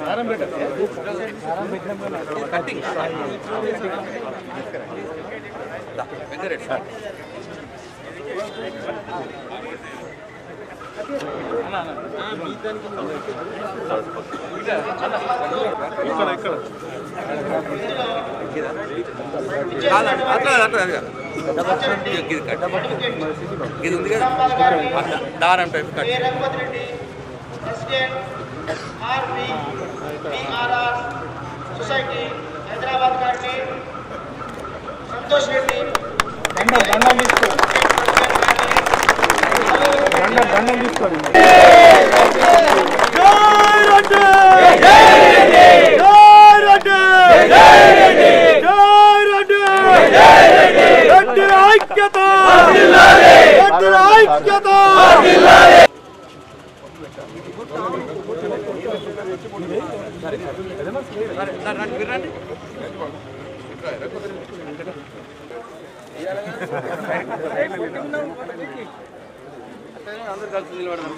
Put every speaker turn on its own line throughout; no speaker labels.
అట్లా అట్లా అది కాదు. ఇది కట్. ఇది ఉంది కదా అట్లా దారం type cut
A Raghupathi Reddy president RB PRR society Hyderabad గారిని సంతోష్ రెడ్డి
రండి, మీరు రండి అందరు కలిసి నిలబడదాం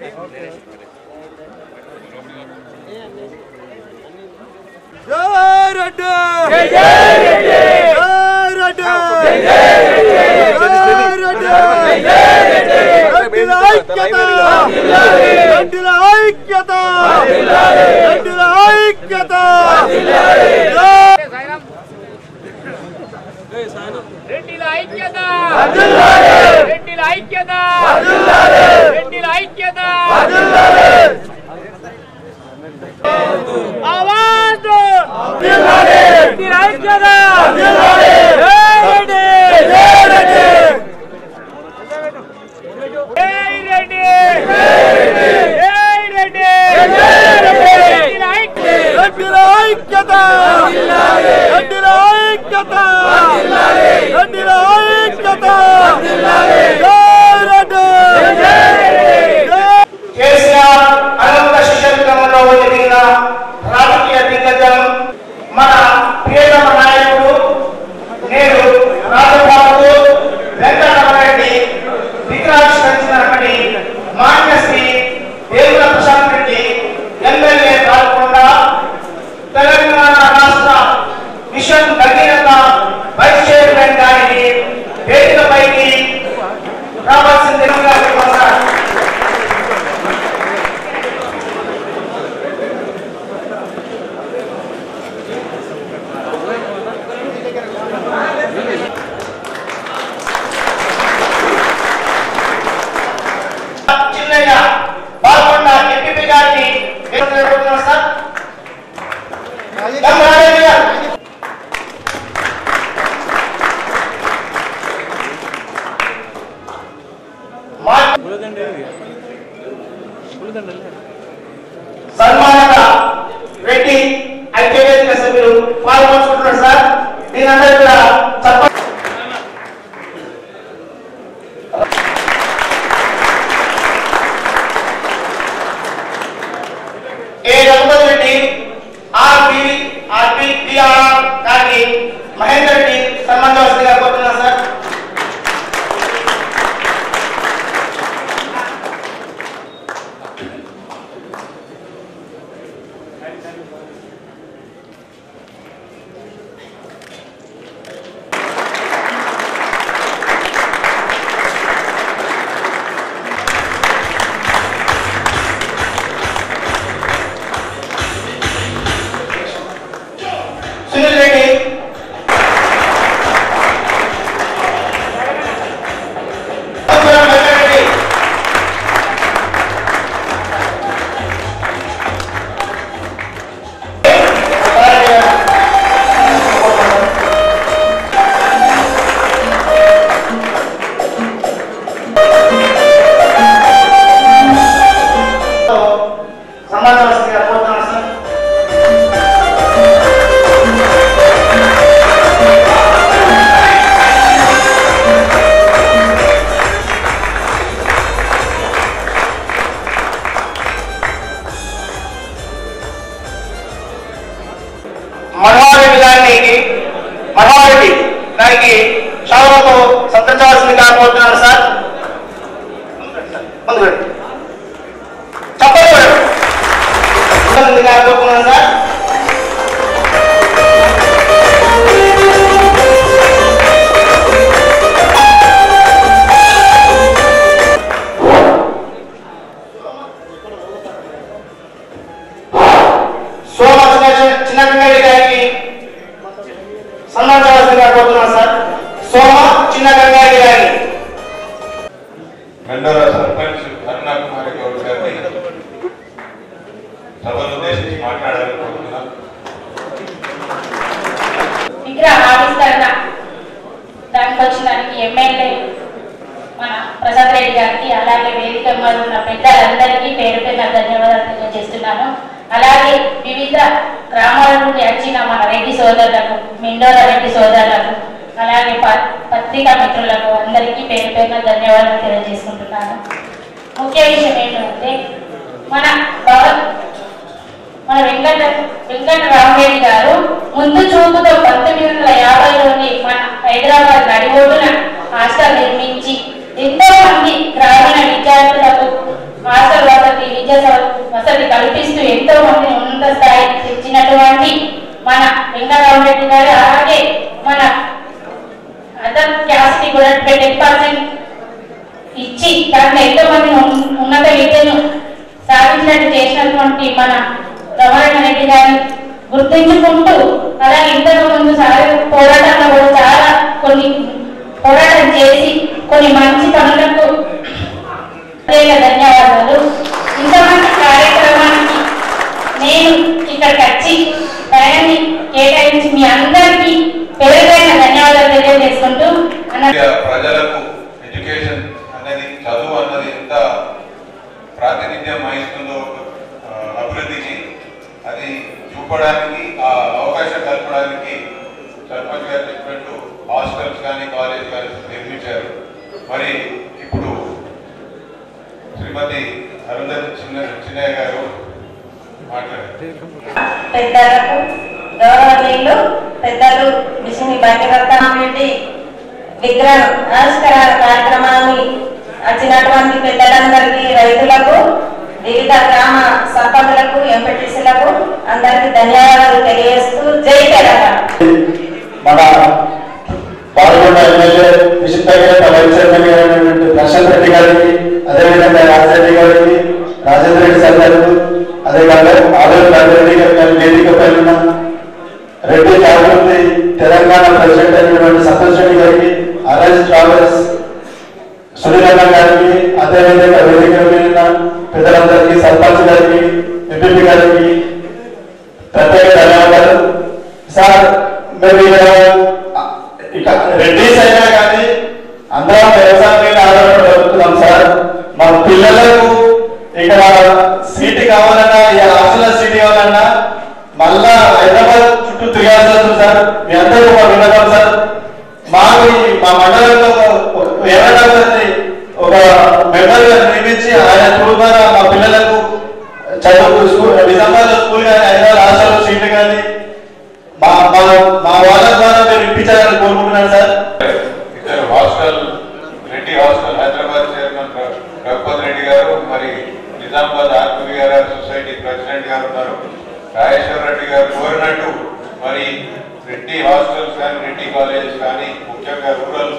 రెడ్డిల ఐక్యత రెడ్డిల ఐక్యత రెడ్డిల ఐక్యత ఆవాజ్ రెడ్డిల ఐక్యత జై రెడ్డి జై రెడ్డి రెడ్డిల ఐక్యత
కేసీఆర్ అనంత శిశక్రమంలో ఎదిగిన రాజకీయ దిగ్గజం మన ప్రియతమ నాయకుడు నేడు రాజబాబు వెంకటరామరెడ్డి విగ్రహావిష్కరించినప్పటి మాన్యశ్రీ దేవుల ప్రశాంత్ రెడ్డి ఎమ్మెల్యే కాకుండా తెలంగాణ రాష్ట్ర మిషన్ భగీరథ వైస్ చైర్మన్ గారిని వేదికపైకి రావాల్సిందిగా కోరుతున్నాను. చిన్నయ్య బాల్కొండ ఎంపీపీ గారిని వేడుకుంటున్నాను సార్ గంగారెడ్డి గారు మా- సన్మానిత రెడ్డి ఐక్యవేదిక సభ్యులు పాల్గొంటున్నారు సార్ దీని అందరూ కూడా చెప్ప A Raghupathi Reddy RB RB PR గారిని మహేందర్ రెడ్డి సన్మానించవలసిందిగా కోరుతున్నాను సార్ సునీల్ రెడ్డి అంజనా వెంకటరెడ్డి సమాధానం కోరుతున్నాను సార్ మనోహరెడ్డి గారికి మనోహరెడ్డి గారికి షావులతో సంతరించవలసిందిగా కోరుతున్నాను సార్ ముందు రండి. చెప్పండి మేడం. ముందుగా కోరుతున్నాను
పెద్దలందరికీ పేరు పేరున ధన్యవాదాలు తెలియజేస్తున్నాను అలాగే వివిధ గ్రామాల నుండి వచ్చిన మన రెడ్డి సోదరులకు మిండోర రెడ్డి సోదరులకు అలాగే ప- పత్రికా మిత్రులకు అందరికీ పేరు పేరున ధన్యవాదాలు తెలియజేసుకుంటున్నాను ముఖ్య విషయం ఏంటంటే మన భగవత్ మన వెంకట వెంకట రామరెడ్డి గారు ముందు చూపుతో పంతొమ్మిది వందల యాభైలోని మన హైదరాబాద్ నడిబొడ్డున హాస్టల్ నిర్మించి ఎంతో మంది గ్రామీణ విద్యార్థులకు హాస్టల్ వసతి విద్యా సౌ- వసతి కల్పిస్తూ ఎంతో మందిని ఉన్నత స్థాయికి తెచ్చినటువంటి మన వెంకటరామరెడ్డి గారు అలాగే మన అదర్ క్యాస్ట్ కి కూడా టెన్ పర్సెంట్ ఇచ్చి దాంట్లో ఎంతో మంది ఉన్- ఉన్నత విద్యను సాధించినట్టు చేసినటువంటి మన రమణ రెడ్డి గారిని గుర్తుంచుకుంటూ అలాగే ఇంతకు ముందు సాగు పోరాటంలో కూడా చాలా కొన్ని పోరాటం చేసి కొన్ని మంచి పనులకు ప్రత్యేక ధన్యవాదాలు ఇంతమంది కార్యక్రమానికి నేను ఇక్కడికి వచ్చి టయాన్ని కేటాయించి మీ అందరికీ పేరుపైన ధన్యవాదాలు తెలియజేసుకుంటూ అన్న
ప్రజలకు ఎడ్యుకేషన్ అనేది చదువు అన్నది ఎంత ప్రాతినిధ్యం వహిస్తుందో ఆ, అభివృద్ధికి అది చూపడానికి ఆ అవకాశం కల్పడానికి సర్పంచ్ గారు చెప్పినట్టు హాస్టల్స్ కానీ కాలేజ్ కానీ నిర్మించారు మరి ఇప్పుడు శ్రీమతి అరుంధతి చిన్న చిన్నయ్య గారు మాట్లాడారు
పెద్దలకు గౌరవనీయులు పెద్దలు విష్ణు భగీరథారెడ్డి విగ్రహ ఆవిష్కరణ కార్యక్రమాన్ని వచ్చినటువంటి పెద్దలందరికీ రైతులకు వివిధ గ్రామ సంపదలకు ఎంపీటీసీలకు అందరికీ ధన్యవాదాలు తెలియజేస్తూ జై తెలంగాణ
మన పాల్గొన్న ఎమ్మెల్యే విశిష్ట వైస్ చైర్మన్ గారైనటువంటి ప్రశాంత్ రెడ్డి గారికి అదేవిధంగా రాజరెడ్డి గారికి రాజేంద్ర రెడ్డి సార్ గారు అదేవిధంగా ఆదర్ రాజరెడ్డి గారి గారి వేదిక పైన ఉన్న రెడ్డి జాగృతి తెలంగాణ ప్రెసిడెంట్ అయినటువంటి సంతోష్ రెడ్డి గారికి ఆర్ఎస్ ట్రావెల్స్ సునీలన్న గారికి అదేవిధంగా వేదిక మీద ఉన్న పెద్దలందరికీ సర్పంచ్ గారికి ఎంపీ గారికి ప్రత్యేక ధన్యవాదాలు సార్ మేము ఇక్కడ ఇక రెడ్డిస్ అయినా కానీ అందరం వ్యవసాయం మీద ఆధారపడి బతుకుతున్నాం సార్ మా పిల్లలకు ఇక్కడ సీట్ కావాలన్నా ఈ హాస్టల్ సీట్ కావాలన్నా మళ్ళా హైదరాబాద్ చుట్టూ తిరగాల్సి వస్తుంది సార్ మీ అందరూ మా వినడం సార్ మాకు ఈ మా మండలంలో ఒక- ఎవరైనా ఒకరిని ఒక మెంబర్ నియమించి ఆయన త్రూ ద్వారా మా పిల్లలకు చదువు స్కూల్ నిజామాబాద్ స్కూల్ కానీ హైదరాబాద్ హాస్టల్ సీట్లు కానీ మా మా మా వాళ్ళ ద్వారా మీరు ఇప్పించాలని కోరుకుంటున్నాను సార్
ఇద్దరు hostel Reddy hostel Hyderabad chairman ర- రఘుపతి రెడ్డి గారు మరి నిజామాబాద్ ఆర్పి గారు సొసైటీ ప్రెసిడెంట్ గారు ఉన్నారు రాజేశ్వర రెడ్డి గారు కోరినట్టు మరి రెడ్డి హాస్టల్స్ కానీ రెడ్డి కాలేజెస్ కానీ ముఖ్యంగా రూరల్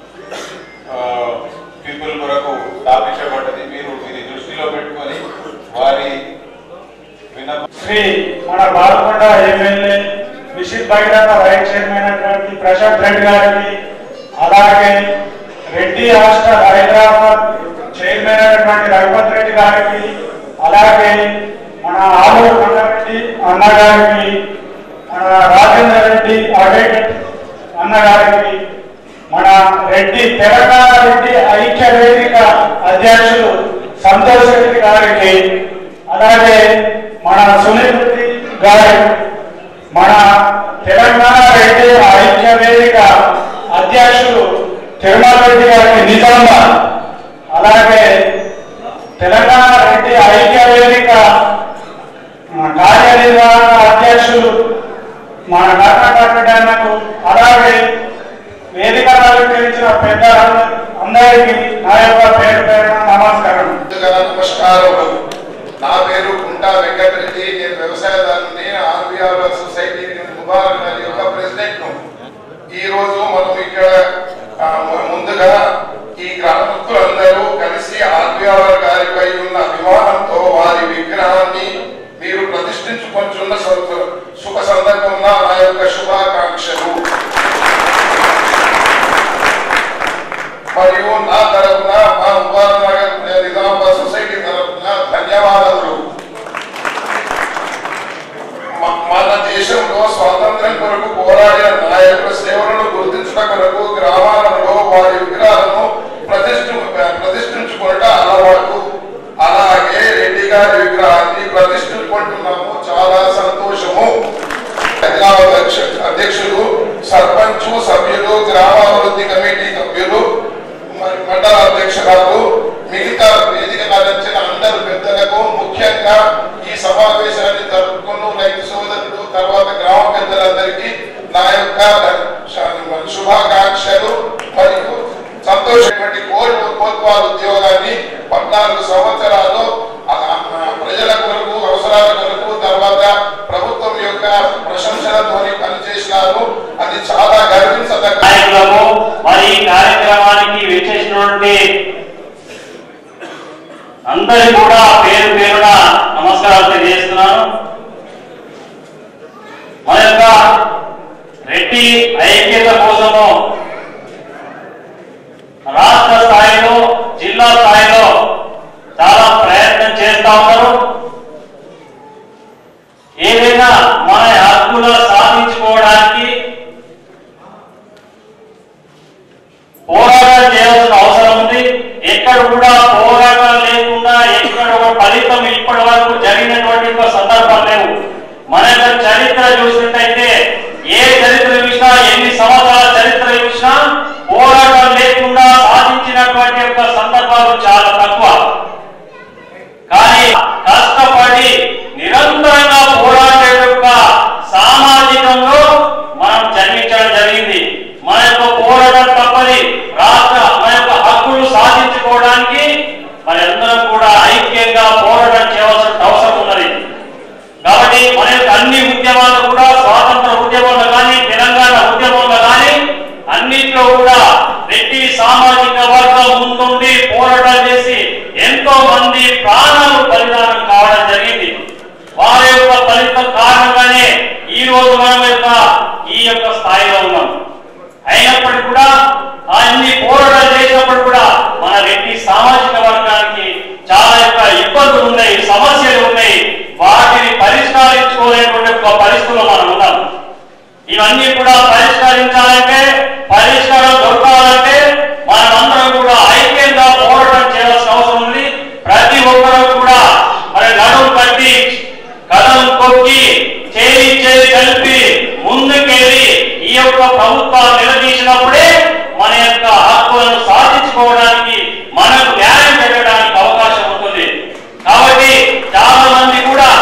పీపుల్ కొరకు స్థాపించబడ్డది మీరు ఇది దృష్టిలో పెట్టుకొని వారి విన్నప
శ్రీ మన బాలకొండ ఎమ్మెల్యే విశిత్ భగీరథ వైస్ చైర్మన్ అయినటువంటి ప్రశాంత్ రెడ్డి గారికి అలాగే రెడ్డి హాస్టల్ హైదరాబాద్ చైర్మన్ అయినటువంటి రఘుపతి రెడ్డి గారికి అలాగే మన ఆలూరు మంగారెడ్డి అన్న గారికి మన రాజేంద్ర రెడ్డి అడ్వకేట్ అన్న గారికి మన రెడ్డి తెలంగాణ రెడ్డి ఐక్య వేదిక అధ్యక్షులు సంతోష్ రెడ్డి గారికి అలాగే మన సునీల్ రెడ్డి గారి మన తెలంగాణ రెడ్డి ఐక్య వేదిక అధ్యక్షులు తిరుమల రెడ్డి గారికి నిజామాబాద్ అలాగే తెలంగాణ రెడ్డి ఐక్య వేదిక ఆ, కార్యనిర్వహణ అధ్యక్షులు మన కర్ణాటక అలాగే వేదిక అలంకరించిన పెద్దలందరూ అందరికీ నా యొక్క పేరు పేరున నమస్కారం
ముందుగా నమస్కారములు నా పేరు కుంటా వెంకటరెడ్డి నేను వ్యవసాయదారుని ఆర్బీఆర్ సొసైటీ ముబారక్ నగర్ యొక్క ప్రెసిడెంట్ ఈ రోజు మనం ఇక్కడ ఆ, ముందుగా ఈ గ్రామస్తులందరూ కలిసి ఆర్బీఆర్ గారిపై ఉన్న అభిమానంతో వారి విగ్రహాన్ని మీరు ప్రతిష్ఠించుకొంచున్న సం- శుభ సందర్భంగా నా యొక్క శుభాకాంక్షలు మరియు నా తరఫున మా ముబారక్ నగర్ నిజామాబాద్ సొసైటీ తరఫున ధన్యవాదాలు మ- మన దేశంలో స్వాతంత్ర్యం కొరకు పోరాడిన నాయకుల సేవలను గుర్తించడం కొరకు గ్రామాలలో వారి విగ్రహాలను ప్రతిష్ఠ ప్రతిష్ఠించుకున్నట అలవాటు గారి విగ్రహాన్ని ప్రతిష్ఠించుకుంటున్నాము చాలా సంతోషము హైదరాబాద్ అధ్యక్ష- అధ్యక్షులు సర్పంచ్ సభ్యులు గ్రామాభివృద్ధి కమిటీ సభ్యులు మరి మండల అధ్యక్షురాలు మిగతా వేదిక నటించిన అందరు పెద్దలకు ముఖ్యంగా ఈ సమావేశాన్ని జరుపుకున్న రైతు సోదరులు తర్వాత గ్రామ పెద్దలందరికీ నా యొక్క శుభాకాంక్షలు మరియు సంతోషమైనటువంటి కోల్డ్ కోల్పాల్ ఉద్యోగాన్ని పద్నాలుగు సంవత్సరాలు ఆ, ఆ, ప్రజల కొరకు అవసరాల కొరకు తర్వాత ప్రభుత్వం యొక్క ప్రశంసలతోని పనిచేసినారు అది చాలా గర్వించదగ్గ
నాయకులకు మరి ఈ కార్యక్రమానికి విచ్చేసినటువంటి అందరి కూడా పేరు పేరున నమస్కారాలు తెలియజేస్తున్నాను మన యొక్క రెడ్డి ఐక్యత కోసము రాష్ట్ర స్థాయిలో జిల్లా స్థాయిలో చాలా ప్రయత్నం చేస్తా ఉన్నారు ఏదైనా మన హక్కులు సాధించుకోవడానికి పోరాటం చేయాల్సిన అవసరం ఉంది ఎక్కడ కూడా పోరాటం లేకుండా ఎక్కడ ఒక ఫలితం ఇప్పటి వరకు జరిగినటువంటి ఒక సందర్భం లేవు మన యొక్క చరిత్ర చూసినట్టయితే ఏ చరిత్ర చూసినా ఎన్ని సంవత్సరాల చరిత్ర చూసినా పోరాటం లేకుండా సాధించినటువంటి యొక్క సందర్భాలు చాలా తక్కువ కానీ కష్టపడి నిరంతరంగా పోరాడే యొక్క సామాజికంలో మనం జన్మించడం జరిగింది మన యొక్క పోరాటం తప్పది రాష్ట్ర మన యొక్క హక్కులు సాధించుకోవడానికి మనందరం కూడా ఐక్యంగా పోరాటం చేయవలసిన అవసరం ఉన్నది కాబట్టి మన యొక్క అన్ని ఉద్యమాలు కూడా స్వాతంత్ర ఉద్యమంలో కానీ తెలంగాణ ఉద్యమంలో కానీ అన్నింటిలో కూడా రెడ్డి సామాజిక వర్గం ముందుండి పోరాటం చేసి ఎంతో మంది ప్రాణాలు బలిదానం కావడం జరిగింది వారి యొక్క ఫలితం కారణంగానే ఈ రోజు మనం యొక్క ఈ యొక్క స్థాయిలో ఉన్నాం అయినప్పటికీ కూడా అన్ని పోరాటాలు చేసినప్పుడు కూడా మన రెడ్డి సామాజిక వర్గానికి చాలా యొక్క ఇబ్బందులు ఉన్నాయి సమస్యలు ఉన్నాయి వాటిని పరిష్కరించుకోలేటువంటి ఒక పరిస్థితుల్లో మనం ఉన్నాం ఇవన్నీ కూడా పరిష్కరించాలంటే పరిష్కారం దొరకాలంటే మనమందరం కూడా ఐక్యంగా పోరాటం చేయాల్సిన అవసరం ఉంది ప్రతి ఒక్కరూ కూడా మరి నడుము కట్టి కథం కొట్టి చేయి చేయి కలిపి ముందుకెళ్ళి ఈ యొక్క ప్రభుత్వాలు నిలదీసినప్పుడే మన యొక్క హక్కులను సాధించుకోవడానికి మనకు న్యాయం జరగడానికి అవకాశం ఉంటుంది కాబట్టి చాలా మంది కూడా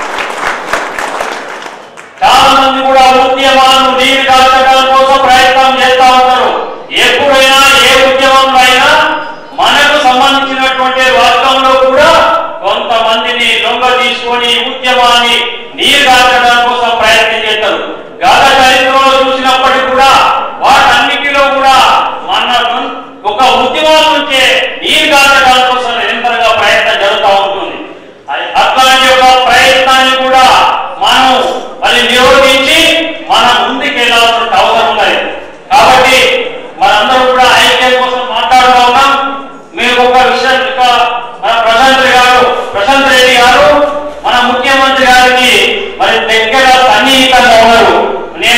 చాలా మంది కూడా ఉద్యమాలను నీరు కాల్చడం కోసం ప్రయత్నం చేస్తా ఉంటారు ఎప్పుడైనా ఏ ఉద్యమంలో అయినా మనకు సంబంధించినటువంటి వర్గంలో కూడా కొంతమందిని లొంగ తీసుకొని ఈ ఉద్యమాన్ని నీరు కాల్చడం కోసం ప్రయత్నం చేస్తారు గత చరిత్రలో చూసినప్పటికీ కూడా వాటన్నిటిలో కూడా మన ఒక ఉద్యమం నుంచే నీరు కాల్చడం కోసం నిరంతరంగా ప్రయత్నం జరుగుతూ ఉంటుంది అది అట్లాంటి ఒక ప్రయత్నాన్ని కూడా మనం మరి నిరోధించి మనం ముందుకు వెళ్ళాల్సిన అవసరం ఉన్నది కాబట్టి మనందరం కూడా ఐక్యం కోసం మాట్లాడుతూ ఉన్నాం మీరు ఒక విషయం ఇక మన ప్రశాంత్ గారు ప్రశాంత్ రెడ్డి గారు మన ముఖ్యమంత్రి గారికి మరి దగ్గర సన్నిహితంగా ఉన్నారు నేను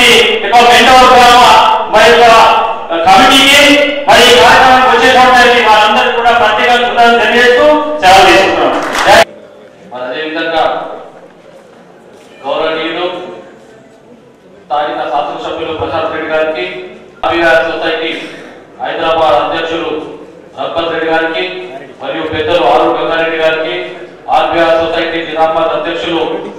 ఉన్నటువంటి యొక్క మెంటోర్ మరి యొక్క కమిటీకి మరి ఈ కార్యక్రమానికి వచ్చేటువంటి వాళ్ళందరికీ కూడా ప్రత్యేక కృతజ్ఞతలు తెలియజేస్తూ సెలవు తీసుకుంటున్నాం జై
మరి అదేవిధంగా గౌరవనీయులు స్థానిక శాసనసభ్యులు ప్రశాంత్ రెడ్డి గారికి ఆర్బీఆర్ సొసైటీ హైదరాబాద్ అధ్యక్షులు రఘుపత్ రెడ్డి గారికి మరియు పెద్దలు ఆరు గంగారెడ్డి గారికి ఆర్బీఆర్ సొసైటీ నిజామాబాద్ అధ్యక్షులు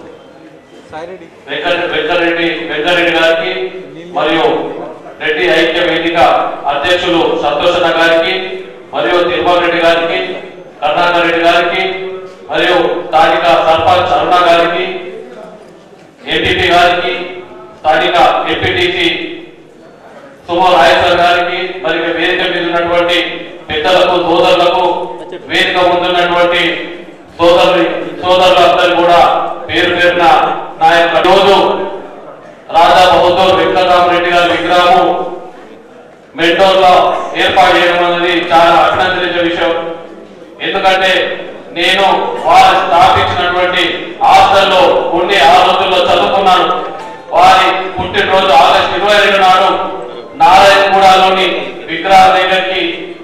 వెంకట వెంకరెడ్డి వెంకరెడ్డి గారికి మరియు రెడ్డి ఐక్య వేదిక అధ్యక్షులు సంతోషణ గారికి మరియు తిరుమల రెడ్డి గారికి కరుణాకర్ రెడ్డి గారికి మరియు స్థానిక సర్పంచ్ అరుణ గారికి ఏపీపీ గారికి స్థానిక ఎంపీటీసీ సుమో రాయసర్ గారికి మరియు వేదిక మీద ఉన్నటువంటి పెద్దలకు సోదరులకు వేదిక ముందున్నటువంటి సోదరు సోదరులందరూ కూడా పేరు పేరున నా యొక్క రోజు రాజా బహదూర్ వెంకటరామరెడ్డి గారి విగ్రహము మెంటోర్లో ఏర్పాటు చేయడం అనేది చాలా అభినందించే విషయం ఎందుకంటే నేను వారు స్థాపించినటువంటి హాస్టల్లో ఉండి ఆ రోజుల్లో చదువుకున్నాను వారి పుట్టినరోజు ఆగస్టు ఇరవై రెండు నాడు నారాయణగూడలోని విగ్రహాల దగ్గరికి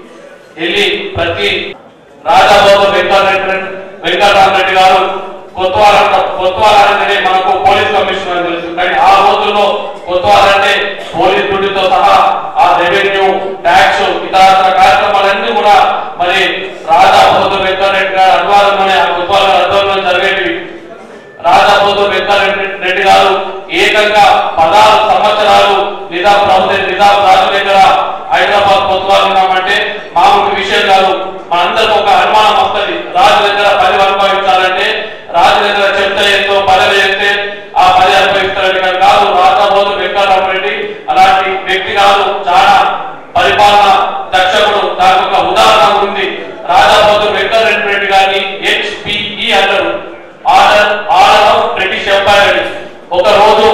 వెళ్ళి ప్రతి రాజాబాబు వెంకటరెడ్డి వెంకటరామరెడ్డి గారు కొత్వాల కొత్వాల అంటే మనకు పోలీస్ కమిషనర్ అని తెలుసు కానీ ఆ రోజుల్లో కొత్వాల అంటే పోలీస్ డ్యూటీతో సహా ఆ రెవెన్యూ ట్యాక్స్ ఇతర కార్యక్రమాలన్నీ కూడా మరి రాజాబాబు వెంకటరెడ్డి గారు అనువాదంలోనే ఆ కొత్వాల ఆధ్వర్యంలో జరిగేవి రాజాబోధు వెంకటరెడ్డి రెడ్డి గారు ఏకంగా పదహారు సంవత్సరాలు నిజాం ప్రభుత్వ నిజాం రాజు దగ్గర హైదరాబాద్ కొత్తవాళ్ళు ఉన్నామంటే మామూలు విషయం కాదు మనందరికి ఒక అనుమానం వస్తుంది రాజు దగ్గర పది అనుభవించాలంటే రాజు దగ్గర చెప్తే ఎంతో పదవి చేస్తే ఆ పది అనుభవిస్తారని కానీ కాదు రాజాబోధు వెంకటరామరెడ్డి అలాంటి వ్యక్తి కాదు చాలా పరిపాలన దక్షకుడు దానికి ఒక ఉదాహరణ ఉంది రాజాబోధు వెంకటరెడ్డి రెడ్డి గారిని హెచ్పిఈ అంటారు order order of British Empire అని ఒక రోజు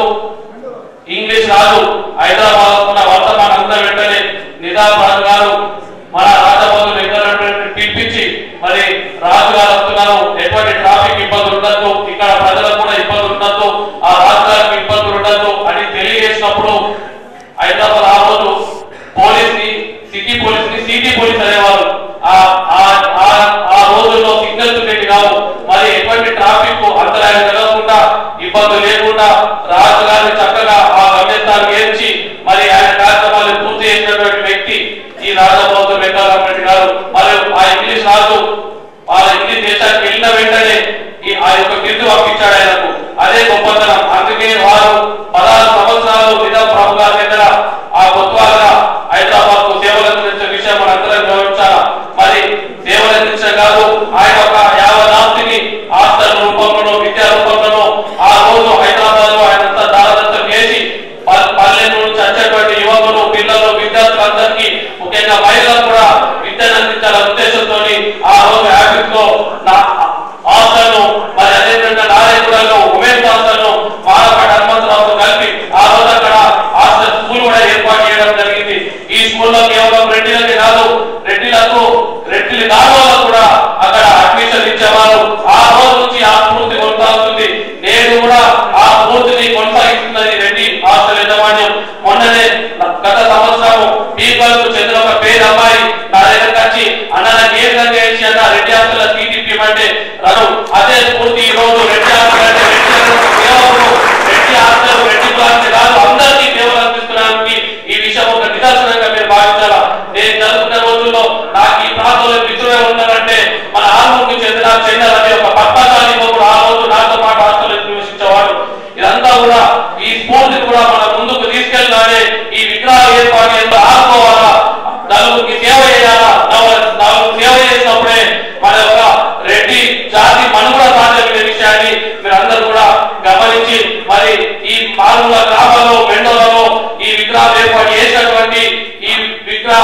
ఇంగ్లీష్ రాజు హైదరాబాద్ ఉన్న వర్తమానం అంతా వెంటనే నిజాం రాజు గారు మన రాజబాబు వెంకటరెడ్డి పిలిపించి మరి రాజు గారు వస్తున్నారు ఎటువంటి ట్రాఫిక్ ఇబ్బందులు ఉండద్దు ఇక్కడ ప్రజలకు కూడా ఇబ్బందులు ఉండద్దు ఆ రాజు గారికి ఇబ్బందులు ఉండద్దు అని తెలియజేసినప్పుడు హైదరాబాద్ ఆ రోజు పోలీస్ ని సిటీ పోలీస్ ని సిటీ పోలీస్ అనేవారు ఆ ఆ- ఆ- ఆ రోజుల్లో సిగ్నల్స్ ఉండేవి కావు మరి ఎటువంటి ట్రాఫిక్ అంతరాయం జరగకుండా ఇబ్బందులు లేకుండా రాజు గారిని చక్కగా ఆ గమ్యస్థానం ఏర్చి మరి ఆయన కార్యక్రమాలు పూర్తి చేసినటువంటి వ్యక్తి ఈ రాజబాబు వెంకటరామరెడ్డి గారు మరియు ఆ ఇంగ్లీష్ రాజు వాళ్ళ ఇంగ్లీష్ దేశానికి వెళ్ళిన వెంటనే ఈ ఆ యొక్క బిరుదు పంపించాడు ఆయనకు అదే గొప్పతనం అందుకే వారు పదహారు సంవత్సరాలు నిజాం ప్రభు గారి దగ్గర ఆ కొత్తవాళ్ళగా హైదరాబాద్ కు సేవలు అందించిన విషయం మనందరం గమనించాలా మరి సేవలు అందించడం కాదు ఆయన ఒక యావనాస్తిని ఆస్తుల రూపంలోనో విద్యా రూపంలోనో ఆ రోజు హైదరాబాద్ లో ఆయన అంతా దారదత్తం చేసి పల్- పల్లె నుంచి వచ్చేటువంటి యువకులు పిల్లలు విద్యార్థులందరికీ ముఖ్యంగా మహిళలకు కూడా విద్యను అందించాలనే ఉద్దేశంతో ఆ రోజు ఆఫీస్ లో నా హాస్టల్ను మరి అదేవిధంగా నారాయణగూడలో ఉమేష్ హాస్టల్ను మాలపాటి హనుమంతరావుతో కలిపి ఆ రోజు అక్కడ హాస్టల్ స్కూల్ కూడా ఏర్పాటు చేయడం జరిగింది ఈ స్కూల్లో కేవలం రెడ్డిలకి కాదు రెడ్డిలకు రెడ్డిలు కాదు వాళ్ళకు కూడా అక్కడ అడ్మిషన్ ఇచ్చేవారు ఆ రోజు నుంచి ఆ స్ఫూర్తి కొనసాగుతుంది నేను కూడా ఆ స్ఫూర్తిని కొనసాగిస్తున్నది రెడ్డి హాస్టల్ యజమాన్యం మొన్ననే గత సంవత్సరం పీపల్కు చెందిన ఒక పేరు అమ్మాయి నా దగ్గరకు వచ్చి అన్న నాకు ఏ విధంగా చేసి అన్న రెడ్డి హాస్టల్ టీడీపీ అంటే రను అదే స్ఫూర్తి ఈ రోజు రెడ్డి హాస్టల్ అంటే రెడ్డి సేవకులు రెడ్డి హాస్టల్ రెడ్డి క్లాస్ కాదు అందరికీ సేవలు అందిస్తున్నానికి ఈ విషయం ఒక నిదర్శనంగా మీరు భావించాలా నేను చదువుకున్న రోజుల్లో నాకు ఈ ప్రాంతంలో మిత్రులే ఉన్నారంటే మన ఆర్మూర్కి చెందిన చెందిన అనే ఒక పద్మశాలి యువకుడు ఆ రోజు నాతో పాటు హాస్టల్లో నివసించేవాడు ఇదంతా కూడా ఈ స్ఫూర్తిని కూడా మనం ముందుకు తీసుకెళ్ళాలి ఈ విగ్రహాలు ఏర్పాటు చేసి ఆడుకోవాలా నలుగురికి సేవ చేయాలా నలుగురు నలుగురు సేవ చేసినప్పుడే మన యొక్క రెడ్డి జాతి మనుగడ సాధ్యమైన విషయాన్ని మీరు అందరూ కూడా గమనించి మరి ఈ పాల్గొన్న గ్రామాల్లో మెండోలలో ఈ విగ్రహాలు ఏర్పాటు చేసినటువంటి ఈ విగ్రహ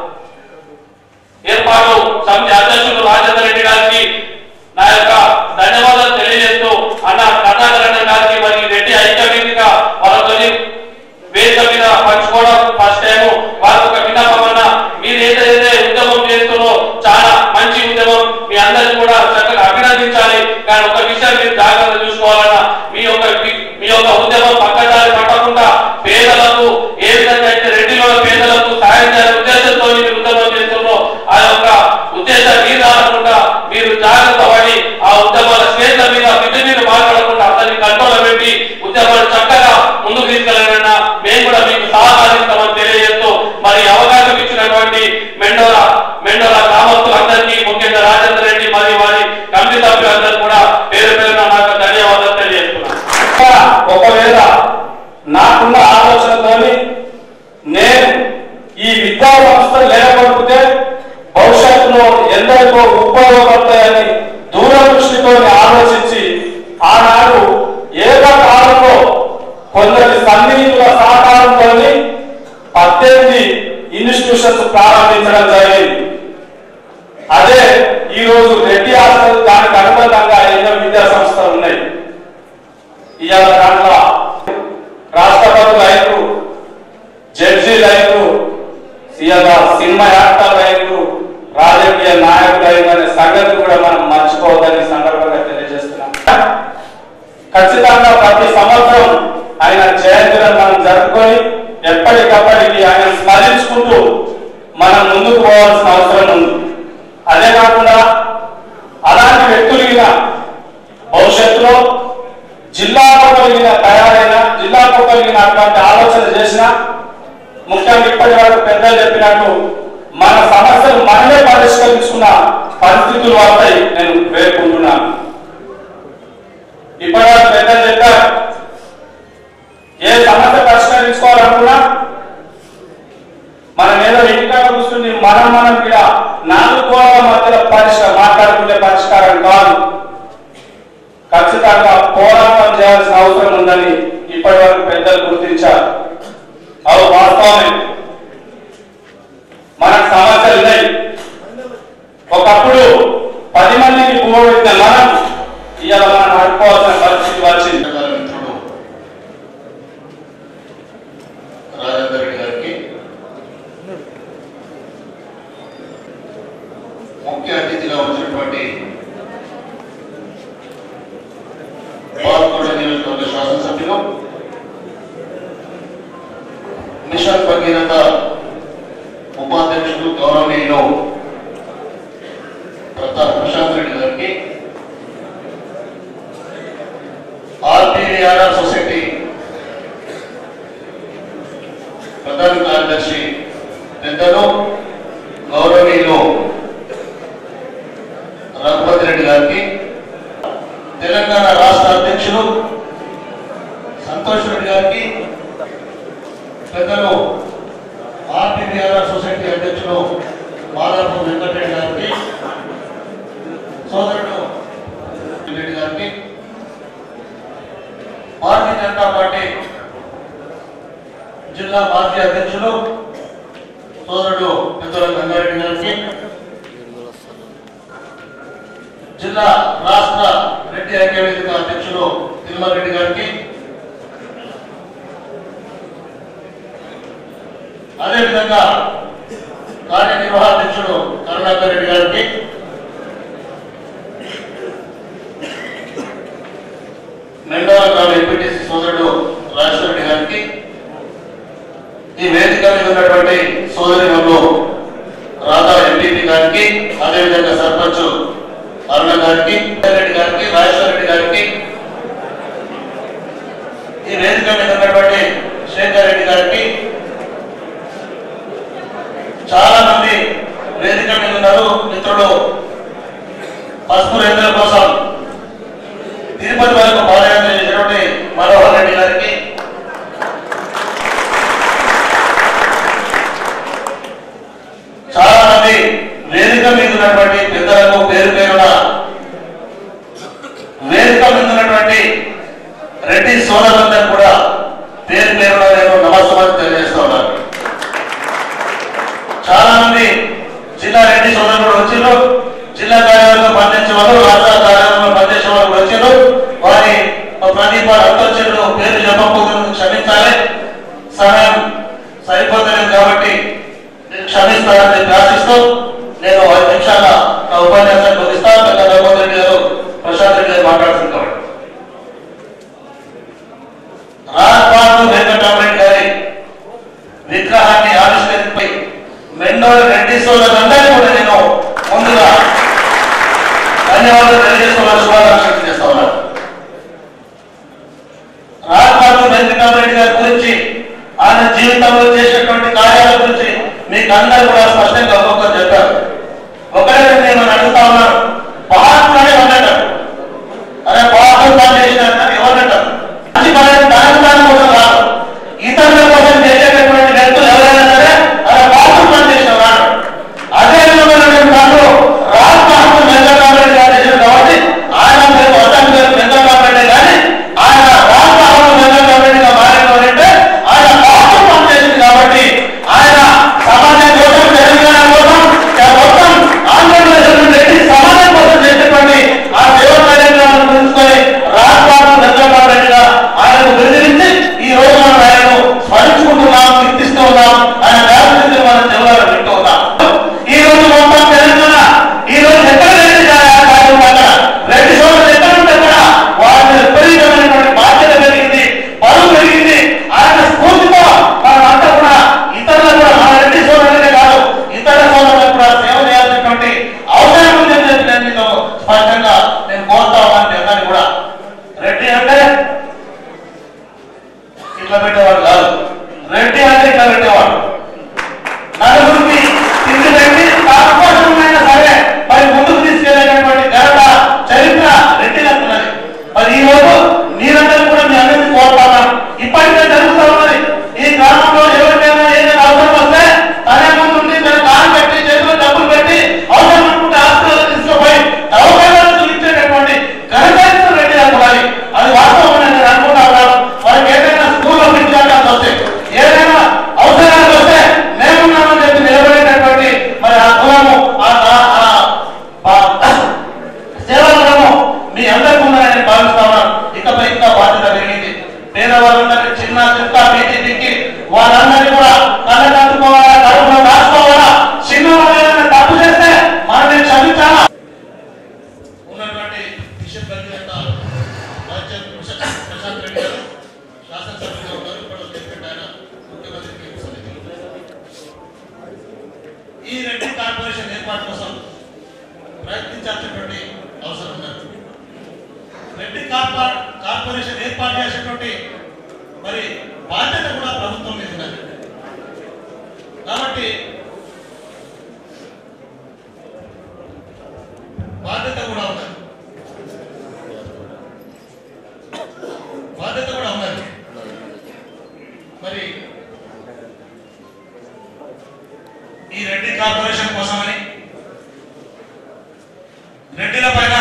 ఏర్పాటు సమితి అధ్యక్షులు రాజేంద్ర రెడ్డి గారికి నా యొక్క ధన్యవాదాలు తెలియజేస్తూ అన్న కర్ణాకర్ అన్న గారికి మరి రెడ్డి ఐక్యవేదిక వాళ్ళతో వేదిక మీద పంచుకోవడం ఫస్ట్ టైం వారికి ఒక విన్నపం అన్న మీరు ఏదైతే ఉద్యమం చేస్తున్నారో చాలా మంచి ఉద్యమం మీ అందరిని కూడా చక్కగా అభినందించాలి కానీ ఒక విషయం మీరు జాగ్రత్త చూసుకోవాలన్నా మీ యొక్క మీ యొక్క ఉద్యమం పక్కదారి పట్టకుండా పేద
సన్నిహితుల సహకారంతో పద్దెనిమిది ఇన్స్టిట్యూషన్స్ ప్రారంభించడం జరిగింది అదే ఈ రోజు రెడ్డి హాస్టల్ దానికి అనుబంధంగా ఎన్నో విద్యా సంస్థలు ఉన్నాయి ఇవాళ దాంట్లో రాష్ట్రపతులు అయినరు జడ్జీలు అయినరు ఇవాళ సినిమా యాక్టర్లు అయినరు రాజకీయ నాయకులు అయినరు అనే సంగతి కూడా మనం మర్చిపోవద్దని ఈ సందర్భంగా తెలియజేస్తున్నాం ఖచ్చితంగా ప్రతి సంవత్సరం ఆయన జయంతులను మనం జరుపుకొని ఎప్పటికప్పటికి ఆయన స్మరించుకుంటూ మనం ముందుకు పోవాల్సిన అవసరం ఉంది అదే కాకుండా అలాంటి వ్యక్తులగిన భవిష్యత్తులో జిల్లాకు కలిగిన తయారైన జిల్లాకు కలిగిన అటువంటి ఆలోచన చేసిన ముఖ్యంగా ఇప్పటి వరకు పెద్దలు చెప్పినట్టు మన సమస్యలు మనమే పరిష్కరించుకున్న పరిస్థితులు వస్తాయి నేను పేర్కొంటున్నాను ఇప్పటివరకు పెద్దలు చెప్పారు ఏ సమస్య పరిష్కరించుకోవాలనుకున్నా మనం ఏదో ఇంటికాడ కూర్చుని మనం మనం ఇక్కడ నాలుగు కోట్ల మధ్యలో పరిష్కారం మాట్లాడుకునే పరిష్కారం కాదు ఖచ్చితంగా పోరాటం చేయాల్సిన అవసరం ఉందని ఇప్పటి వరకు పెద్దలు గుర్తించారు అవి వాస్తవమే మనకు సమస్యలు ఉన్నాయి ఒకప్పుడు పది మందికి భూమిన మనం ఇవాళ మనం అడుకోవాల్సిన పరిస్థితి వచ్చింది
మిత్రుడు రాజేందర్ రెడ్డి గారికి ముఖ్య అతిథిగా వచ్చినటువంటి పాల్గొండ నియోజకవర్గ శాసనసభ్యులు మిషన్ భగీరథ ఉపాధ్యక్షుడు గౌరవనీయులు ప్రతాప్ ప్రశాంత్ రెడ్డి గారికి ఆర్టీఆర్ఆర్ సొసైటీ ప్రధాన కార్యదర్శి పెద్దలు గౌరవనీయులు రఘుపతి రెడ్డి గారికి తెలంగాణ రాష్ట్ర అధ్యక్షులు సంతోష్ రెడ్డి గారికి పెద్దలు ఆర్టీఆర్ఆర్ సొసైటీ అధ్యక్షులు మాదాపు వెంకటరెడ్డి గారికి సోదరుడు రెడ్డి గారికి భారతీయ జనతా పార్టీ జిల్లా పార్టీ అధ్యక్షులు సోదరుడు పెద్దల గంగారెడ్డి గారికి జిల్లా రాష్ట్ర రెడ్డి ఐక్య వేదిక అధ్యక్షులు తిరుమల రెడ్డి గారికి అదేవిధంగా కార్యనిర్వాహాధ్యక్షుడు కరుణాకర్ రెడ్డి గారికి రెండవ గ్రామ ఎంపీటీసీ సోదరుడు రాజేశ్వర రెడ్డి గారికి ఈ వేదిక మీద ఉన్నటువంటి సోదరి రాధా ఎంపీపీ గారికి అదేవిధంగా సర్పంచ్ అరుణ గారికి రెడ్డి గారికి రాజేశ్వర రెడ్డి గారికి ఈ వేదిక మీద ఉన్నటువంటి శేఖర్ రెడ్డి గారికి చాలా మంది వేదిక మీద ఉన్నారు మిత్రులు పసుపు రైతుల కోసం తిరుపతి వరకు పాదయాత్ర చేసినటువంటి మనోహర్ రెడ్డి గారికి చాలా మంది వేదిక మీద ఉన్నటువంటి పెద్దలకు పేరు పేరున వేదిక మీద ఉన్నటువంటి రెడ్డి సోదరులందరూ కూడా పేరు పేరున నేను నమస్కారం తెలియజేస్తా ఉన్నాను చాలా మంది జిల్లా రెడ్డి సోదరులు కూడా వచ్చిండ్రు జిల్లా కార్యాలయంలో పనిచేసే వాళ్ళు రాష్ట్ర కార్యాలయంలో పనిచేసే వాళ్ళు కూడా వచ్చిండ్రు వారి ప్రదీప అంతర్చరులు పేరు చెప్పకపోతే క్షమించాలి సమయం సరిపోతలేదు కాబట్టి క్షమిస్తారని చెప్పి ఆశిస్తూ నేను ఐదు నిమిషాల నా ఉపన్యాసాన్ని ముగిస్తాను పెద్ద రఘువర్ రెడ్డి గారు ప్రశాంత్ రెడ్డి గారు మాట్లాడుతుంది కాబట్టి రాజ్పాటు వెంకటరామరెడ్డి గారి విగ్రహాన్ని ఆవిష్కరింపై మెండోర్ రెడ్డి సోదరులందరినీ కూడా నేను ముందుగా ధన్యవాదాలు తెలియజేసుకోవాలి శుభాకాంక్షలు చేస్తా ఉన్నాను రాజ్పాటు వెంకటరామరెడ్డి గారి గురించి ఆయన జీవితంలో చేసినటువంటి కార్యాల గురించి మీకు అందరూ కూడా స్పష్టంగా ఒక్కొక్కరు చెప్పారు ఒకటే నేను అడుగుతా ఉన్నాను మహాత్ముడే ఉన్నట్టు అరే బాబు పని చేసినట్టు ఎవరన్నట్టు మంచి పని దాని దాని కోసం రాదు ఇతరుల కోసం చేసేటటువంటి వ్యక్తులు ఎవరైనా సరే అరే బాబు పని చేసిన రాడు అదే విధమైన పనులు రాష్ట్ర వెంకటరామరెడ్డి గారు చేశారు కాబట్టి ఆయన పేరు అతని పేరు వెంకటరామరెడ్డి కానీ ఆయన రాష్ట్ర వెంకటరామరెడ్డిగా మారినవారంటే
ఇట్లా పెట్టేవాడు కాదు రెడ్డి అంటే ఇట్లా పెట్టేవాడు నలుగురికి తిండి పెట్టి తాపకోసమైనా సరే మరి ముందుకు తీసుకెళ్ళేటటువంటి ఘనత చరిత్ర రెడ్డిలకు ఉన్నది మరి ఈ రోజు మీరందరూ కూడా మీ అందరినీ కోరుతున్నాను ఇప్పటికే జరుగుతూ ఉన్నది ఈ గ్రామంలో ఎవరికైనా ఏదైనా అవసరం వస్తే తనే ముందు ఉండి తన కాలు పెట్టి చేతిలో డబ్బులు పెట్టి అవసరం అనుకుంటే హాస్పిటల్ తీసుకుపోయి అవకాశాలు చూపించేటటువంటి ఘనచరిత్ర రెడ్డి అనుకోవాలి అది వాస్తవం నేను అనుకుంటా ఉన్నాను మనకి ఏదైనా స్కూల్లో పిలిచాల్సి వస్తే ఏదైనా అవసరాలు వస్తే మేమున్నామని చెప్పి నిలబడేటటువంటి మరి ఆ గుణము ఆ ఆ- ఆ- ఆ సేవా గుణము మీ అందరికీ ఉందని భావిస్తా ఉన్నాను ఇకపై ఇంకా బాధ్యత పెరిగింది పేదవాళ్ళందరికీ చిన్న చిన్న బీటీ దిక్కి వాళ్ళందరినీ కూడా కళ్ళకట్టుకోవాలా కడుపులో రాసుకోవాలా చిన్న వాళ్ళు ఏదైనా తప్పు చేస్తే మనల్ని క్షమించాలా ఉన్నటువంటి బిషప్ గంగిరెడ్డి రాజ్యం ప్రశాంత్ రెడ్డి గారు శాసనసభ్యులుగా ఉన్నారు ఇప్పుడు ఎందుకంటే ఆయన ముఖ్యమంత్రికి సన్నిధిలో ఈ రెడ్డి కార్పొరేషన్ ఏర్పాటు కోసం ప్రయత్నించాల్సినటువంటి అవసరం ఉన్నది రెడ్డి కార్పొ కార్పొరేషన్ ఏర్పాటు చేసేటువంటి మరి బాధ్యత కూడా ప్రభుత్వం మీద ఉన్నది కాబట్టి బాధ్యత కూడా ఉన్నది బాధ్యత కూడా ఉన్నది మరి ఈ రెడ్డి కార్పొరేషన్ కోసమని రెడ్డిల పైన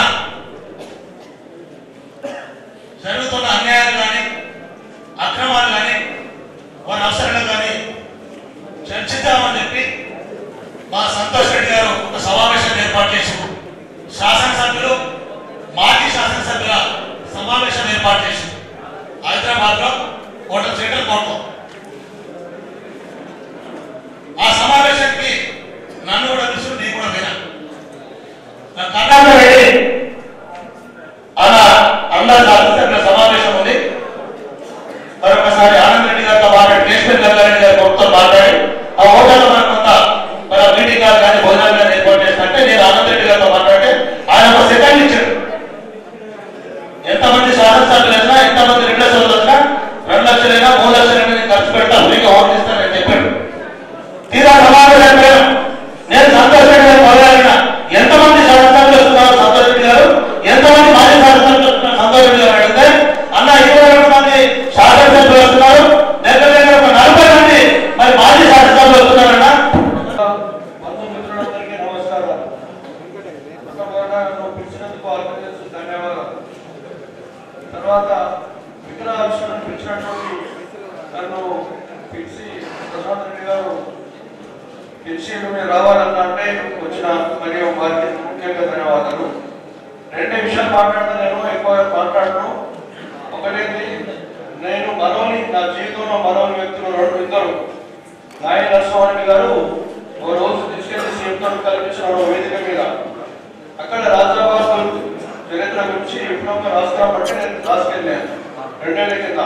జరుగుతున్న అన్యాయాలు కానీ అక్రమాలు కానీ వారి అవసరాలు కానీ చర్చిద్దామని చెప్పి మా సంతోష్ రెడ్డి గారు ఒక సమావేశం ఏర్పాటు చేశారు శాసనసభ్యులు మాజీ శాసనసభ్యుల సమావేశం ఏర్పాటు చేశారు హైదరాబాద్ లో హోటల్ సెంటర్ కోర్టులో ఆ సమావేశానికి నన్ను కూడా పిలుచుకుని నేను కూడా వినా నా కర్ణాటక రెడ్డి అలా అందరి శాసనసభ్యుల సమావేశం ఉంది మరొకసారి ఆనంద్ రెడ్డి గారితో మాట్లాడి కేశవ గంగారెడ్డి గారి కొడుకుతో మాట్లాడి ఆ హోటల్లో మనకు కొంత మన మీటింగ్ గారు కానీ భోజనాలు కానీ ఏర్పాటు చేసినట్టే నేను ఆనంద్ రెడ్డి గారితో మాట్లాడితే ఆయన ఒక సెకండ్ ఇచ్చాడు ఎంతమంది శాసనసభ్యులు వచ్చినా ఎంతమంది రెండు లక్షలు వచ్చినా రెండు లక్షలైనా మూడు లక్షలైనా నేను ఖర్చు పెడతా ఫ్రీగా ఓటు ఇస్తానని చెప్పాడు తీరా సమావేశం పేరు నేను సంతోష్ రెడ్డి గారు మొదలైన ఎంతమంది శాసనసభ్యులు వస్తున్నారు సంతోష్ రెడ్డి గారు ఎంతమంది మాజీ శాసనసభ్యులు వస్తున్నారు సంతోష్ రెడ్డి గారు అడిగితే అన్న ఇరవై రెండు మంది శాసనసభ్యులు వస్తున్నారు దగ్గర దగ్గర ఒక నలభై మంది మరి మాజీ శాసనసభ్యులు వస్తున్నారన్న
బంధుమిత్రులందరికీ నమస్కారం మొట్టమొదట నన్ను పిలిచినందుకు ఆర్గనైజేషన్ ధన్యవాదాలు తర్వాత విగ్రహావిష్కరణ పిలిచినటువంటి నన్ను పిలిచి ప్రశాంత్ రెడ్డి గారు పిలిచి మీరు రావాలన్నా అంటే వచ్చిన మరియు వారికి ముఖ్యంగా ధన్యవాదాలు రెండు విషయాలు మాట్లాడితే నేను ఎక్కువ మాట్లాడను ఒకటేది నేను మనోని నా జీవితంలో మనోని వ్యక్తులు రెండు ఇద్దరు నాయన నరసింహారెడ్డి గారు ఓ రోజు తీసుకెళ్లి సీఎంతో కల్పించిన ఓ వేదిక మీద అక్కడ రాజాబాద్ చరిత్ర గురించి ఎప్పుడొక్క రాస్తామంటే నేను రాసుకెళ్ళాను రెండేళ్ల కింద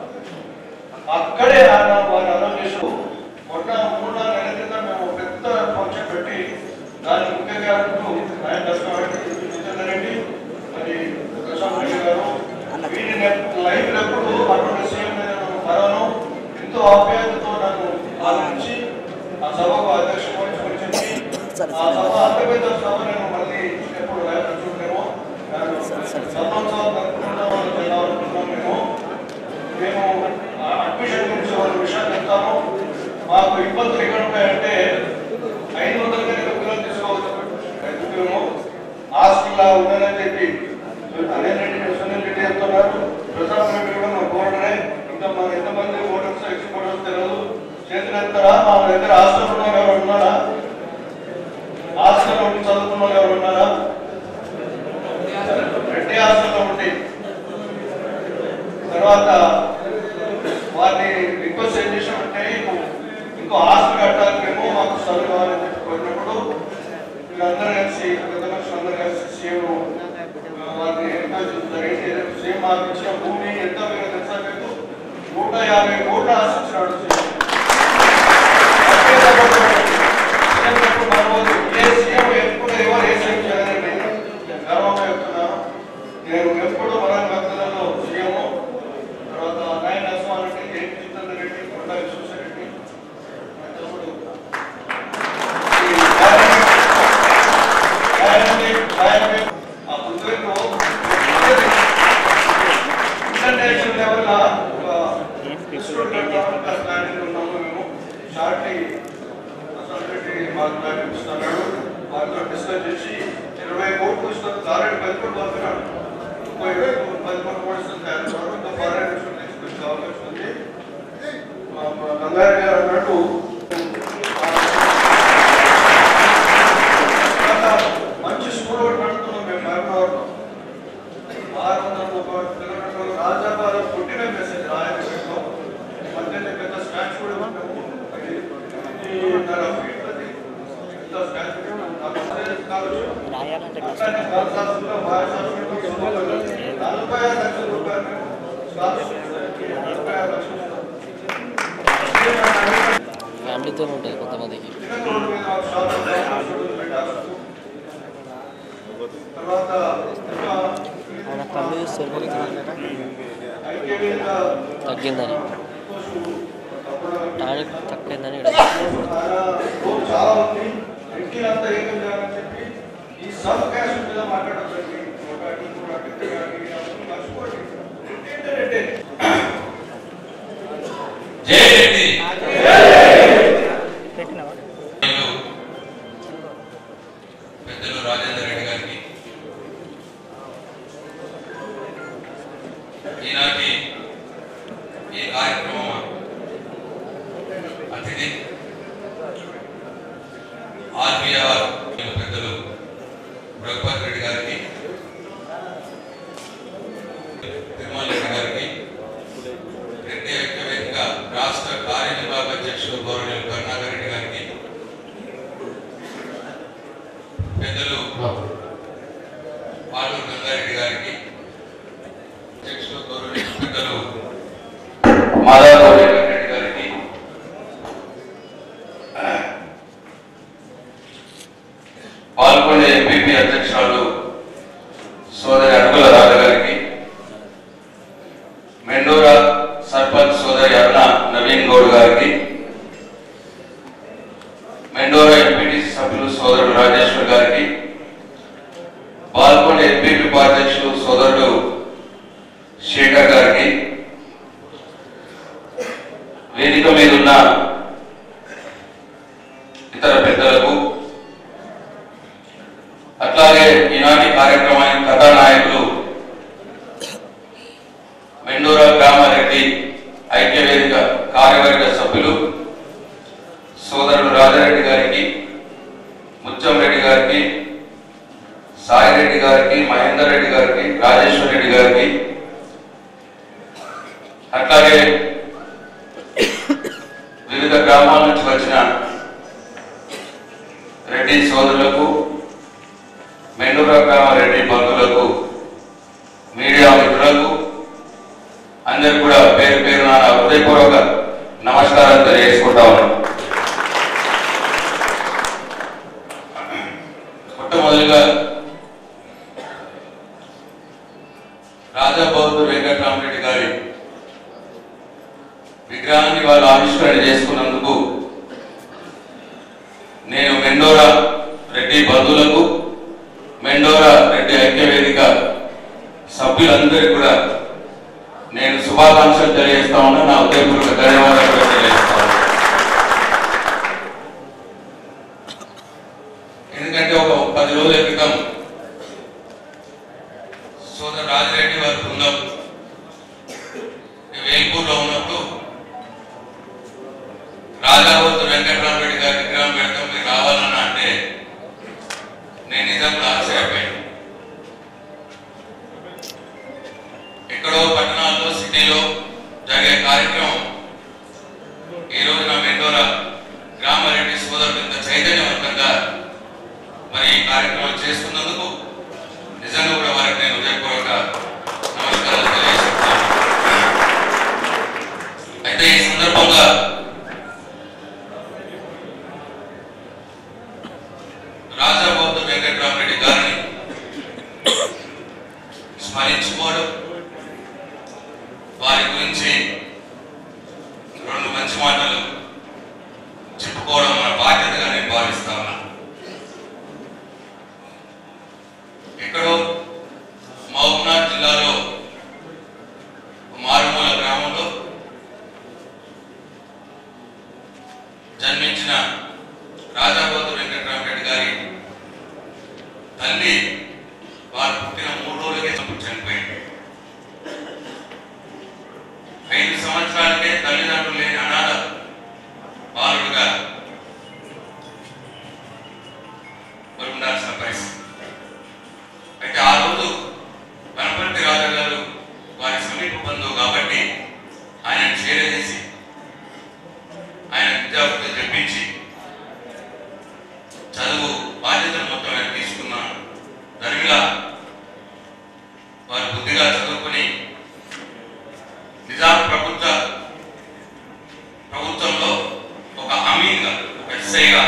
అక్కడే ఆయన వారి అనౌన్స్ మొన్న మూడు నాలుగు నెలల కింద మేము పెద్ద ఫంక్షన్ పెట్టి దాని ముఖ్య గారు ఆయన నరసింహారెడ్డి జితేందర్ రెడ్డి మరి ప్రశాంత్ రెడ్డి గారు వీరిని లైవ్ ఎప్పుడు అటువంటి సీఎం మరోను ఎంతో ఆప్యాయతతో నన్ను ఆలోచించి ఆ సభకు అధ్యక్షుడు వహించుకొని చెప్పి ఆ సభ అంత పెద్ద సభ నేను మళ్ళీ ఎప్పుడు లైవ్ చూడలేము సంవత్సరాలు అనుకుంటున్నాం మేము మేము ఆ అడ్మిషన్ గురించి ఒక విషయం చెప్తాము మాకు ఇబ్బందులు ఎక్కడ ఉంటాయంటే ఐదు వందల కనుక పిల్లలు తీసుకోవచ్చు ఎందుకేమో హాస్టల్లో ఉండాలని చెప్పి అనిల్ రెడ్డి సునీల్ రెడ్డి చెప్తున్నారు ప్రసాద్ రెడ్డి కూడా మా బోర్డరే ఇంకా మన ఎంతమంది ఓటర్స్ ఎక్స్ ఓటర్స్ తెలియదు చేతులు ఎత్తారా మా దగ్గర హాస్టల్ ఉన్న వాళ్ళు ఎవరు ఉన్నారా హాస్టల్లో ఉండి చదువుకున్న వాళ్ళు ఎవరు ఉన్నారా రెడ్డి హాస్టల్లో ఉండి తర్వాత వారిని రిక్వెస్ట్ ఏం చేసామంటే ఇంకో హాస్టల్ కట్టాలి మేము మాకు చదువు కావాలని చెప్పి కోరినప్పుడు వీళ్ళందరూ కలిసి పెద్ద మనుషులు అందరూ కలిసి సీఎం వారిని రిక్వెస్ట్ జరిగింది సీఎం మాకు ఇచ్చిన భూమి ఎంత మీరు తెలుసా మీకు నూట యాభై కోట్ల ఆశించినాడు సీఎం ఏ సీఎం ఎప్పుడు ఎవరు ఏ సీఎం చేయాలండి గర్వంగా చెప్తున్నాను నేను ఎప్పుడు మన భక్తులలో సీఎం తర్వాత నాయన నరసింహారెడ్డి నాకు ఇస్తున్నాడు వారితో డిస్కస్ చేసి ఇరవై కోట్లు ఇస్తాను ఆల్రెడీ పది కోట్లు పంపినాడు ఇంకో ఇరవై కోట్లు పది కోట్లు కూడా ఇస్తాను తయారు చేస్తారు. ఇంకా ఫారెన్ ఇన్స్టిట్యూట్ తీసుకొచ్చే అవకాశం ఉంది మా మా గంగారెడ్డి గారు అన్నట్టు ఆ, మంచి స్కూల్ ఒకటి నడుపుతున్నాం మేము మహబూబ్నగర్లో ఆరు వందల ముప్పై కిలోమీటర్లు రాజాబాద్ పుట్టిన మెసేజ్ రాయపేటలో మధ్యలో పెద్ద స్టాచ్యూ కూడా ఉంటాము ఈన్నర ఫీట్లది పెద్ద స్టాచ్యూ నాకు అసలే కావచ్చు అట్లానే గర్ల్స్ హాస్టల్లో బాయ్స్ హాస్టల్లో నలభై ఆరు లక్షల రూపాయలు మేము స్కాలర్షిప్ నలభై ఆరు లక్షలు ఇస్తాం.
ఫ్యామిలీతో ఉంటుంది కొంతమందికి
తిరుపతి రోడ్డు మీద ఒక షాప్ ఉంది. ఆ షాప్ పెట్టారు. తర్వాత ఇంకా
ఆయన కళ్ళు చూస్తే
ఐక్యవేదిక
తగ్గిందని టానిక్ తక్కువైందని ఈడ
చాలా ఉంది ఎన్టీ అంతా ఏకం చేయాలని చెప్పి ఈ సబ్ క్యాస్ట్ మీద మాట్లాడదండి ఒకటి ఒకటి ఒకటి అవన్నీ మర్చిపోండి రెడ్డి అంటే రెడ్డి.
జై రెడ్డి పెద్దలు రాజేందర్ రెడ్డి గారికి ఈనాటి ఈ కార్యక్రమం అతిథి ఆర్బిఆర్ పెద్దలు రఘుపతి రెడ్డి గారికి తిరుమల రెడ్డి గారికి రెడ్డి ఐక్యవేదిక రాష్ట్ర కార్యనిర్వాహక అధ్యక్షులు గౌరవనీయులు కరుణాకర్ రెడ్డి గారికి పెద్దలు పాలూరు గంగారెడ్డి గారికి అధ్యక్షులు గౌరవనీయులు పెద్దలు మాధవ రెడ్డి గారికి పాల్గొనే ఎంపీపీ అధ్యక్షురాలు సోదరి అడుగుల రాజ గారికి మెండోరా సర్పంచ్ సోదరి అరుణ నవీన్ గౌడ్ గారికి మెండోరా ఎంపీటీసీ సభ్యులు సోదరుడు రాజేశ్వర్ గారికి పాల్గొండ ఎంపీపీ ఉపాధ్యక్షులు సోదరుడు శేఖర్ గారికి వేదిక మీద ఉన్న ఇతర పెద్దలకు అట్లాగే ఈనాటి కార్యక్రమానికి కథానాయకులు మెండూరా గ్రామారెడ్డి ఐక్యవేదిక కార్యవర్గ సభ్యులు సోదరుడు రాజారెడ్డి గారికి ముత్యం రెడ్డి గారికి సాయిరెడ్డి గారికి మహేందర్ రెడ్డి గారికి రాజేశ్వర్ రెడ్డి గారికి అట్లాగే వివిధ గ్రామాల నుంచి వచ్చిన రెడ్డి సోదరులకు మెండూరా గ్రామ రెడ్డి బంధువులకు మీడియా మిత్రులకు అందరికి కూడా పేరు పేరు నా హృదయపూర్వక నమస్కారాలు తెలియజేసుకుంటా ఉన్నాను మొట్టమొదటిగా రాజా బౌద్ధ వెంకటరామరెడ్డి గారి విగ్రహాన్ని వాళ్ళు ఆవిష్కరణ చేసుకున్నందుకు నేను మెండోరా రెడ్డి బంధువులకు మెండోరా రెడ్డి ఐక్యవేదిక సభ్యులందరికీ కూడా నేను శుభాకాంక్షలు తెలియజేస్తా ఉన్నా నా ఉదయపూర్వక ధన్యవాదాలు కూడా తెలియజేస్తా ఉన్నా ఎందుకంటే ఒక పది రోజుల క్రితం సోదరు రాజిరెడ్డి వారి బృందం వేల్పూర్లో ఉన్నప్పుడు రాజావతు వెంకటరామరెడ్డి గారి విగ్రహం పెడతాం మీరు రావాలన్నా అంటే నేను నిజంగా ఆశ్చర్యపోయాను ఎక్కడో పట్టణాల్లో సిటీలో జరిగే కార్యక్రమం ఈ రోజు నా మెండోరా గ్రామారెడ్డి సోదరులు ఇంత చైతన్యవంతంగా మరి ఈ కార్యక్రమం చేస్తున్నందుకు నిజంగా కూడా వారికి నేను హృదయపూర్వక నమస్కారాలు తెలియజేస్తున్నాను అయితే ఈ సందర్భంగా రాజాబౌద్ధ వెంకటరామరెడ్డి గారిని స్మరించుకోవడం వారి గురించి రెండు మంచి మాటలు చెప్పుకోవడం మన బాధ్యతగా నేను భావిస్తా ఉన్నా ఎక్కడో మహబూబ్నాథ్ జిల్లాలో మారుమూల గ్రామంలో
ప్రభుత్వ ప్రభుత్వంలో ఒక అమీన్గా ఒక ఎస్ఐగా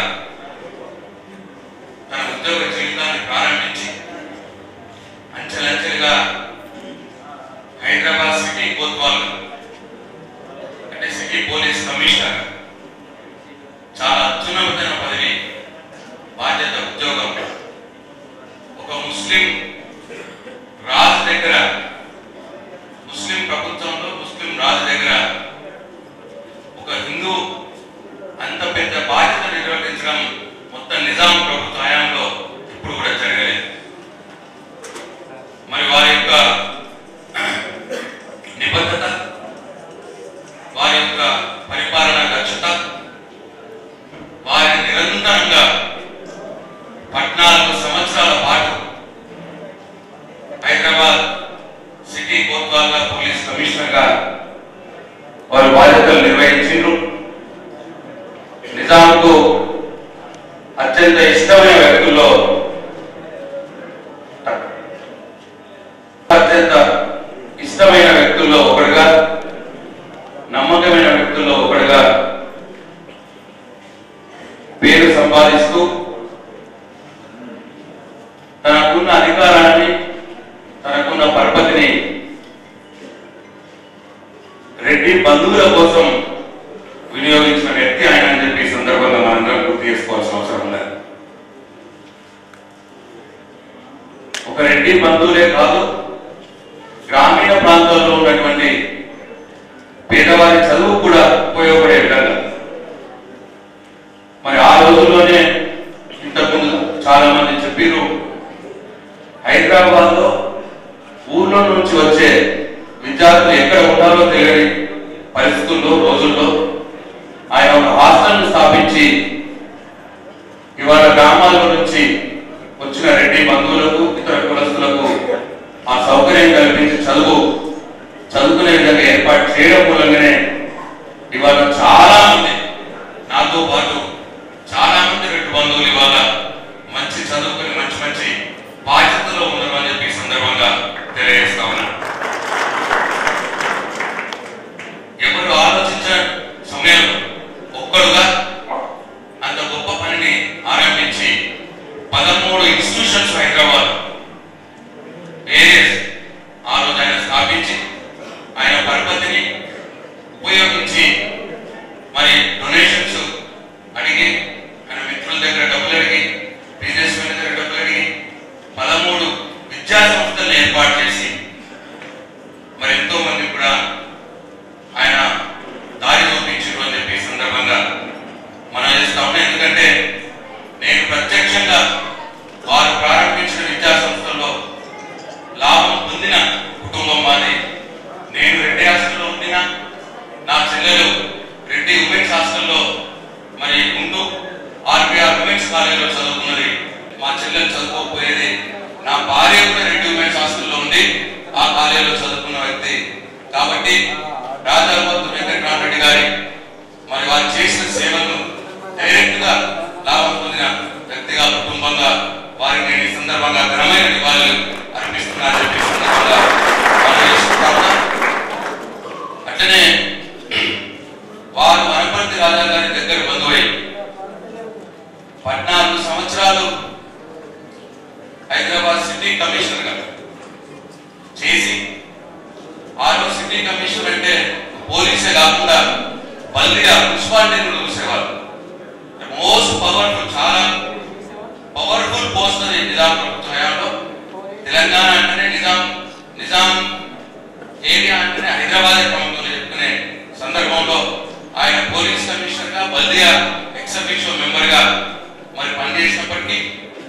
తన ఉద్యోగ జీవితాన్ని ప్రారంభించి అంచెలంచెలుగా హైదరాబాద్ సిటీ కోత్వాల్ అంటే సిటీ పోలీస్ కమిషనర్ చాలా అత్యున్నతమైన పదవి బాధ్యత ఉద్యోగం ఒక ముస్లిం రాజు దగ్గర ముస్లిం ప్రభుత్వంలో ముస్లిం రాజు దగ్గర ఒక హిందూ అంత పెద్ద బాధ్యత నిర్వర్తించడం మొత్తం నిజాం ప్రభుత్వ హయాంలో ఇప్పుడు కూడా జరగలేదు మరి వారి యొక్క నిబద్ధత వారి యొక్క పరిపాలన దక్షత వారిని నిరంతరంగా పద్నాలుగు సంవత్సరాల పాటు హైదరాబాద్ సిటీ కోత్వాల్గా పోలీస్ కమిషనర్గా వారి బాధ్యతలు నిర్వహించారు నిజాంకు అత్యంత ఇష్టమైన వ్యక్తుల్లో అత్యంత ఇష్టమైన వ్యక్తుల్లో ఒకడుగా నమ్మకమైన వ్యక్తుల్లో ఒకడుగా పేరు సంపాదిస్తూ తనకున్న అధికారాన్ని తనకున్న పరపతిని రెడ్డి బంధువుల కోసం వినియోగించిన వ్యక్తి ఆయన అని చెప్పి ఈ సందర్భంగా మనందరం గుర్తు చేసుకోవాల్సిన అవసరం ఉన్నది ఒక రెడ్డి బంధువులే కాదు గ్రామీణ ప్రాంతాల్లో ఉన్నటువంటి పేదవారి చదువు కూడా ఉపయోగపడే విధంగా మరి ఆ రోజుల్లోనే ఇంతకుముందు చాలా మంది చెప్పారు హైదరాబాద్ లో ఊర్లో నుంచి వచ్చే విద్యార్థులు ఎక్కడ ఉండాలో తెలియని పరిస్థితుల్లో రోజుల్లో ఆయన ఒక హాస్టల్ స్థాపించి ఇవాళ గ్రామాల నుంచి వచ్చిన రెడ్డి బంధువులకు ఇతర కులస్తులకు ఆ సౌకర్యం కల్పించి చదువు చదువుకునే విధంగా ఏర్పాటు చేయడం మూలంగానే ఇవాళ చాలా మంది నాతో పాటు చాలా మంది రెడ్డి బంధువులు ఇవాళ మంచి చదువుకుని మంచి మంచి బాధ్యతలో ఉన్నారు అని చెప్పి ఈ సందర్భంగా తెలియజేస్తా ఉన్నా ఎవరు ఆలోచించిన సమయంలో ఒక్కడుగా అంత గొప్ప పనిని ఆరంభించి పదమూడు ఇన్స్టిట్యూషన్స్ హైదరాబాద్ ఏరియస్ ఆ రోజు ఆయన స్థాపించి ఆయన పరపతిని ఉపయోగించి మరి డొనేషన్స్ అడిగి ఆయన మిత్రుల దగ్గర డబ్బులు అడిగి బిజినెస్ మెన్ దగ్గర డబ్బులు అడిగి పదమూడు విద్యా సంస్థలను ఏర్పాటు చేసి మరి ఎంతో మంది కూడా ఆయన దారి చూపించారు అని చెప్పి ఈ సందర్భంగా మనం చేస్తా ఉన్నాం ఎందుకంటే నేను ప్రత్యక్షంగా వారు ప్రారంభించిన విద్యా సంస్థల్లో లాభం పొందిన కుటుంబం మాది నేను రెడ్డి హాస్టల్లో ఉండిన నా చెల్లెలు రెడ్డి ఉమెన్స్ హాస్టల్లో మరి ఉంటూ ఆర్బిఆర్ ఉమెన్స్ కాలేజీలో చదువుకున్నది మా చెల్లెలు చదువుకోకపోయేది నా భార్య కూడా రెడ్డి ఉమెన్స్ హాస్టల్లో ఉంది ఆ కాలేజీలో చదువుకున్న వ్యక్తి కాబట్టి రాజాబద్దు వెంకటరామరెడ్డి గారి మరి వారు చేసిన సేవలను డైరెక్ట్ గా లాభం పొందిన వ్యక్తిగా కుటుంబంగా వారికి నేను ఈ సందర్భంగా ఘనమైన నివాళులు అర్పిస్తున్నా అని చెప్పి ఈ సందర్భంగా మనం చేసుకుంటా ఉన్నాం. అట్లనే వారు వనపర్తి రాజా గారి దగ్గర బంధువై పద్నాలుగు సంవత్సరాలు హైదరాబాద్ సిటీ కమిషనర్ గా చేసి ఆ రోజు సిటీ కమిషనర్ అంటే పోలీసే కాకుండా బల్దిగా మున్సిపాలిటీని కూడా చూసేవారు మోస్ట్ పవర్ఫుల్ చాలా పవర్ఫుల్ పోస్ట్ అది నిజాం ప్రభుత్వ హయాంలో తెలంగాణ అంటేనే నిజాం నిజాం ఏరియా అంటేనే హైదరాబాద్ క్రమంలో చెప్పుకునే సందర్భంలో ఆయన పోలీస్ కమిషనర్ గా బల్దియా ఎక్సఫిషియో మెంబర్ గా మరి పనిచేసినప్పటికీ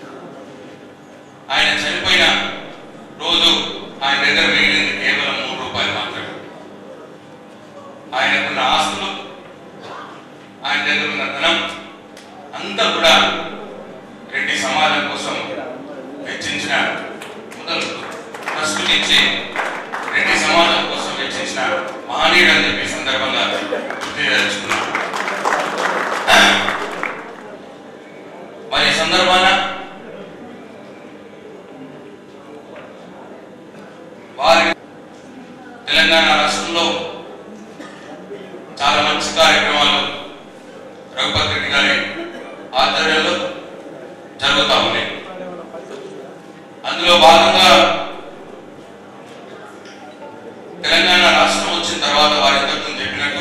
ఆయన చనిపోయిన రోజు ఆయన దగ్గర మిగిలింది కేవలం మూడు రూపాయలు మాత్రమే ఆయనకున్న ఆస్తులు ఆయన దగ్గర ఉన్న ధనం అంతా కూడా రెడ్డి సమాజం కోసం వెచ్చించిన మొదలు ట్రస్ట్ నుంచి రెడ్డి సమాజం కోసం వెచ్చించిన మహనీయుడు అని చెప్పి ఈ సందర్భంగా తెలియదలుచుకున్నాను మరి ఈ సందర్భాన వారి తెలంగాణ రాష్ట్రంలో మంచి కార్యక్రమాలు రఘుపతి రెడ్డి గారి ఆధ్వర్యంలో జరుగుతూ ఉన్నాయి అందులో భాగంగా తెలంగాణ రాష్ట్రం వచ్చిన తర్వాత వారి ఇంతకు చెప్పినట్టు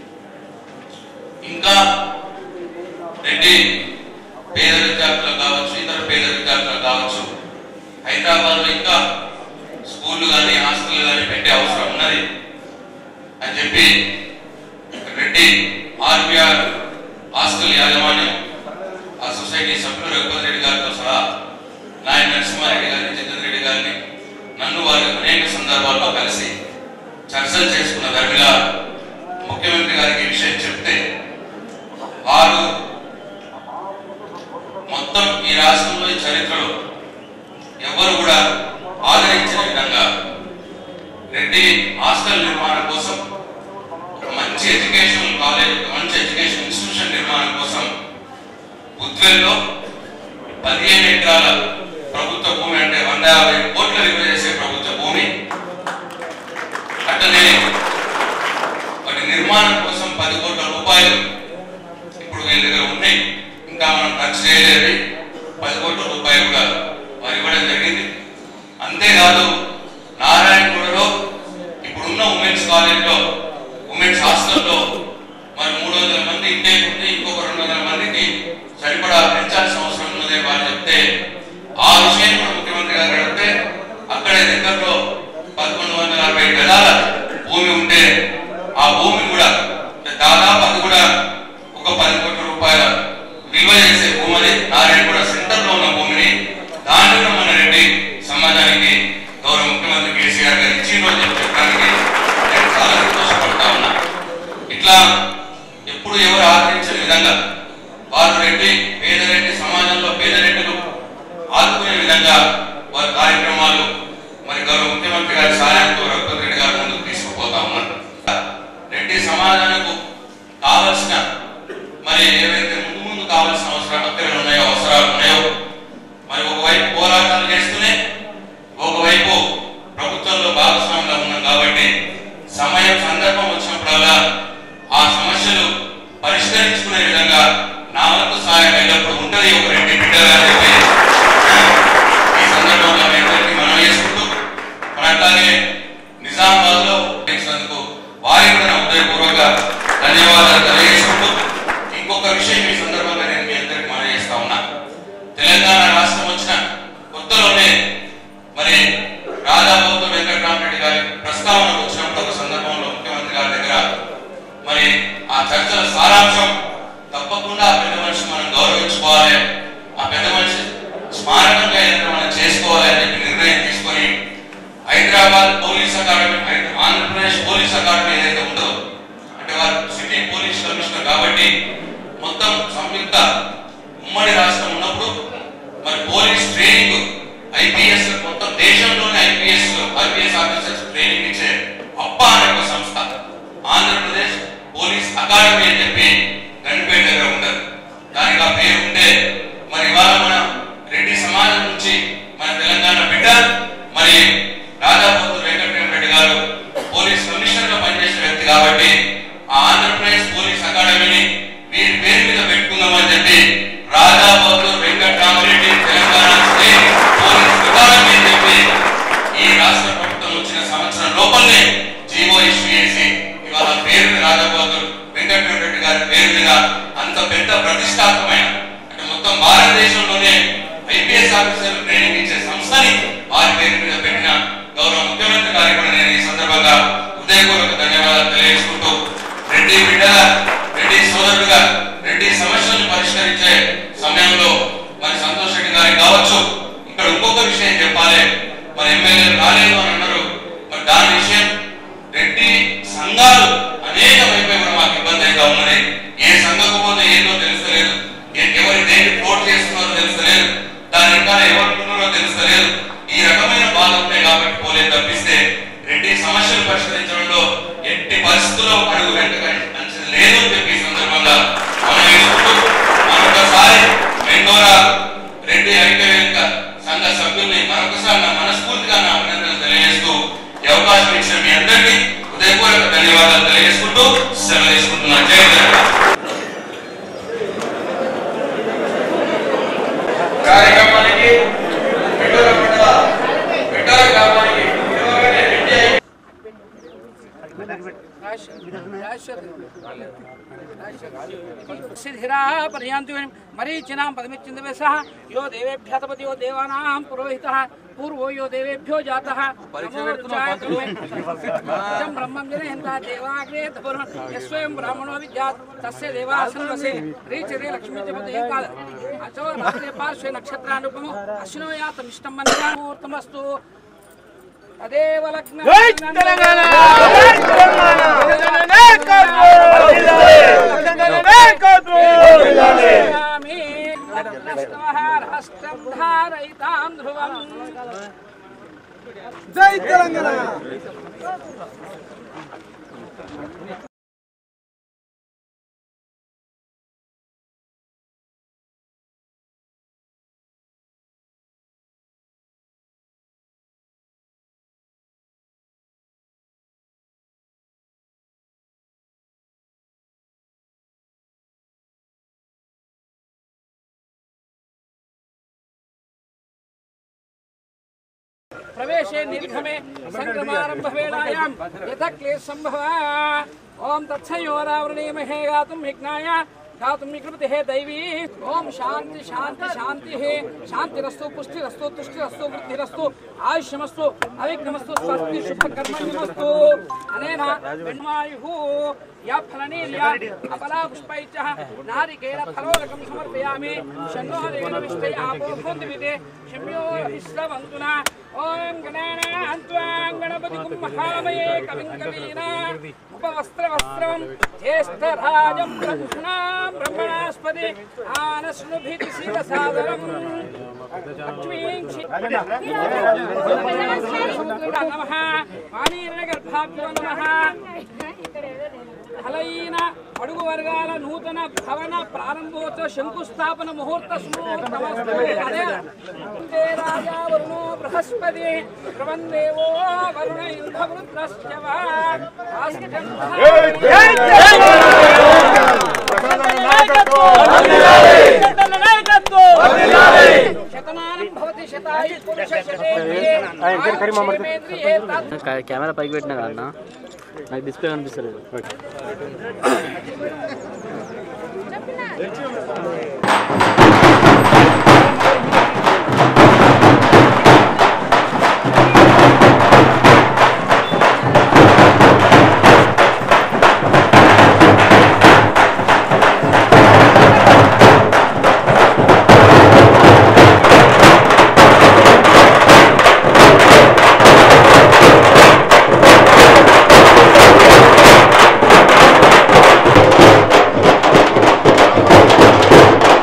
ఇంకా రెడ్డి పేద విద్యార్థులకు కావచ్చు ఇతర పేద విద్యార్థులకు కావచ్చు హైదరాబాద్ లో ఇంకా స్కూళ్ళు కానీ హాస్టల్ కానీ పెట్టే అవసరం ఉన్నది అని చెప్పి రెడ్డి ఆర్బిఆర్ హాస్టల్ యాజమాన్యం ఆ సొసైటీ సభ్యులు రఘుపతి రెడ్డి గారితో సహా నాయన నరసింహారెడ్డి గారిని చంద్ర రెడ్డి గారిని నన్ను వారి అనేక సందర్భాల్లో కలిసి చర్చలు చేసుకున్న ధర్మిల ముఖ్యమంత్రి గారికి ఈ విషయం చెప్తే వారు మొత్తం ఈ రాష్ట్రంలో ఈ చరిత్రలో ఎవరు కూడా ఆదరించిన విధంగా రెడ్డి హాస్టల్ నిర్మాణం కోసం ఒక మంచి ఎడ్యుకేషన్ కాలేజ్ ఒక మంచి ఎడ్యుకేషన్ ఇన్స్టిట్యూషన్ నిర్మాణం కోసం ఉద్వేల్లో పదిహేను ఎకరాల ప్రభుత్వ భూమి అంటే వంద యాభై కోట్ల విలువ చేసే ప్రభుత్వ భూమి అట్లనే వాటి నిర్మాణం కోసం పది కోట్ల రూపాయలు ఇప్పుడు వీళ్ళ దగ్గర ఉన్నాయి ఇంకా మనం ఖర్చు చేయలేదు పది కోట్ల రూపాయలు కూడా వారు ఇవ్వడం జరిగింది అంతేకాదు నారాయణగూడలో ఇప్పుడున్న ఉమెన్స్ కాలేజ్లో ఉమెన్స్ హాస్టల్లో మరి మూడు వందల మంది ఇంటే ఉంది ఇంకొక రెండు వందల మందికి సరిపడా పెంచాల్సిన అవసరం ఉన్నదే వాళ్ళు చెప్తే ఆ విషయం కూడా ముఖ్యమంత్రి గారు అడిగితే అక్కడే దగ్గరలో పదకొండు వందల అరవై గదాల భూమి ఉంటే ఆ భూమి కూడా దాదాపు అది కూడా ఒక పది కోట్ల రూపాయల విలువ చేసే భూమిని నారాయణగూడ సెంటర్ లో ఉన్న భూమిని దాన్ని కూడా మన రెడ్డి సమాజానికి గౌరవ ముఖ్యమంత్రి కేసీఆర్ గారు ఇచ్చిండ్రు అని చెప్పి చెప్పడానికి నేను చాలా సంతోషపడతా ఉన్నా ఇట్లా ఎప్పుడు ఎవరు ఆదరించని విధంగా వారు రెడ్డి పేదరెడ్డి సమాజంలో పేదరెడ్డిలు ఆదుకునే విధంగా వారి కార్యక్రమాలు మరి గౌరవ ముఖ్యమంత్రి గారి సహాయంతో రఘుపతి రెడ్డి గారు ముందుకు తీసుకుపోతా ఉన్నారు రెడ్డి సమాజానికి కావలసిన మరి ఏవైతే ముందు ముందు కావాల్సిన అవసరాలు అక్కర్లు ఉన్నాయో అవసరాలు ఉన్నాయో మరి ఒకవైపు పోరాటాలు చేస్తూనే ఒకవైపు ప్రభుత్వంలో భాగస్వామ్యంలో ఉన్నాం కాబట్టి సమయం సందర్భం వచ్చినప్పుడల్లా ఆ సమస్యలు పరిష్కరించుకునే విధంగా నా వంతు సహాయం ఎల్లప్పుడు ఉంటది ఒక రెండు బిడ్డగా అని చెప్పి ఈ సందర్భంగా మీ అందరికీ మనం చేసుకుంటూ మన అట్లాగే నిజామాబాద్ లో చేసినందుకు వారికి కూడా నా హృదయపూర్వక ధన్యవాదాలు తెలియజేసుకుంటూ ఇంకొక విషయం ఈ సందర్భంగా నేను మీ అందరికి మనం చేస్తా ఉన్నా తెలంగాణ రాష్ట్రం వచ్చిన కొత్తలోనే మరి రాధాబాబు వెంకటరామరెడ్డి గారి ప్రస్తావన వచ్చినప్పుడు ఒక సందర్భంలో ముఖ్యమంత్రి గారి దగ్గర మరి ఆ చర్చల సారాంశం తప్పకుండా ఆ పెద్ద మనిషి మనం గౌరవించుకోవాలి ఆ పెద్ద మనిషి స్మారకంగా ఏదైనా మనం చేసుకోవాలి అని చెప్పి నిర్ణయం తీసుకొని హైదరాబాద్ పోలీస్ అకాడమీ హై- ఆంధ్రప్రదేశ్ పోలీస్ అకాడమీ ఏదైతే ఉందో అంటే వారు సిటీ పోలీస్ కమిషనర్ కాబట్టి మొత్తం సంయుక్త ఉమ్మడి రాష్ట్రం ఉన్నప్పుడు మరి పోలీస్ ట్రైనింగ్ ఐపీఎస్ మొత్తం దేశంలోనే ఐపీఎస్ ఐపీఎస్ ఆఫీసర్స్ ట్రైనింగ్ ఇచ్చే అప్ప అనే ఒక సంస్థ ఆంధ్రప్రదేశ్ పోలీస్ అకాడమీ అని చెప్పి గండిపేట దగ్గర ఉండదు దానికి ఆ పేరు ఉంటే మరి ఇవాళ మన రెడ్డి సమాజం నుంచి మన తెలంగాణ బిడ్డ మరి రాజాపూర్ వెంకటరెడ్డి గారు పోలీస్ కమిషనర్ గా పనిచేసిన వ్యక్తి కాబట్టి ఆ ఆంధ్రప్రదేశ్ పోలీస్ అకాడమీని వీరి పేరు మీద పెట్టుకుందామని చెప్పి Rajapur Venkataramareddy Telangana state police academy అని చెప్పి ఈ రాష్ట్ర ప్రభుత్వం వచ్చిన సంవత్సరం లోపలనే జీవో ఇష్యూ చేసి ఇవాళ పేరు మీద రాజాబాబు వెంకటరెడ్డి గారి పేరు మీద అంత పెద్ద ప్రతిష్టాత్మకమైన అంటే మొత్తం భారతదేశంలోనే ఐపీఎస్ ఆఫీసర్ ట్రైనింగ్ ఇచ్చే సంస్థని వారి పేరు మీద పెట్టిన గౌరవ ముఖ్యమంత్రి గారికి కూడా నేను ఈ సందర్భంగా హృదయపూర్వక ధన్యవాదాలు తెలియజేసుకుంటూ రెడ్డి బిడ్డగా రెడ్డి సోదరుడుగా రెడ్డి సమస్యలను పరిష్కరించే సమయంలో మరి సంతోష్ రెడ్డి గారికి కావచ్చు ఇక్కడ ఇంకొక విషయం చెప్పాలి మరి ఎమ్మెల్యే రాలేదు అని అన్నారు మరి దాని విషయం రెడ్డి సంఘాలు అనేక వైపు కూడా మాకు ఇబ్బంది అయితే ఉన్నది ఏ సంఘకు పోతే ఏందో తెలుస్తలేదు ఏ- ఎవరి దేనికి పోటీ చేస్తున్నారో తెలుస్తలేదు దాని ఇంకా ఎవరు ఉన్నారో తెలుస్తలేదు ఈ రకమైన బాధ ఉంటాయి కాబట్టి పోలేదు తప్పిస్తే రెడ్డి సమస్యలు పరిష్కరించడంలో ఎట్టి పరిస్థితుల్లో అడుగు వెంటనే లేదు అని చెప్పి ఈ సందర్భంగా మనం చేసుకుంటూ మరొకసారి మెండోరా రెడ్డి ఐక్యవేదిక సంఘ సభ్యుల్ని మరొకసారి నా మనస్ఫూర్తిగా నా అభినందనలు తెలియజేస్తూ ఈ అవకాశం ఇచ్చిన మీ అందరికీ హృదయపూర్వక ధన్యవాదాలు తెలియజేసుకుంటూ కోరుకుంటూ సెలవు తీసుకుంటున్నాను జై తెలంగాణ
కార్యక్రమానికి విఠల మండల విఠల గ్రామానికి ఇవ్వగానే రెడ్డి అయి
సిద్ధిరా పర్యాంతి మరీచినాం పదమిచ్చిందవేశ యో దేవేభ్య తపతి యో దేవానాం పురోహిత పూర్వో యో దేవేభ్యో జాత బ్రహ్మం జనయంత దేవాగ్రే తపురం యస్వయం బ్రాహ్మణో విద్యాత్ తస్య దేవాసనవసే రీచరే లక్ష్మీ జపతే కాల అచో రాత్రే పార్శ్వే నక్షత్రానుపమో అశ్వినో యాతమిష్టం మంత్రమూర్తమస్తు తదేవ లగ్న
తెలంగాణ!
రాష్ట్రం ధారయితాం ధ్రువం
జై తెలంగాణ
प्रवेशे निर्गमे संक्रमारंभवेलायां यथा क्लेश संभव ओम तत्सयोरावृणीमहे गातुं विघ्नाय गातुं विकृतिः दैवी ओम शांति शांति शांति शांतिरस्तु पुष्टिरस्तु तुष्टिरस्तु वृद्धिरस्तु आयुष्यमस्तु अविघ्नमस्तु स्वस्ति शुभकर्मण्यमस्तु अनेन विण्वायुः या फलनील्या अपला पुष्पैः नारिकेल फलोदकं समर्पयामि शन्नो रेण विष्टे आपो भून्दिविदे शम्यो विश्ववन्तुना ॐ गणानान्त्वां गणपतिकुं महामये कविं कवीना उपवस्त्रवस्त्रं ज्येष्ठराजं प्रभुषणां ब्रह्मणास्पदे आनश्नुभिः लक्ष्मीं नमः वाणीर्गर्भाभ्यो नमः ఫలైన అడుగు వర్గాల నూతన భవన ప్రారంభోత్సవ శంకుస్థాపన ముహూర్త స్మూర్తమస్తు అదే వందే రాజా వరుణో బృహస్పతి ప్రవందేవో వరుణ ఇంద్రవృత్రశ్చ వా. శతమానం భవతి శతాయు పురుష శతేంద్రియే ఆయుష్యేంద్రియే తత్
కెమెరా పైకి పెట్టినా కదా అన్న నాకు డిస్ప్లే కనిపిస్తలేదు
జై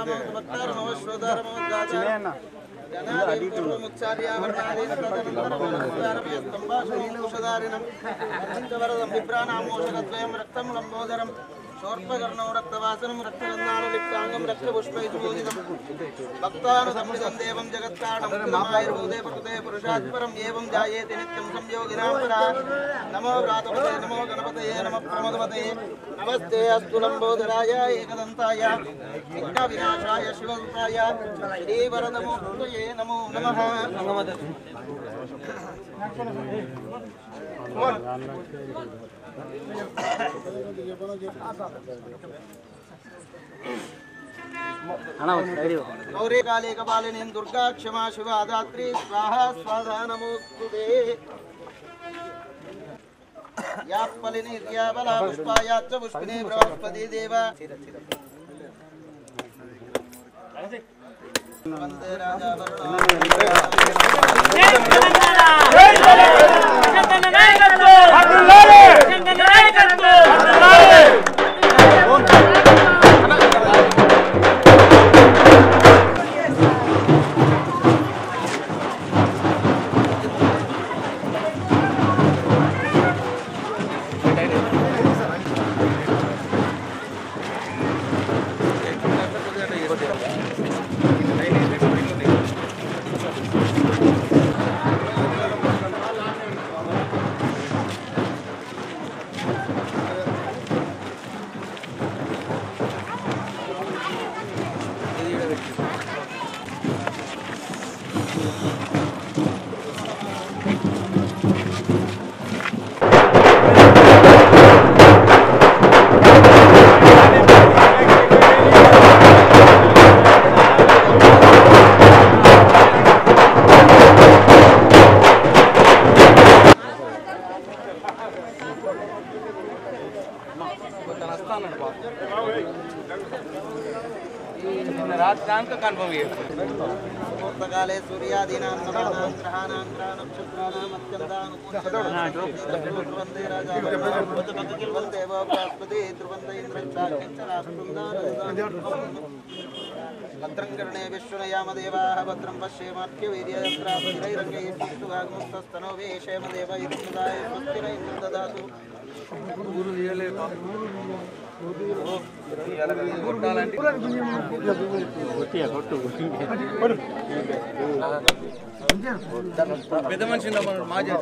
బిభ్రానామోషకద్వయం రక్తం లంబోదరం శోర్పకర్ణం రక్తవాసనం రక్తగంధాన లిప్తాంగం రక్తపుష్పైర్మోదితం భక్తానుసంవిదం దేవం జగత్కాణమాయుర్భూతే ప్రకృతే పురుషాత్పరం ఏవం జాయేతి నిత్యం సంయోగినాం పరా నమో వ్రాతపతే నమో గణపతయే నమ ప్రమదపతే నమస్తే అస్తు లంబోదరాయ ఏకదంతాయ విఘ్న వినాశాయ శివరూపాయ శ్రీవరదమూర్తయే నమో నమః గౌరీ కాళీ కపాలిని దుర్గా క్షమా శివ దాత్రి స్వాహ స్వాధా నమోస్తుతే యాప్పలిని ర్యాబలా పుష్పాయాచ్చ పుష్పిని బృహస్పతి దేవ వందే రాజా
రాత్రి కన్ఫర్మ్
ముహూర్తకాలే సూర్యాదీనాం నవానాం గ్రహాణాం గ్రహ నక్షత్రాణాం అత్యంతానుకూలంతే రాజా వందేవ బృహస్పతి ధ్రువంత ఇంద్రచాక్ష భద్రం కర్ణే విశ్వనయామదేవాः భద్రం పశ్యేమాఖ్య వీర్యత్రాభిరైరంగైస్తువాగ్ముక్తస్తనో వేషేమదేవ ఇత్యుదాయ స్వస్తిన ఇంద్ర దదాతు
పెద్ద మనిషి మాజీ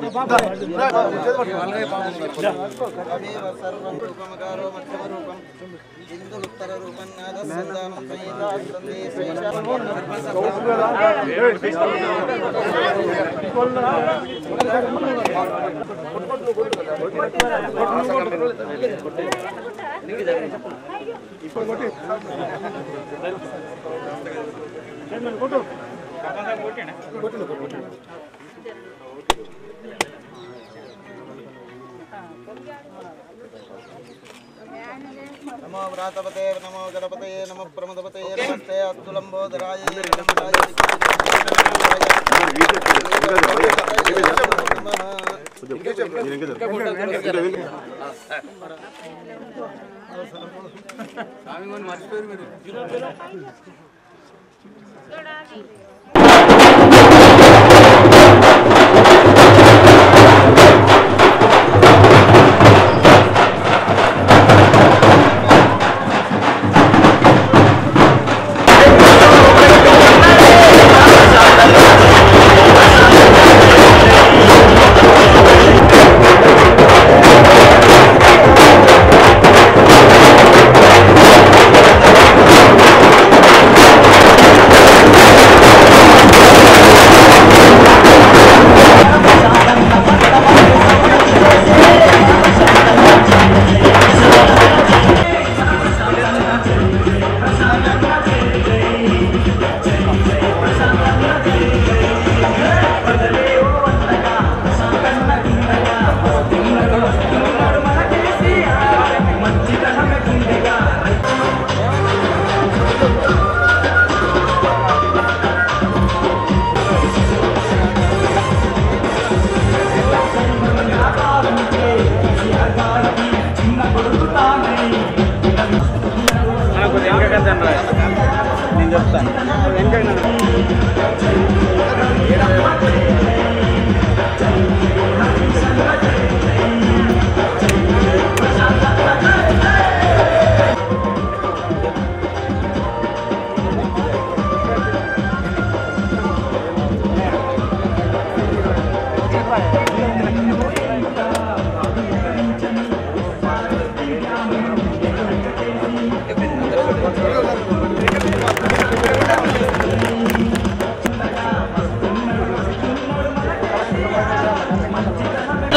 తమేవ సర్వం రూపమకారో మధ్యమ రూపం హిందులుత్తర రూపం నాదసంధానం సంహితాగ్రంథే నమో వ్రాతపతే నమో గణపతే నమో ప్రమదపతే నమస్తే అస్తు లంబోదరాయ
స్వామి కొని మర్చిపోయారు మీరు
Thank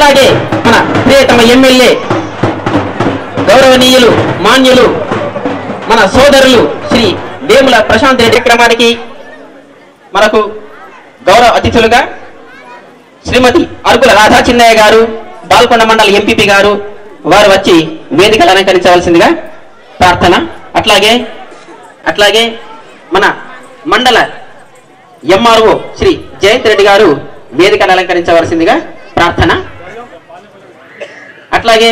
అట్లాగే మన ప్రియతమ ఎమ్మెల్యే గౌరవనీయులు మాన్యులు మన సోదరులు శ్రీ వేముల ప్రశాంత్ రెడ్డి క్రమానికి మనకు గౌరవ అతిథులుగా శ్రీమతి అరుగుల రాధా చిన్నయ్య గారు బాల్కొండ మండల ఎంపీపీ గారు వారు వచ్చి వేదికలు అలంకరించవలసిందిగా ప్రార్థన అట్లాగే అట్లాగే మన మండల ఎంఆర్ఓ శ్రీ జయంత్ రెడ్డి గారు వేదికను అలంకరించవలసిందిగా ప్రార్థన అట్లాగే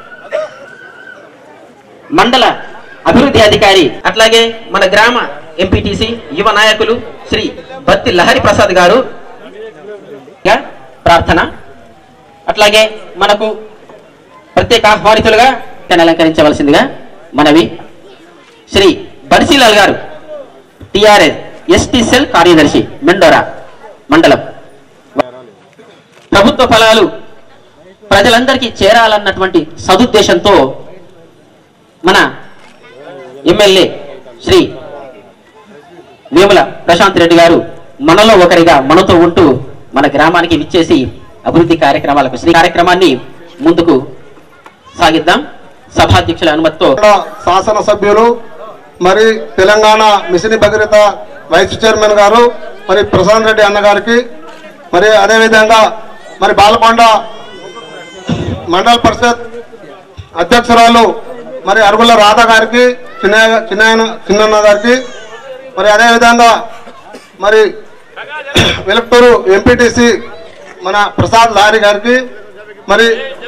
మండల అభివృద్ధి అధికారి అట్లాగే మన గ్రామ ఎంపీటీసీ యువ నాయకులు శ్రీ బత్తి లహరి ప్రసాద్ గారు గా ప్రార్థన అట్లాగే మనకు ప్రత్యేక ఆహ్వానితులుగా తను అలంకరించవలసిందిగా మనవి శ్రీ బన్సీలాల్ గారు టిఆర్ఎస్ ఎస్టీ సెల్ కార్యదర్శి మెండోరా మండలం ప్రభుత్వ ఫలాలు ప్రజలందరికీ చేరాలన్నటువంటి సదుద్దేశంతో మన ఎమ్మెల్యే శ్రీ వేముల ప్రశాంత్ రెడ్డి గారు మనలో ఒకరిగా మనతో ఉంటూ మన గ్రామానికి విచ్చేసి అభివృద్ధి కార్యక్రమాలకు శ్రీ కార్యక్రమాన్ని ముందుకు సాగిద్దాం సభాధ్యక్షుల అనుమతితో
శాసనసభ్యులు మరి Telangana mission Bhagiratha vice chairman గారు మరి ప్రశాంత్ రెడ్డి అన్న గారికి మరి అదేవిధంగా మరి బాలకొండ మండల పరిషత్ అధ్యక్షురాలు మరి అరుగుల రాధ గారికి చిన్న చిన్న చిన్నన్న గారికి మరి అదేవిధంగా మరి వెలక్టూరు ఎంపీటీసీ మన ప్రసాద్ లారీ గారికి మరి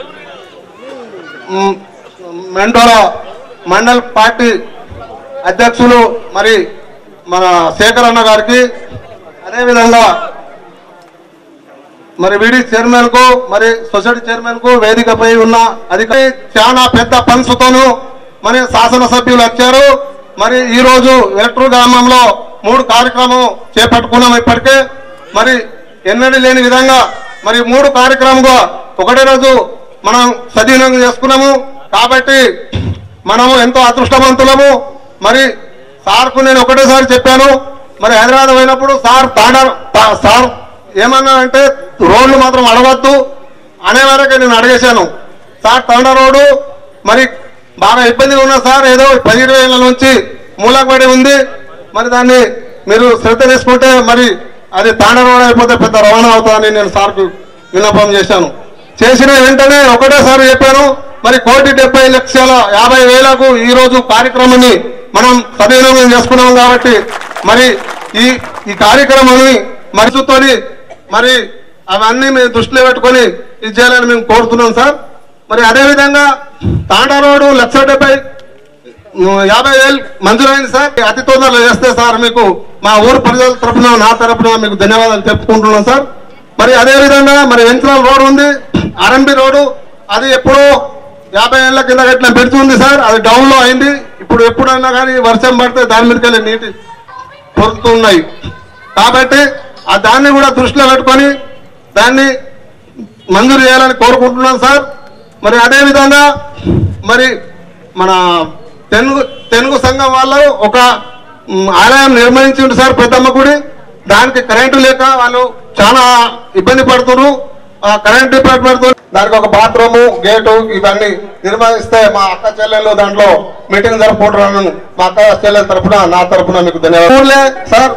మ్, మెండోర మండల్ పార్టీ అధ్యక్షులు మరి మన శేఖర్ అన్న గారికి అదేవిధంగా మరి విడి చైర్మన్ కు మరి సొసైటీ చైర్మన్ కు వేదికపై ఉన్న అధికారి చాలా పెద్ద పన్సుతోను మరి శాసనసభ్యులు వచ్చారు మరి ఈ రోజు ఎలక్ట్రల్ గ్రామంలో మూడు కార్యక్రమం చేపట్టుకున్నాం ఇప్పటికే మరి ఎన్నడూ లేని విధంగా మరి మూడు కార్యక్రమంగా ఒకటే రోజు మనం సద్వినియోగం చేసుకున్నాము కాబట్టి మనము ఎంతో అదృష్టవంతులము మరి సార్కు నేను ఒకటేసారి చెప్పాను మరి హైదరాబాద్ పోయినప్పుడు సార్ తాడ తా- సార్ ఏమన్నా అంటే రోడ్లు మాత్రం అడగద్దు అనే వరకే నేను అడిగేశాను సార్ తండ రోడ్డు మరి బాగా ఇబ్బందిగా ఉన్నా సార్ ఏదో పది ఇరవై ఏళ్ళ నుంచి మూలకబడి ఉంది మరి దాన్ని మీరు శ్రద్ధ తీసుకుంటే మరి అది తాండ రోడ్ అయిపోతే పెద్ద రవాణా అవుతుందని నేను సార్కు విన్నపం చేశాను చేసిన వెంటనే ఒకటేసారి చెప్పాను మరి కోటి డెబ్బై లక్షల యాభై వేలకు ఈ రోజు కార్యక్రమాన్ని మనం సద్వినియోగం చేసుకున్నాం కాబట్టి మరి ఈ ఈ కార్యక్రమాన్ని మరిచుతోని మరి అవన్నీ మేము దృష్టిలో పెట్టుకొని ఇది చేయాలని మేము కోరుతున్నాం సార్ మరి అదేవిధంగా తాండా రోడ్డు లక్ష డెబ్బై ఉమ్, యాభై వేలు మంజూరైంది సార్ అతి తొందరలో చేస్తే సార్ మీకు మా ఊరు ప్రజల తరపున నా తరపున మీకు ధన్యవాదాలు చెప్పుకుంటున్నాం సార్ మరి అదే విధంగా మరి వెంచరాల రోడ్ ఉంది ఆర్ఎంబి రోడ్డు అది ఎప్పుడో యాభై ఏళ్ళ కింద కట్టిన బ్రిడ్జ్ ఉంది సార్ అది డౌన్ లో అయింది ఇప్పుడు ఎప్పుడైనా కానీ వర్షం పడితే దాని మీదకి వెళ్ళి నీటి పొరుతున్నాయి కాబట్టి ఆ దాన్ని కూడా దృష్టిలో పెట్టుకొని దాన్ని మంజూరు చేయాలని కోరుకుంటున్నాం సార్ మరి అదే విధంగా మరి మన తెలుగు తెలుగు సంఘం వాళ్ళు ఒక మ్, ఆలయం నిర్మించిండు సార్ పెద్దమ్మ గుడి దానికి కరెంటు లేక వాళ్ళు చాలా ఇబ్బంది పడుతున్నారు ఆ కరెంట్ డిపార్ట్మెంట్ తో దానికి ఒక బాత్రూమ్ గేటు ఇవన్నీ నిర్వహిస్తే మా అక్క చెల్లెలు దాంట్లో మీటింగ్ జరుపుకుంటున్నాను మా అక్క చెల్లెల తరపున నా తరపున మీకు ధన్యవాదాలు ఊర్లే సార్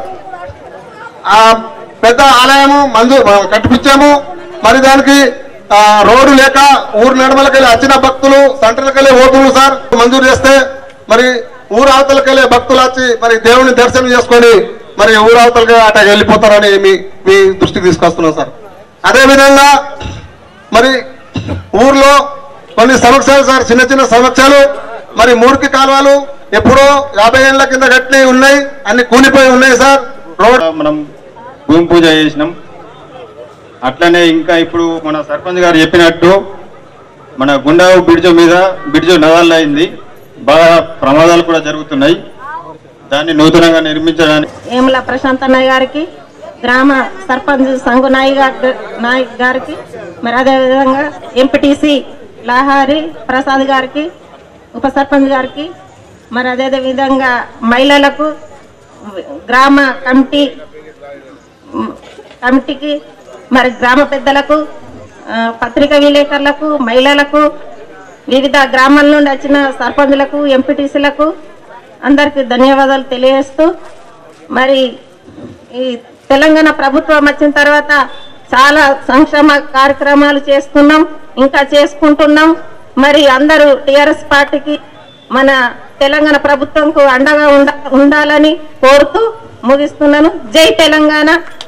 ఆ పెద్ద ఆలయము మంజూ కట్టిపించాము మరి దానికి ఆ, రోడ్డు లేక ఊరు నడమలకెళ్ళి వచ్చిన భక్తులు సెంటర్లకెళ్ళి పోతున్నారు సార్ మంజూరు చేస్తే మరి ఊరు అవతలకెళ్ళి భక్తులు వచ్చి మరి దేవుని దర్శనం చేసుకొని మరి ఊరు అవతలకి అట వెళ్ళిపోతారని మీ మీ దృష్టికి తీసుకొస్తున్నాం సార్ అదే విధంగా మరి ఊర్లో కొన్ని సమస్యలు సార్ చిన్న చిన్న సమస్యలు మరి మురికి కాలువలు ఎప్పుడో యాభై ఏళ్ల కింద కట్టి ఉన్నాయి అన్ని కూలిపోయి ఉన్నాయి సార్ రోడ్
మనం భూమి పూజ చేసినాం అట్లనే ఇంకా ఇప్పుడు మన సర్పంచ్ గారు చెప్పినట్టు మన గుండావు బ్రిడ్జ్ మీద బ్రిడ్జ్ నదాల్లో అయింది బాగా ప్రమాదాలు కూడా జరుగుతున్నాయి దాన్ని నూతనంగా నిర్మించడానికి
ఏముల ప్రశాంత్ అన్నయ్య గారికి గ్రామ సర్పంచ్ సంఘు నాయక్ గా- నాయక్ గారికి మరి అదేవిధంగా ఎంపీటీసీ లాహారి ప్రసాద్ గారికి ఉప సర్పంచ్ గారికి మరి అదే విధంగా మహిళలకు గ్రామ కమిటీ కమిటీకి మరి గ్రామ పెద్దలకు ఆ, పత్రికా విలేకరులకు మహిళలకు వివిధ గ్రామాల నుండి వచ్చిన సర్పంచులకు ఎంపీటీసీలకు అందరికీ ధన్యవాదాలు తెలియజేస్తూ మరి ఈ తెలంగాణ ప్రభుత్వం వచ్చిన తర్వాత చాలా సంక్షేమ కార్యక్రమాలు చేస్తున్నాం ఇంకా చేసుకుంటున్నాం మరి అందరూ టిఆర్ఎస్ పార్టీకి మన తెలంగాణ ప్రభుత్వంకు అండగా ఉండ ఉండాలని కోరుతూ ముగిస్తున్నాను జై తెలంగాణ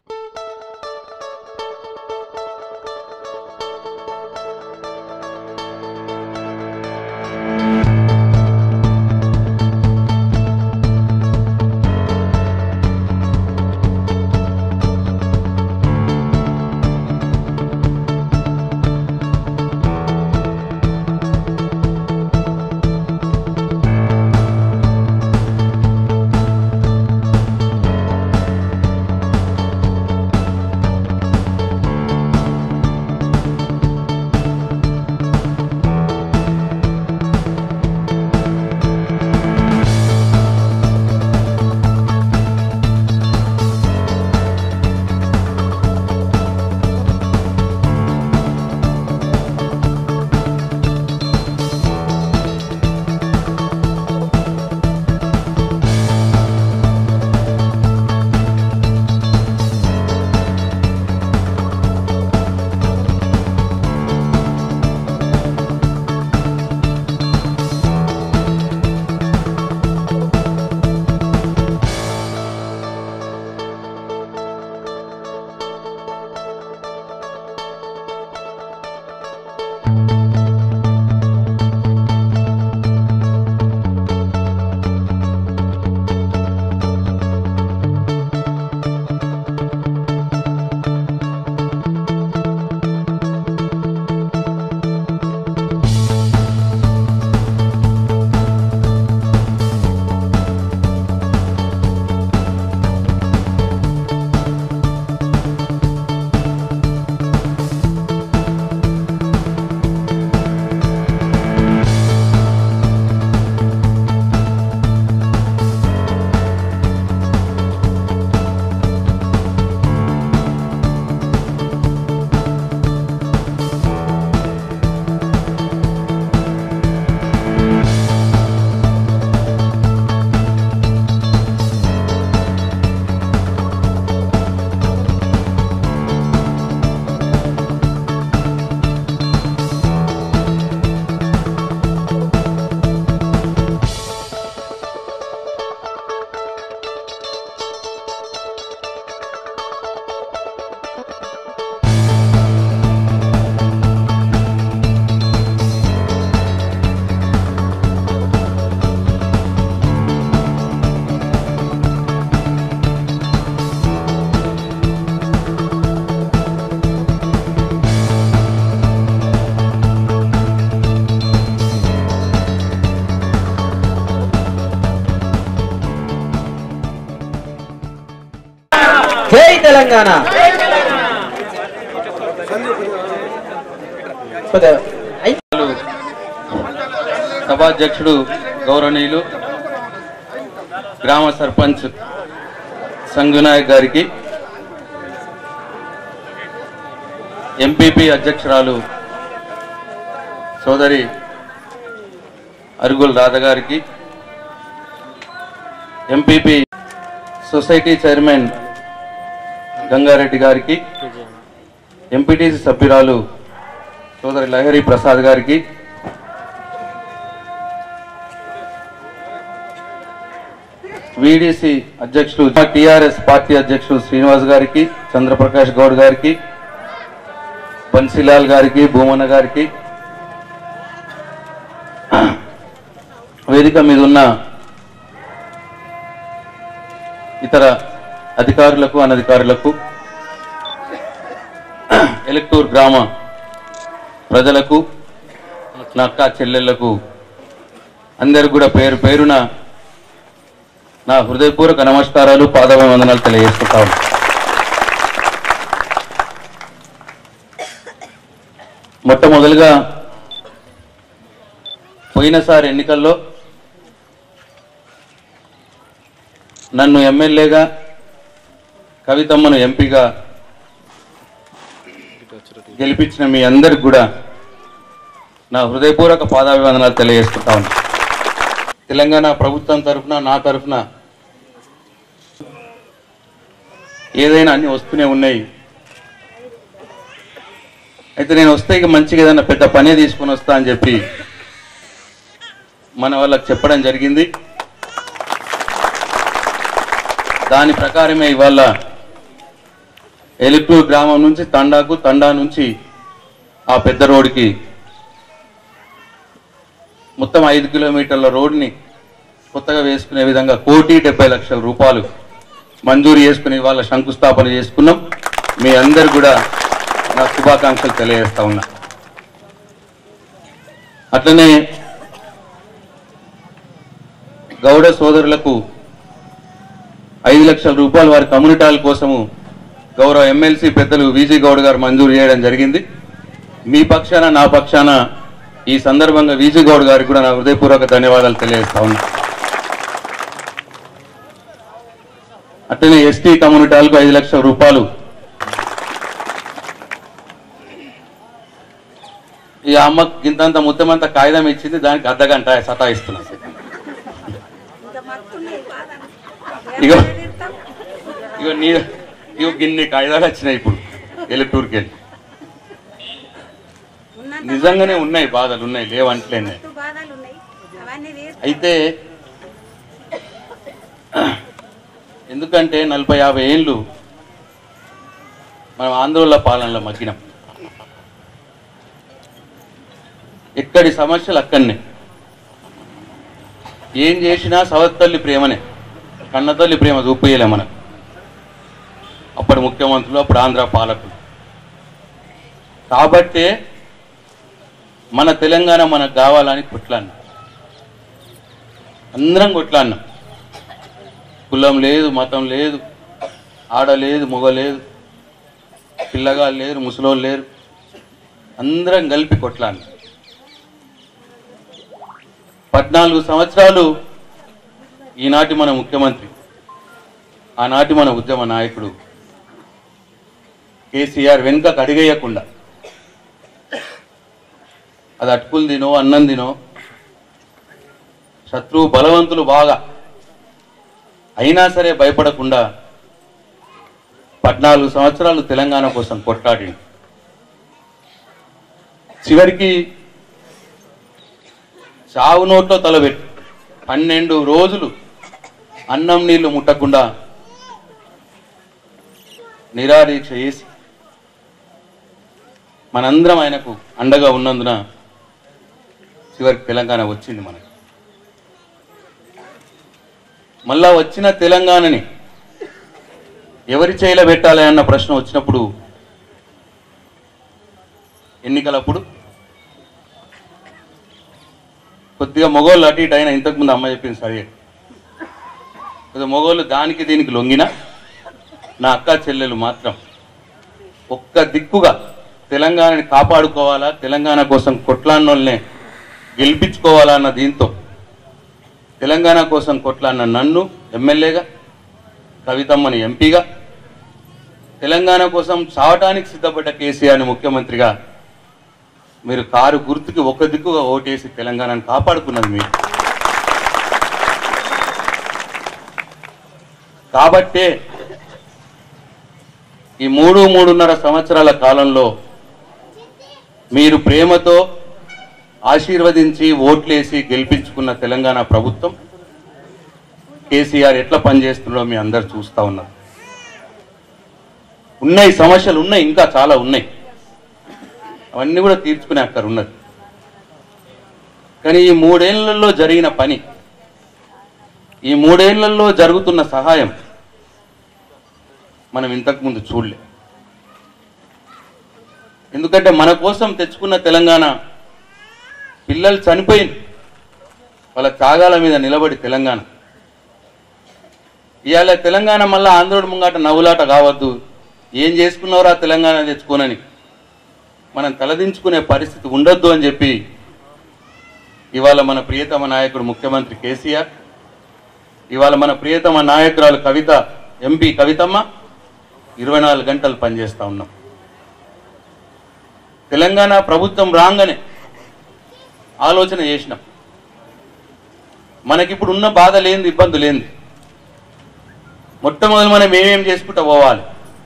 జై తెలంగాణ
సభాధ్యక్షుడు గౌరవనీయులు గ్రామ సర్పంచ్ సంగునాయక్ గారికి ఎంపీపీ అధ్యక్షురాలు సోదరి అరుగుల్ రాధ గారికి ఎంపీపీ సొసైటీ చైర్మన్ గంగారెడ్డి గారికి ఎంపీటీసీ సభ్యురాలు సోదరి లహరి ప్రసాద్ గారికి విడిసి అధ్యక్షుడు టిఆర్ఎస్ పార్టీ అధ్యక్షుడు శ్రీనివాస్ గారికి చంద్రప్రకాష్ గౌడ్ గారికి బన్సీలాల్ గారికి భూమన్న గారికి వేదిక మీద ఉన్న ఇతర అధికారులకు అనధికారులకు ఎలక్టూర్ గ్రామ ప్రజలకు నా అక్క చెల్లెళ్లకు అందరికి కూడా పేరు పేరున నా హృదయపూర్వక నమస్కారాలు పాదవందనాలు తెలియజేసుకుంటా ఉన్నాను. మొట్టమొదలుగా పోయినసారి ఎన్నికల్లో నన్ను ఎమ్మెల్యేగా కవితమ్మను ఎంపీగా గెలిపించిన మీ అందరికి కూడా నా హృదయపూర్వక పాదాభివందనాలు తెలియజేసుకుంటా ఉన్నా తెలంగాణ ప్రభుత్వం తరఫున నా తరఫున ఏదైనా అన్ని వస్తూనే ఉన్నాయి అయితే నేను వస్తే ఇక మంచిగా ఏదైనా పెద్ద పనే తీసుకొని వస్తా అని చెప్పి మన వాళ్ళకి చెప్పడం జరిగింది దాని ప్రకారమే ఇవాళ ఎలిక్టూర్ గ్రామం నుంచి తండాకు తండా నుంచి ఆ పెద్ద రోడ్డుకి మొత్తం ఐదు కిలోమీటర్ల రోడ్ని కొత్తగా వేసుకునే విధంగా కోటి డెబ్బై లక్షల రూపాయలు మంజూరు చేసుకుని ఇవాళ శంకుస్థాపన చేసుకున్నాం మీ అందరు కూడా నా శుభాకాంక్షలు తెలియజేస్తా ఉన్నా అట్లనే గౌడ సోదరులకు ఐదు లక్షల రూపాయలు వారి కమ్యూనిటాల కోసము గౌరవ ఎమ్మెల్సీ పెద్దలు విజయ్ గౌడ్ గారు మంజూరు చేయడం జరిగింది మీ పక్షాన నా పక్షాన ఈ సందర్భంగా విజయ్ గౌడ్ గారికి కూడా నా హృదయపూర్వక ధన్యవాదాలు తెలియజేస్తా ఉన్నా అట్లనే ఎస్టీ కమ్యూనిటాలకు ఐదు లక్షల రూపాయలు ఈ అమ్మ ఇంతంత ముత్తమంత కాగితం ఇచ్చింది దానికి అర్ధగంట సతాయిస్తున్నా ఇగో ఇగో నీ ఇగో గిన్ని కాగితాలు వచ్చినాయి ఇప్పుడు ఎలక్టూర్కి వెళ్ళి నిజంగానే ఉన్నాయి బాధలు ఉన్నాయి లేవంటలేనే అయితే ఎందుకంటే నలభై యాభై ఏళ్ళు మనం ఆందోళన పాలనలో మగ్గినాం ఎక్కడి సమస్యలు అక్కడనే ఏం చేసినా సవత్తల్లి ప్రేమనే కన్నతల్లి ప్రేమ చూపించలే మనకు అప్పటి ముఖ్యమంత్రులు అప్పుడు ఆంధ్ర పాలకులు కాబట్టే మన తెలంగాణ మనకు కావాలని కొట్లాడినాం అందరం కొట్లాడినాం కులం లేదు మతం లేదు ఆడ లేదు మొగ లేదు పిల్లగాళ్ళు లేరు ముసలోళ్ళు లేరు అందరం కలిపి కొట్లాడినాం పద్నాలుగు సంవత్సరాలు ఈనాటి మన ముఖ్యమంత్రి ఆనాటి మన ఉద్యమ నాయకుడు కేసీఆర్ వెనుకకు అడిగేయకుండా అది అటుకులు తినో అన్నం తినో శత్రువు బలవంతులు బాగా అయినా సరే భయపడకుండా పద్నాలుగు సంవత్సరాలు తెలంగాణ కోసం కొట్లాడి చివరికి చావు నోట్లో తలబెట్టి పన్నెండు రోజులు అన్నం నీళ్లు ముట్టకుండా నిరాదీక్ష చేసి మనందరం ఆయనకు అండగా ఉన్నందున చివరికి తెలంగాణ వచ్చింది మనకి మళ్ళా వచ్చిన తెలంగాణని ఎవరి చేయిలో పెట్టాలి అన్న ప్రశ్న వచ్చినప్పుడు ఎన్నికలప్పుడు కొద్దిగా మొగోళ్ళు అటు ఇటు అయినా ఇంతకుముందు అమ్మ చెప్పింది సరే కొద్దిగా మొగోళ్ళు దానికి దీనికి లొంగిన నా అక్క చెల్లెలు మాత్రం ఒక్క దిక్కుగా తెలంగాణని కాపాడుకోవాలా తెలంగాణ కోసం కొట్లాడినోళ్ళనే గెలిపించుకోవాలా అన్న దీంతో తెలంగాణ కోసం కొట్లాడిన నన్ను ఎమ్మెల్యేగా కవితమ్మని ఎంపీగా తెలంగాణ కోసం చావటానికి సిద్ధపడ్డ కేసీఆర్ని ముఖ్యమంత్రిగా మీరు కారు గుర్తుకి ఒక దిక్కుగా ఓటేసి తెలంగాణను కాపాడుకున్నది మీరు కాబట్టే ఈ మూడు మూడున్నర సంవత్సరాల కాలంలో మీరు ప్రేమతో ఆశీర్వదించి ఓట్లేసి గెలిపించుకున్న తెలంగాణ ప్రభుత్వం కేసీఆర్ ఎట్లా పనిచేస్తుండో మీ అందరు చూస్తా ఉన్నారు ఉన్నాయి సమస్యలు ఉన్నాయి ఇంకా చాలా ఉన్నాయి అవన్నీ కూడా తీర్చుకునే అక్కడ ఉన్నది కానీ ఈ మూడేళ్లలో జరిగిన పని ఈ మూడేళ్లలో జరుగుతున్న సహాయం మనం ఇంతకుముందు చూడలే ఎందుకంటే మన కోసం తెచ్చుకున్న తెలంగాణ పిల్లలు చనిపోయింది వాళ్ళ త్యాగాల మీద నిలబడి తెలంగాణ ఇవాళ తెలంగాణ మళ్ళా ఆంధ్రుడు ముంగాట నవ్వులాట కావద్దు ఏం చేసుకున్నారో ఆ తెలంగాణ తెచ్చుకోనని మనం తలదించుకునే పరిస్థితి ఉండొద్దు అని చెప్పి ఇవాళ మన ప్రియతమ నాయకుడు ముఖ్యమంత్రి కేసీఆర్ ఇవాళ మన ప్రియతమ నాయకురాలు కవిత ఎంపీ కవితమ్మ ఇరవై నాలుగు గంటలు పనిచేస్తా ఉన్నాం తెలంగాణ ప్రభుత్వం రాగానే ఆలోచన చేసినాం మనకిప్పుడు ఉన్న బాధ లేనిది ఇబ్బంది లేనిది మొట్టమొదటి మనం ఏమేం చేసుకుంటూ పోవాలి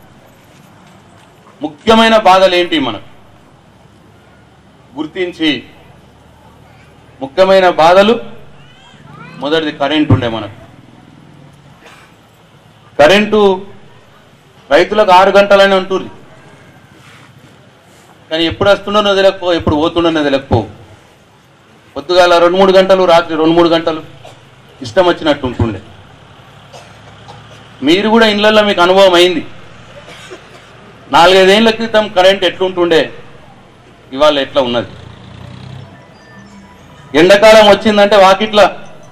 ముఖ్యమైన బాధలు ఏంటి మనకు గుర్తించి ముఖ్యమైన బాధలు మొదటిది కరెంటు ఉండే మనకు కరెంటు రైతులకు ఆరు గంటలనే ఉంటుంది కానీ ఎప్పుడు వస్తుండో తెలియకపో ఎప్పుడు పోతుండో తెలియకపో పొద్దుగాల రెండు మూడు గంటలు రాత్రి రెండు మూడు గంటలు ఇష్టం వచ్చినట్టు ఉంటుండే మీరు కూడా ఇళ్ళల్లో మీకు అనుభవం అయింది నాలుగైదేళ్ల క్రితం కరెంట్ ఎట్లుంటుండే ఇవాళ ఎట్లా ఉన్నది ఎండాకాలం వచ్చిందంటే వాకిట్ల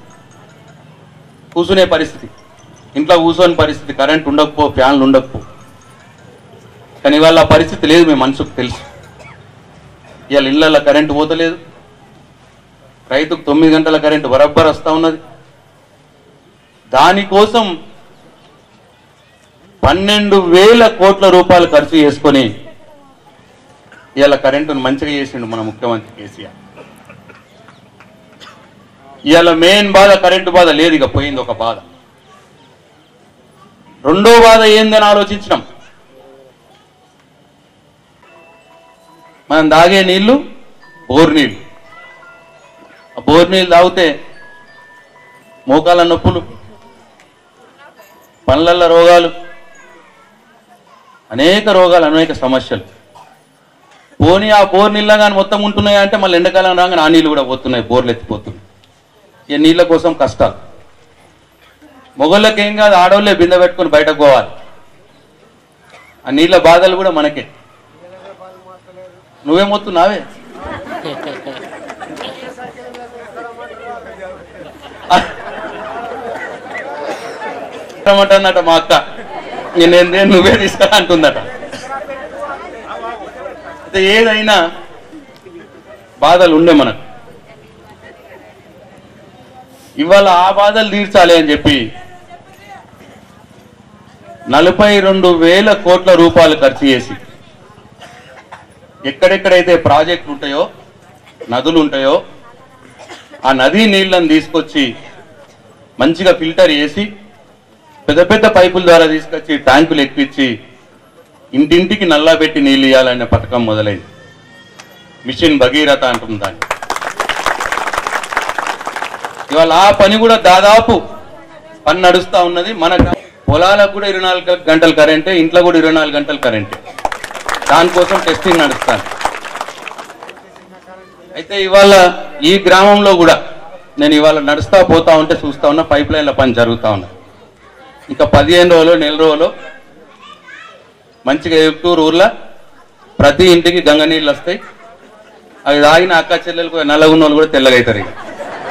కూసునే పరిస్థితి ఇంట్లో కూర్చొని పరిస్థితి కరెంట్ ఉండకపో ఫ్యాన్లు ఉండకపో కానీ ఇవాళ ఆ పరిస్థితి లేదు మీ మనసుకు తెలుసు ఇవాళ ఇళ్ళల్లో కరెంటు పోతలేదు రైతుకు తొమ్మిది గంటల కరెంటు బరబ్బర్ వస్తూ ఉన్నది దానికోసం పన్నెండు వేల కోట్ల రూపాయలు ఖర్చు చేసుకొని ఇవాళ కరెంటును మంచిగా చేసిండు మన ముఖ్యమంత్రి కేసీఆర్ ఇవాళ మెయిన్ బాధ కరెంటు బాధ లేదు ఇక పోయింది ఒక బాధ రెండో బాధ ఏందని ఆలోచించినాం మనం తాగే నీళ్లు బోర్ నీళ్లు ఆ బోర్ నీళ్ళు తాగితే మోకాల నొప్పులు పండ్లల్ల రోగాలు అనేక రోగాలు అనేక సమస్యలు పోనీ ఆ బోర్ నీళ్ళ కానీ మొత్తం ఉంటున్నాయి అంటే మళ్ళీ ఎండాకాలం రాగానే ఆ నీళ్ళు కూడా పోతున్నాయి బోర్లు ఎత్తిపోతున్నాయి ఈ నీళ్ళ కోసం కష్టాలు మొగళ్ళకి ఏం కాదు ఆడవాళ్ళే బిందె పెట్టుకొని బయటకు పోవాలి ఆ నీళ్ళ బాధలు కూడా మనకే నువ్వేమొత్తున్నావే అన్నట మా అక్క నేనేందే నువ్వే తీసుకురా అంటుందట అయితే ఏదైనా బాధలు ఉండే మనకు ఇవాళ ఆ బాధలు తీర్చాలి అని చెప్పి నలభై రెండు వేల కోట్ల రూపాయలు ఖర్చు చేసి ఎక్కడెక్కడైతే ప్రాజెక్టులు ఉంటాయో నదులు ఉంటాయో ఆ నదీ నీళ్ళని తీసుకొచ్చి మంచిగా ఫిల్టర్ చేసి పెద్ద పెద్ద పైపుల ద్వారా తీసుకొచ్చి ట్యాంకులు ఎక్కించి ఇంటింటికి నల్లా పెట్టి నీళ్ళు ఇవ్వాలనే పథకం మొదలైంది మిషన్ భగీరథ అంటుంది దాన్ని ఇవాళ ఆ పని కూడా దాదాపు పని నడుస్తా ఉన్నది మన గ్రా- పొలాలకు కూడా ఇరవై నాలుగు గంటల కరెంటే ఇంట్లో కూడా ఇరవై నాలుగు గంటల కరెంటే దానికోసం టెస్టింగ్ నడుస్తాను అయితే ఇవాళ ఈ గ్రామంలో కూడా నేను ఇవాళ నడుస్తా పోతా ఉంటే చూస్తా ఉన్నా పైప్ లైన్ల పని జరుగుతా ఉన్నా ఇంకా పదిహేను రోజులు నెల రోజులు మంచిగా ఎగుటూరు ఊర్లో ప్రతి ఇంటికి గంగ నీళ్ళు వస్తాయి అవి తాగిన అక్క చెల్లెలకు నల్లగా ఉన్న వాళ్ళు కూడా తెల్లగవుతారు ఇక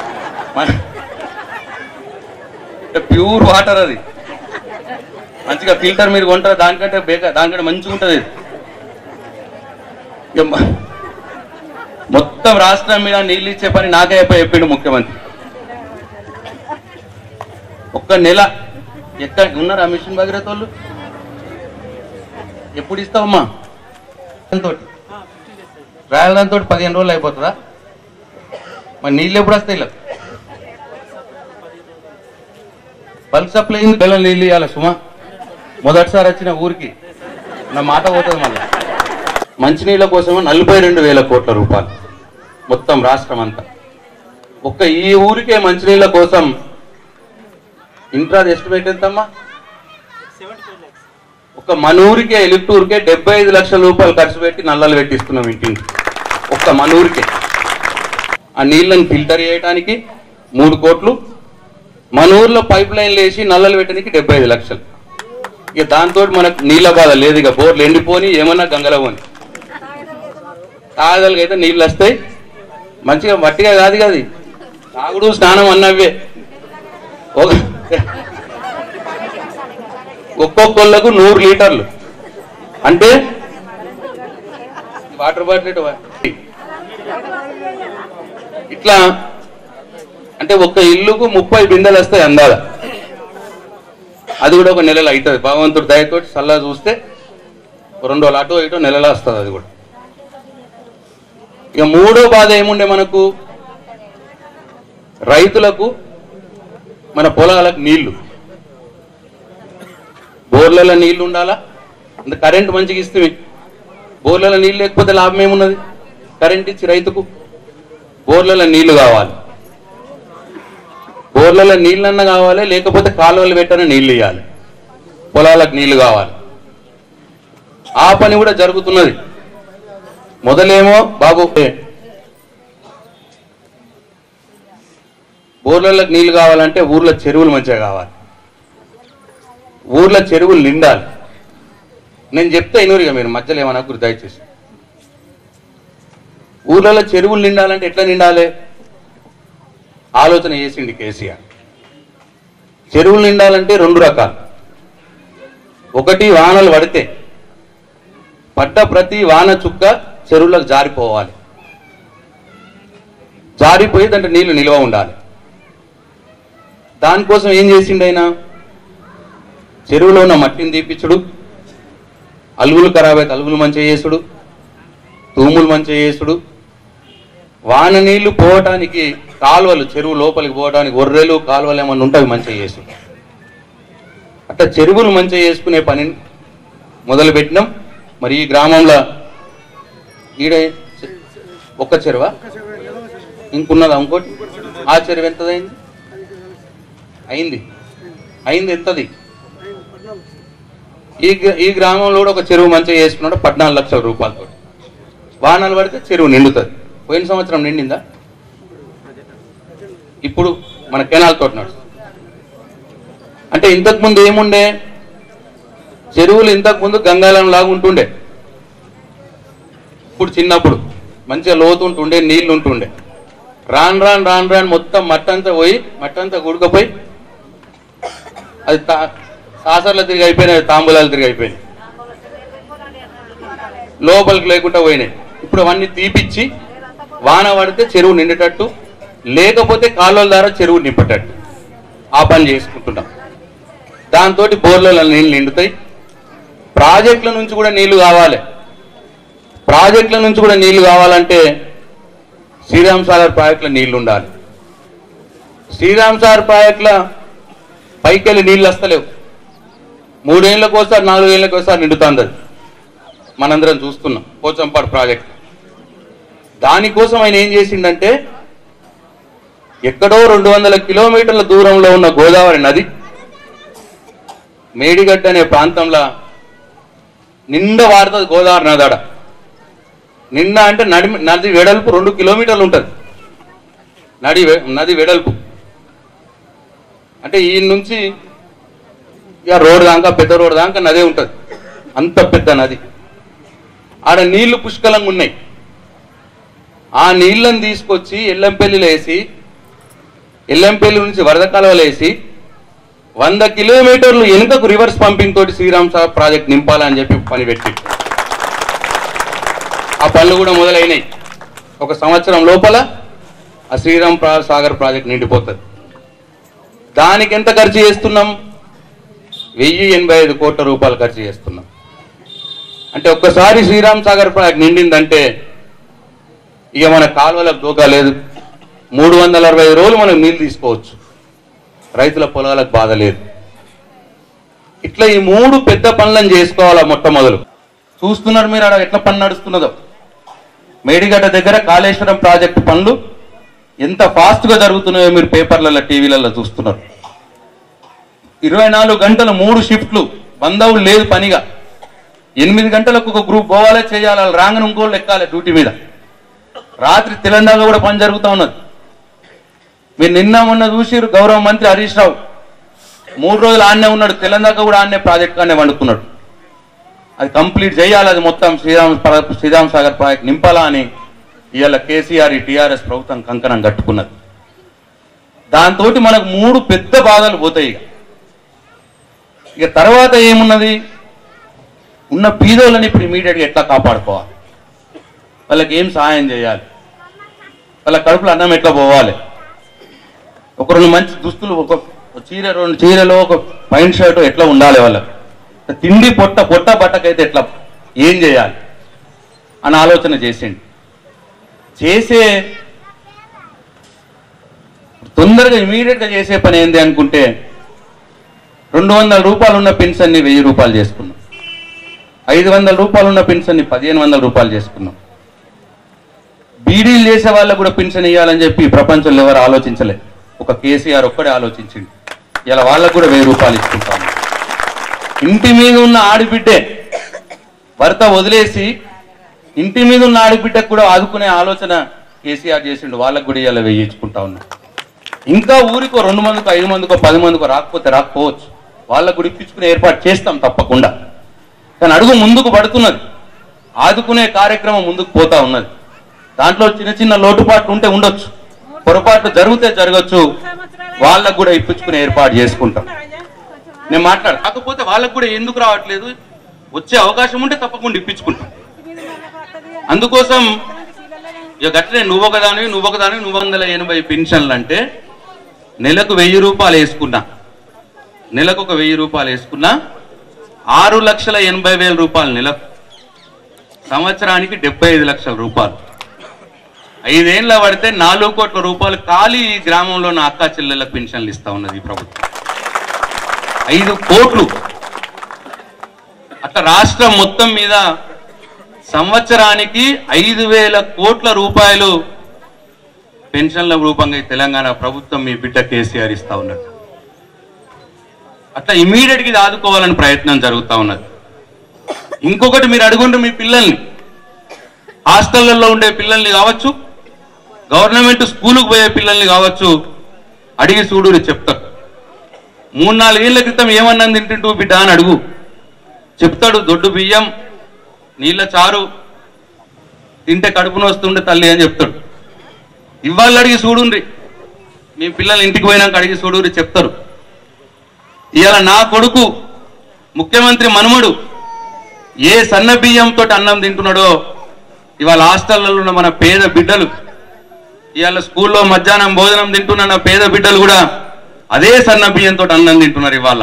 ప్యూర్ వాటర్ అది మంచిగా ఫిల్టర్ మీరు కొంటారు దానికంటే బేక దానికంటే మంచిగా ఉంటుంది ఇది. ఇక మ- మొత్తం రాష్ట్రం మీద నీళ్ళు ఇచ్చే పని నాకే అయిపోయి చెప్పిండు ముఖ్యమంత్రి ఒక్క నెల ఎక్కడ ఉన్నారా మిషన్ భగీరథ వాళ్ళు ఎప్పుడు ఇస్తావమ్మా తోటి రాయలదాంతో పదిహేను రోజులు అయిపోతుందా మరి నీళ్ళు ఎప్పుడు వస్తాయి ఇలా బల్క్ సప్లై అయింది పిల్లలు నీళ్ళు ఇవ్వాలి సుమా మొదటిసారి వచ్చిన ఊరికి నా మాట పోతుంది మళ్ళీ మంచినీళ్ళ కోసమో నలభై రెండు వేల కోట్ల రూపాయలు మొత్తం రాష్ట్రం అంతా ఒక్క ఈ ఊరికే మంచినీళ్ళ కోసం ఇంట్రాది ఎస్టిమేట్ ఎంతమ్మా ఒక మన ఊరికే ఎలిక్టూరుకే డెబ్బై ఐదు లక్షల రూపాయలు ఖర్చు పెట్టి నల్లలు పెట్టిస్తున్నాం ఇంటింటి ఒక్క మన ఊరికే ఆ నీళ్ళని ఫిల్టర్ చేయడానికి మూడు కోట్లు మన ఊర్లో పైప్ లైన్లు వేసి నల్లలు పెట్టడానికి డెబ్బై ఐదు లక్షలు ఇక దాంతో మనకు నీళ్ళ బాధ లేదు ఇక బోర్లు ఎండిపోని ఏమన్నా గంగలో పోని తాగదలకి అయితే నీళ్ళు వస్తాయి మంచిగా మట్టిగా కాదు కాదు తాగుడు స్నానం అన్నవే ఒక ఒక్కొక్కళ్ళకు నూరు లీటర్లు అంటే వాటర్ బాటిల్ ఇటు వా- ఇట్లా అంటే ఒక్క ఇల్లుకు ముప్పై బిందెలు వస్తాయి అందాల అది కూడా ఒక నెలలో అవుతుంది భగవంతుడు దయతోటి సల్లా చూస్తే రెండు రోజులు అటు ఇటు నెలలో వస్తుంది అది కూడా ఇక మూడో బాధ ఏముండే మనకు రైతులకు మన పొలాలకు నీళ్లు బోర్లలో నీళ్లు ఉండాలా అంత కరెంట్ మంచిగా ఇస్తే బోర్లలో నీళ్ళు లేకపోతే లాభం ఏమున్నది కరెంట్ ఇచ్చి రైతుకు బోర్లలో నీళ్లు కావాలి బోర్లలో నీళ్ళన్నా కావాలి లేకపోతే కాలువలు పెట్టని నీళ్లు ఇవ్వాలి పొలాలకు నీళ్లు కావాలి ఆ పని కూడా జరుగుతున్నది మొదలేమో బాబు ఊర్లలోకి నీళ్లు కావాలంటే ఊర్లో చెరువులు మంచిగా కావాలి ఊర్లో చెరువులు నిండాలి నేను చెప్తే ఇనురుగా మీరు మధ్యలో ఏమన్నా గురి దయచేసి ఊర్లలో చెరువులు నిండాలంటే ఎట్లా నిండాలి ఆలోచన చేసిండి కేసీఆర్ చెరువులు నిండాలంటే రెండు రకాలు ఒకటి వానలు పడితే పడ్డ ప్రతి వాన చుక్క చెరువులకు జారిపోవాలి జారిపోయి దాంట్లో నీళ్లు నిల్వ ఉండాలి దానికోసం ఏం చేసిండు ఆయన చెరువులో ఉన్న మట్టిని తీపిచ్చుడు అలుగులు ఖరాబ్ అయితే అలుగులు మంచిగా చేసుడు తూములు మంచిగా చేసుడు వాన నీళ్లు పోవటానికి కాలువలు చెరువు లోపలికి పోవడానికి ఒర్రెలు కాలువలు ఏమన్నా ఉంటే అవి మంచిగా చేసుడు అట్లా చెరువులు మంచిగా చేసుకునే పని మొదలు పెట్టినాం మరి ఈ గ్రామంలో ఈడ చె- ఒక్క చెరువ ఇంకున్నదా ఇంకోటి ఆ చెరువు ఎంతదైంది అయింది అయింది ఎంతది ఈ గ్ర- ఈ గ్రామంలో కూడా ఒక చెరువు మంచిగా చేసుకున్నాడు పద్నాలుగు లక్షల రూపాయలతో వాహనాలు పడితే చెరువు నిండుతుంది పోయిన సంవత్సరం నిండిందా ఇప్పుడు మన కెనాల్ తోటి నడుస్తుంది అంటే ఇంతకు ముందు ఏముండే చెరువులు ఇంతకు ముందు గంగాలం లాగా ఉంటుండే ఇప్పుడు చిన్నప్పుడు మంచిగా లోతు ఉంటుండే నీళ్లు ఉంటుండే రాను రాను రాను రాను మొత్తం మట్టంతా పోయి మట్టంతా గుడకపోయి అది తా సాసర్లు తిరిగి అయిపోయినాయి తాంబూలాలు తిరిగి అయిపోయినాయి లోపలికి లేకుండా పోయినాయి ఇప్పుడు అవన్నీ తీపిచ్చి వాన పడితే చెరువు నిండేటట్టు లేకపోతే కాలువల ద్వారా చెరువు నింపేటట్టు ఆ పని చేసుకుంటున్నాం దాంతో బోర్లలో నీళ్ళు నిండుతాయి ప్రాజెక్టుల నుంచి కూడా నీళ్లు కావాలి ప్రాజెక్టుల నుంచి కూడా నీళ్లు కావాలంటే శ్రీరామ్ సాగర్ ప్రాజెక్టులో నీళ్లు ఉండాలి శ్రీరామ్ సాగర్ ప్రాజెక్టుల పైకి వెళ్ళి నీళ్ళు వస్తలేవు మూడేళ్ళకి ఒకసారి నాలుగేళ్ళకి ఒకసారి నిండుతుంది అది మనందరం చూస్తున్నాం పోచంపాడు ప్రాజెక్ట్ దానికోసం ఆయన ఏం చేసిండంటే ఎక్కడో రెండు వందల కిలోమీటర్ల దూరంలో ఉన్న గోదావరి నది మేడిగడ్డ అనే ప్రాంతంలో నిండా వాడుతుంది గోదావరి నదాడ నిండా అంటే నడి నది వెడల్పు రెండు కిలోమీటర్లు ఉంటుంది నడి వె- నది వెడల్పు అంటే ఈ నుంచి ఇక రోడ్ దాకా పెద్ద రోడ్ దాకా నదే ఉంటుంది అంత పెద్ద నది ఆడ నీళ్లు పుష్కలంగా ఉన్నాయి ఆ నీళ్ళని తీసుకొచ్చి ఎల్లంపల్లిలో వేసి ఎల్లంపల్లి నుంచి వరద కాలువలు వేసి వంద కిలోమీటర్లు వెనుకకు రివర్స్ పంపింగ్ తోటి శ్రీరామ్ సాగర్ ప్రాజెక్ట్ నింపాలని చెప్పి పని పెట్టి ఆ పనులు కూడా మొదలైనాయి ఒక సంవత్సరం లోపల ఆ శ్రీరామ్ ప్రా- సాగర్ ప్రాజెక్ట్ నిండిపోతుంది దానికి ఎంత ఖర్చు చేస్తున్నాం వెయ్యి ఎనభై ఐదు కోట్ల రూపాయలు ఖర్చు చేస్తున్నాం అంటే ఒక్కసారి శ్రీరామ్ సాగర్ ప్రాజెక్ట్ నిండిందంటే ఇక మన కాలువలకు దోకా లేదు మూడు వందల అరవై ఐదు రోజులు మనం నీళ్ళు తీసుకోవచ్చు రైతుల పొలాలకు బాధ లేదు ఇట్లా ఈ మూడు పెద్ద పనులను చేసుకోవాలా మొట్టమొదలు చూస్తున్నారు మీరు అక్కడ ఎట్లా పని నడుస్తున్నదో మేడిగడ్డ దగ్గర కాళేశ్వరం ప్రాజెక్టు పనులు ఎంత ఫాస్ట్ గా జరుగుతున్నాయో మీరు పేపర్లలో టీవీలలో చూస్తున్నారు ఇరవై నాలుగు గంటలు మూడు షిఫ్ట్లు బంధవులు లేదు పనిగా ఎనిమిది గంటలకు ఒక గ్రూప్ పోవాలే చేయాలి వాళ్ళు రాంగని ఇంకోళ్ళు ఎక్కాలి డ్యూటీ మీద రాత్రి తెలంగాణ కూడా పని జరుగుతూ ఉన్నది మీరు నిన్న మొన్న చూసిరు గౌరవ మంత్రి హరీష్ రావు మూడు రోజులు ఆన్నే ఉన్నాడు తెలంగాణ కూడా ఆన్నే ప్రాజెక్ట్ ఆన్నే వండుకున్నాడు అది కంప్లీట్ చేయాలి అది మొత్తం శ్రీరామ్ ప్ర- శ్రీరామ్ సాగర్ ప్రాజెక్ట్ నింపాలా అని ఇవాళ కేసీఆర్ ఈ టీఆర్ఎస్ ప్రభుత్వం కంకణం కట్టుకున్నది దాంతో మనకు మూడు పెద్ద బాధలు పోతాయి ఇక ఇక తర్వాత ఏమున్నది ఉన్న పీదోళ్ళని ఇప్పుడు ఇమీడియట్గా ఎట్లా కాపాడుకోవాలి వాళ్ళకి ఏం సహాయం చేయాలి వాళ్ళ కడుపులో అన్నం ఎట్లా పోవాలి ఒక రెండు మంచి దుస్తులు ఒక ఒక చీర రెండు చీరలు ఒక పైంట్ షర్ట్ ఎట్లా ఉండాలి వాళ్ళకి తిండి పొట్ట పొట్ట బట్టకైతే ఎట్లా ఏం చేయాలి అని ఆలోచన చేసిండు చేసే తొందరగా ఇమీడియట్ గా చేసే పని ఏంది అనుకుంటే రెండు వందల రూపాయలు ఉన్న పెన్షన్ని వెయ్యి రూపాయలు చేసుకున్నాం ఐదు వందల రూపాయలు ఉన్న పెన్షన్ని పదిహేను వందల రూపాయలు చేసుకున్నాం బీడీలు చేసే వాళ్ళకు కూడా పెన్షన్ ఇవ్వాలని చెప్పి ఈ ప్రపంచంలో ఎవరు ఆలోచించలే ఒక కేసీఆర్ ఒక్కడే ఆలోచించింది ఇలా వాళ్ళకు కూడా వెయ్యి రూపాయలు ఇచ్చుకుంటాము ఇంటి మీద ఉన్న ఆడిబిడ్డే భర్త వదిలేసి ఇంటి మీద ఉన్న ఆడిబిడ్డకు కూడా ఆదుకునే ఆలోచన కేసీఆర్ చేసిండు వాళ్ళకు కూడా ఇలా వెయ్యి ఇచ్చుకుంటా ఉన్నాం ఇంకా ఊరికో రెండు మందికో ఐదు మందికో పది మందికో రాకపోతే రాకపోవచ్చు వాళ్ళకు కూడా ఇప్పించుకునే ఏర్పాటు చేస్తాం తప్పకుండా కానీ అడుగు ముందుకు పడుతున్నది ఆదుకునే కార్యక్రమం ముందుకు పోతా ఉన్నది దాంట్లో చిన్న చిన్న లోటుపాట్లు ఉంటే ఉండొచ్చు పొరపాట్లు జరిగితే జరగచ్చు వాళ్ళకు కూడా ఇప్పించుకునే ఏర్పాటు చేసుకుంటాం నేను మాట్లాడు కాకపోతే వాళ్ళకు కూడా ఎందుకు రావట్లేదు వచ్చే అవకాశం ఉంటే తప్పకుండా ఇప్పించుకుంటాం అందుకోసం ఇక గట్లనే నువ్వు ఒకదానివి నువ్వు ఒకదానివి నువ్వు వందల ఎనభై పెన్షన్లు అంటే నెలకు వెయ్యి రూపాయలు వేసుకున్నా నెలకు ఒక వెయ్యి రూపాయలు వేసుకున్నా ఆరు లక్షల ఎనభై వేల రూపాయలు నెలకు సంవత్సరానికి డెబ్బై ఐదు లక్షల రూపాయలు ఐదేళ్ల పడితే నాలుగు కోట్ల రూపాయలు ఖాళీ ఈ గ్రామంలో నా అక్క చెల్లెళ్ళ పెన్షన్లు ఇస్తా ఉన్నది ఈ ప్రభుత్వం ఐదు కోట్లు అట్లా రాష్ట్రం మొత్తం మీద సంవత్సరానికి ఐదు వేల కోట్ల రూపాయలు పెన్షన్ల రూపంగా ఈ తెలంగాణ ప్రభుత్వం మీ బిడ్డ కేసీఆర్ ఇస్తా ఉన్నది అట్లా ఇమీడియట్ గా ఇది ఆదుకోవాలని ప్రయత్నం జరుగుతా ఉన్నది ఇంకొకటి మీరు అడుగుంటే మీ పిల్లల్ని హాస్టళ్లలో ఉండే పిల్లల్ని కావచ్చు గవర్నమెంట్ స్కూలుకు పోయే పిల్లల్ని కావచ్చు అడిగి చూడు చెప్తారు మూడు నాలుగేళ్ల క్రితం ఏమన్నది తింటుంటూ బిడ్డ అని అడుగు చెప్తాడు దొడ్డు బియ్యం నీళ్ళ చారు తింటే కడుపున వస్తుండే తల్లి అని చెప్తాడు ఇవాళ అడిగి చూడుండ్రి మీ పిల్లలు ఇంటికి పోయినాక అడిగి చూడుండ్రి చెప్తారు ఇవాళ నా కొడుకు ముఖ్యమంత్రి మనుమడు ఏ సన్న బియ్యంతో అన్నం తింటున్నాడో ఇవాళ హాస్టళ్లలో ఉన్న మన పేద బిడ్డలు ఇవాళ స్కూల్లో మధ్యాహ్నం భోజనం తింటున్న నా పేద బిడ్డలు కూడా అదే సన్న బియ్యంతో అన్నం తింటున్నారు ఇవాళ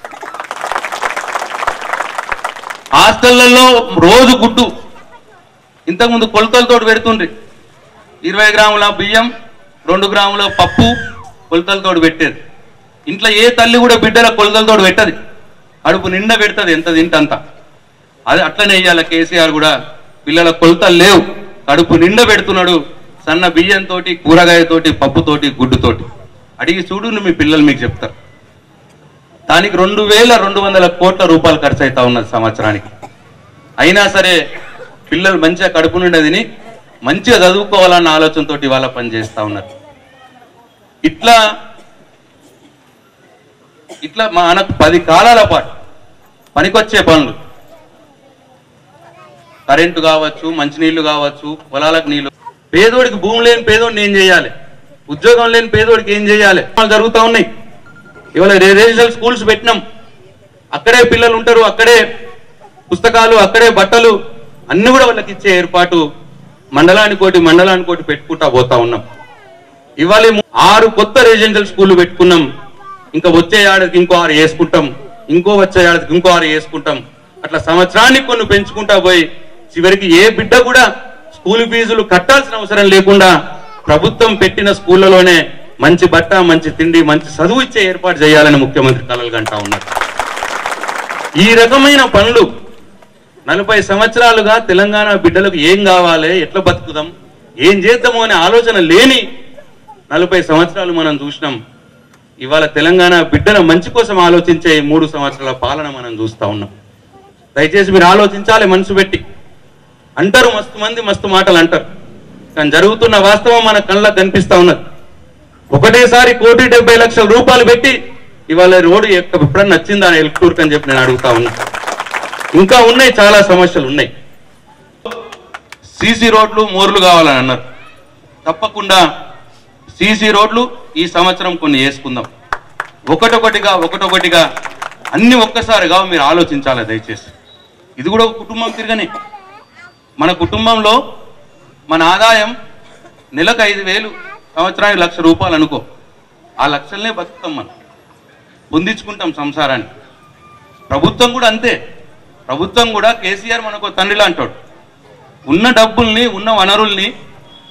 హాస్టళ్లలో రోజు గుడ్డు ఇంతకుముందు కొలతలతో పెడుతుండ్రి ఇరవై గ్రాముల బియ్యం రెండు గ్రాముల పప్పు కొలతలతో పెట్టేది ఇంట్లో ఏ తల్లి కూడా బిడ్డల కొలతలతో పెట్టదు కడుపు నిండా పెడుతుంది ఎంత తింటంత అది అట్లనే ఇయ్యాల కేసీఆర్ కూడా పిల్లల కొలతలు లేవు కడుపు నిండా పెడుతున్నాడు సన్న బియ్యంతోటి కూరగాయతోటి పప్పుతోటి గుడ్డుతోటి అడిగి చూడు మీ పిల్లలు మీకు చెప్తారు దానికి రెండు వేల రెండు వందల కోట్ల రూపాయలు ఖర్చు అవుతా ఉన్నది సంవత్సరానికి అయినా సరే పిల్లలు మంచిగా కడుపు నిండా తిని మంచిగా చదువుకోవాలన్న ఆలోచనతోటి వాళ్ళ పని చేస్తా ఉన్నారు ఇట్లా ఇట్లా మనకు పది కాలాల పాటు పనికొచ్చే పనులు కరెంటు కావచ్చు మంచినీళ్లు కావచ్చు పొలాలకు నీళ్లు పేదోడికి భూమి లేని పేదోడిని ఏం చేయాలి ఉద్యోగం లేని పేదోడికి ఏం చేయాలి వాళ్ళు జరుగుతూ ఉన్నాయి ఇవాళ రెసిడెన్షియల్ స్కూల్స్ పెట్టినాం అక్కడే పిల్లలు ఉంటారు అక్కడే పుస్తకాలు అక్కడే బట్టలు అన్ని కూడా వాళ్ళకి ఇచ్చే ఏర్పాటు మండలానికి కోటి మండలానికి కోటి పెట్టుకుంటా పోతా ఉన్నాం ఇవాళ ఆరు కొత్త రెసిడెన్షియల్ స్కూళ్ళు పెట్టుకున్నాం ఇంకా వచ్చే ఏడాదికి ఇంకో ఆరు వేసుకుంటాం ఇంకో వచ్చే ఏడాదికి ఇంకో ఆరు వేసుకుంటాం అట్లా సంవత్సరానికి కొన్ని పెంచుకుంటా పోయి చివరికి ఏ బిడ్డ కూడా స్కూల్ ఫీజులు కట్టాల్సిన అవసరం లేకుండా ప్రభుత్వం పెట్టిన స్కూళ్ళలోనే మంచి బట్ట మంచి తిండి మంచి చదువు ఇచ్చే ఏర్పాటు చేయాలని ముఖ్యమంత్రి కలలు గంటా ఉన్నారు ఈ రకమైన పనులు నలభై సంవత్సరాలుగా తెలంగాణ బిడ్డలకు ఏం కావాలి ఎట్లా బతుకుదాం ఏం చేద్దాము అనే ఆలోచన లేని నలభై సంవత్సరాలు మనం చూసినాం ఇవాళ తెలంగాణ బిడ్డల మంచి కోసం ఆలోచించే ఈ మూడు సంవత్సరాల పాలన మనం చూస్తా ఉన్నాం దయచేసి మీరు ఆలోచించాలి మనసు పెట్టి అంటారు మస్తు మంది మస్తు మాటలు అంటారు కానీ జరుగుతున్న వాస్తవం మన కళ్ళకు కనిపిస్తా ఉన్నది ఒకటేసారి కోటి డెబ్బై లక్షల రూపాయలు పెట్టి ఇవాళ రోడ్డు ఎక్క- ఎప్పుడన్నా నచ్చిందా ఎలక్టూర్క్ అని చెప్పి నేను అడుగుతా ఉన్నా ఇంకా ఉన్నాయి చాలా సమస్యలు ఉన్నాయి సీసీ రోడ్లు మోర్లు కావాలని అన్నారు తప్పకుండా సీసీ రోడ్లు ఈ సంవత్సరం కొన్ని వేసుకుందాం ఒకటొకటిగా ఒకటొకటిగా అన్ని ఒక్కసారిగా మీరు ఆలోచించాలి దయచేసి ఇది కూడా ఒక కుటుంబం తిరగనే మన కుటుంబంలో మన ఆదాయం నెలకు ఐదు వేలు సంవత్సరానికి లక్ష రూపాయలు అనుకో ఆ లక్షలనే బతుకుతాం మనం పొందించుకుంటాం సంసారాన్ని ప్రభుత్వం కూడా అంతే ప్రభుత్వం కూడా కేసీఆర్ మనకు తండ్రిలా అంటాడు ఉన్న డబ్బుల్ని ఉన్న వనరుల్ని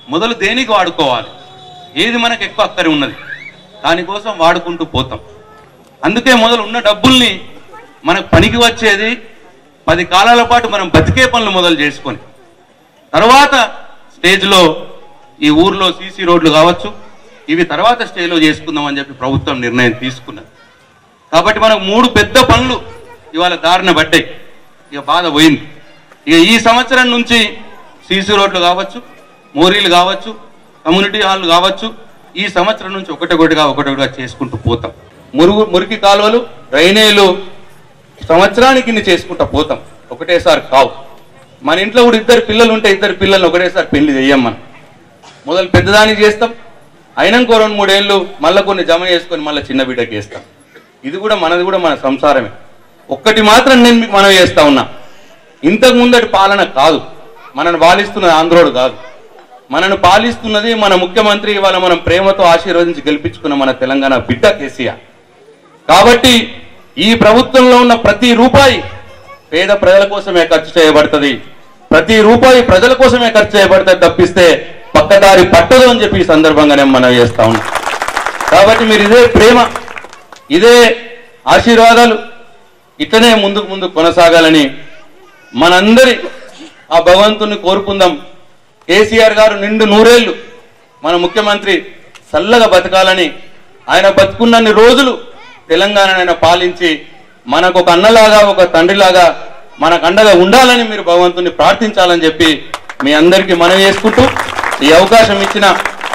మొదలు దేనికి వాడుకోవాలి ఏది మనకు ఎక్కువ అక్కరి ఉన్నది దానికోసం వాడుకుంటూ పోతాం అందుకే మొదలు ఉన్న డబ్బుల్ని మనకు పనికి వచ్చేది పది కాలాల పాటు మనం బతికే పనులు మొదలు చేసుకొని తర్వాత స్టేజ్లో ఈ ఊర్లో సీసీ రోడ్లు కావచ్చు ఇవి తర్వాత స్టేజ్లో చేసుకుందాం అని చెప్పి ప్రభుత్వం నిర్ణయం తీసుకున్నది కాబట్టి మనకు మూడు పెద్ద పనులు ఇవాళ దారిన పడ్డాయి ఇక బాధ పోయింది ఇక ఈ సంవత్సరం నుంచి సీసీ రోడ్లు కావచ్చు మోరీలు కావచ్చు కమ్యూనిటీ హాల్లు కావచ్చు ఈ సంవత్సరం నుంచి ఒకటొకటిగా ఒకటొకటిగా చేసుకుంటూ పోతాం మురుగు మురికి కాలువలు డ్రైనేలు సంవత్సరానికి ఇన్ని చేసుకుంటూ పోతాం ఒకటేసారి కావు మన ఇంట్లో కూడా ఇద్దరు పిల్లలు ఉంటే ఇద్దరు పిల్లల్ని ఒకటేసారి పెళ్లి చెయ్యం మనం మొదలు పెద్దదానికి చేస్తాం అయినాక రెండు మూడేళ్ళు మళ్ళీ కొన్ని జమ చేసుకొని మళ్ళీ చిన్న బిడ్డకి వేస్తాం ఇది కూడా మనది కూడా మన సంసారమే ఒక్కటి మాత్రం నేను మీకు మనం చేస్తా ఉన్నా ఇంతకు ముందటి పాలన కాదు మనను పాలిస్తున్నది ఆంధ్రోడు కాదు మనను పాలిస్తున్నది మన ముఖ్యమంత్రి ఇవాళ మనం ప్రేమతో ఆశీర్వదించి గెలిపించుకున్న మన తెలంగాణ బిడ్డ కేసీఆర్ కాబట్టి ఈ ప్రభుత్వంలో ఉన్న ప్రతి రూపాయి పేద ప్రజల కోసమే ఖర్చు చేయబడుతుంది ప్రతి రూపాయి ప్రజల కోసమే ఖర్చు చేయబడుతుంది తప్పిస్తే పక్కదారి పట్టదు అని చెప్పి ఈ సందర్భంగా నేను మనం చేస్తా ఉన్నాం కాబట్టి మీరు ఇదే ప్రేమ ఇదే ఆశీర్వాదాలు ఇట్లనే ముందుకు ముందుకు కొనసాగాలని మనందరి ఆ భగవంతుని కోరుకుందాం కేసీఆర్ గారు నిండు నూరేళ్లు మన ముఖ్యమంత్రి చల్లగా బతకాలని ఆయన బతుకున్నన్ని రోజులు తెలంగాణను ఆయన పాలించి మనకు ఒక అన్నలాగా ఒక తండ్రిలాగా మనకు అండగా ఉండాలని మీరు భగవంతుని ప్రార్థించాలని చెప్పి మీ అందరికీ మనవి చేసుకుంటూ ఈ అవకాశం ఇచ్చిన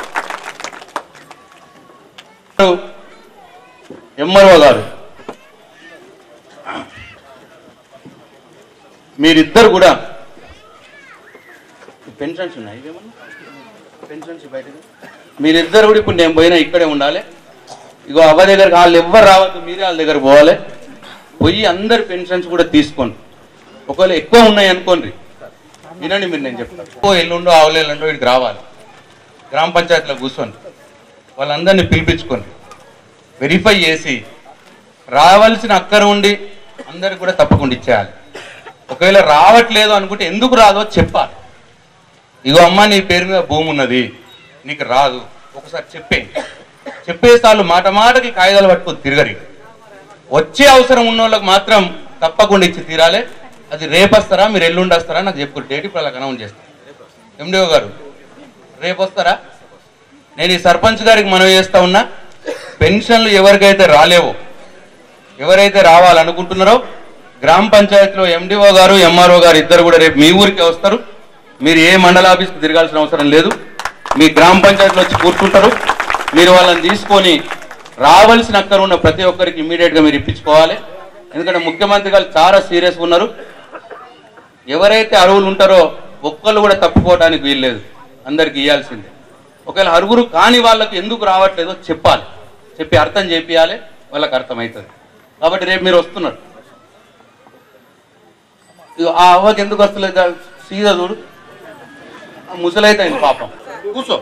ఎంఆర్ఓ గారు మీరిద్దరు కూడా పెన్షన్స్ ఉన్నాయి ఇవేమన్నా పెన్షన్స్ బయట మీరిద్దరు కూడా ఇప్పుడు నేను పోయినా ఇక్కడే ఉండాలి ఇగో అవ్వ దగ్గరికి వాళ్ళు ఎవ్వరు రావద్దు మీరే వాళ్ళ దగ్గర పోవాలి పోయి అందరి పెన్షన్స్ కూడా తీసుకోండి ఒకవేళ ఎక్కువ ఉన్నాయి అనుకోండి వినండి మీరు నేను చెప్తాను ఓ ఎల్లుండో ఆవులు ఎల్లుండో వీడికి రావాలి గ్రామ పంచాయతీలో కూర్చోండి వాళ్ళందరినీ పిలిపించుకోండి వెరిఫై చేసి రావాల్సిన అక్కర ఉండి అందరికి కూడా తప్పకుండా ఇచ్చేయాలి ఒకవేళ రావట్లేదు అనుకుంటే ఎందుకు రాదో చెప్పాలి ఇగో అమ్మ నీ పేరు మీద భూమి ఉన్నది నీకు రాదు ఒకసారి చెప్పే చెప్పేసార్లు మాట మాటకి కాగితాలు పట్టుకొని తిరగరి వచ్చే అవసరం ఉన్న వాళ్ళకి మాత్రం తప్పకుండా ఇచ్చి తీరాలి అది రేపు వస్తారా మీరు ఎల్లుండి వస్తారా నాకు చెప్పు డేట్ ఇప్పుడు అలా అనౌన్స్ చేస్తాను ఎండిఓ గారు రేపు వస్తారా నేను ఈ సర్పంచ్ గారికి మనవి చేస్తా ఉన్నా పెన్షన్లు ఎవరికైతే రాలేవో ఎవరైతే రావాలనుకుంటున్నారో గ్రామ పంచాయతీలో ఎండిఓ గారు ఎంఆర్ఓ గారు ఇద్దరు కూడా రేపు మీ ఊరికే వస్తారు మీరు ఏ మండల ఆఫీస్కి తిరగాల్సిన అవసరం లేదు మీ గ్రామ పంచాయతీలో వచ్చి కూర్చుంటారు మీరు వాళ్ళని తీసుకొని రావాల్సిన అక్కడ ఉన్న ప్రతి ఒక్కరికి ఇమీడియట్ గా మీరు ఇప్పించుకోవాలి ఎందుకంటే ముఖ్యమంత్రి గారు చాలా సీరియస్ ఉన్నారు ఎవరైతే అరువులు ఉంటారో ఒక్కళ్ళు కూడా తప్పుకోవడానికి వీల్లేదు అందరికి ఇవ్వాల్సిందే ఒకవేళ అరుగురు కాని వాళ్ళకు ఎందుకు రావట్లేదో చెప్పాలి చెప్పి అర్థం చేపియాలి వాళ్ళకి అర్థమవుతుంది కాబట్టి రేపు మీరు వస్తున్నారు ఇగో ఆ అవ్వకి ఎందుకు వస్తలేదు సీదా చూడు ఆ ముసలైతే అయింది పాపం కూర్చో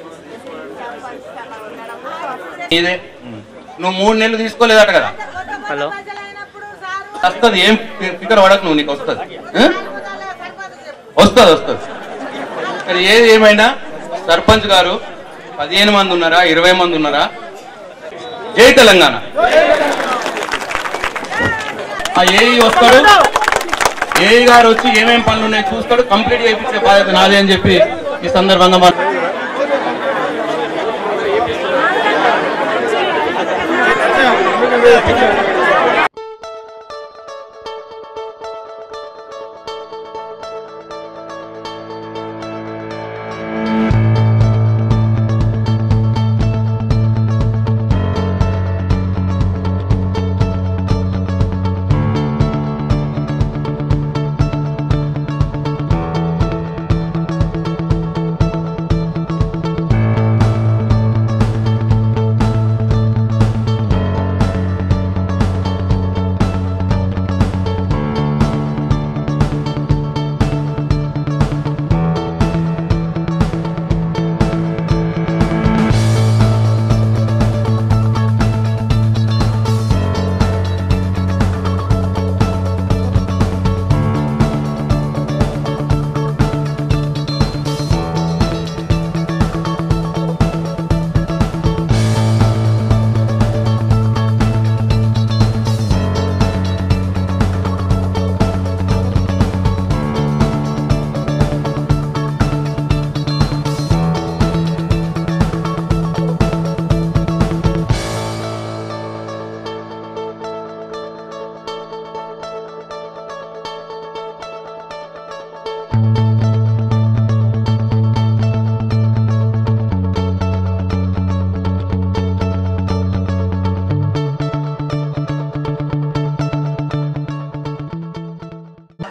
ఇదే నువ్వు మూడు నెలలు తీసుకోలేదట కదా
హలో
వస్తుంది ఏం ఫికర్ పడకు నువ్వు నీకు వస్తుంది వస్తుంది వస్తుంది ఇక్కడ ఏది ఏమైనా సర్పంచ్ గారు పదిహేను మంది ఉన్నారా ఇరవై మంది ఉన్నారా జై తెలంగాణ ఆ ఏఈ వస్తాడు ఏఈ గారు వచ్చి ఏమేం పనులు ఉన్నాయి చూస్తాడు కంప్లీట్ చేయించే బాధ్యత నాదే అని చెప్పి ఈ సందర్భంగా మనం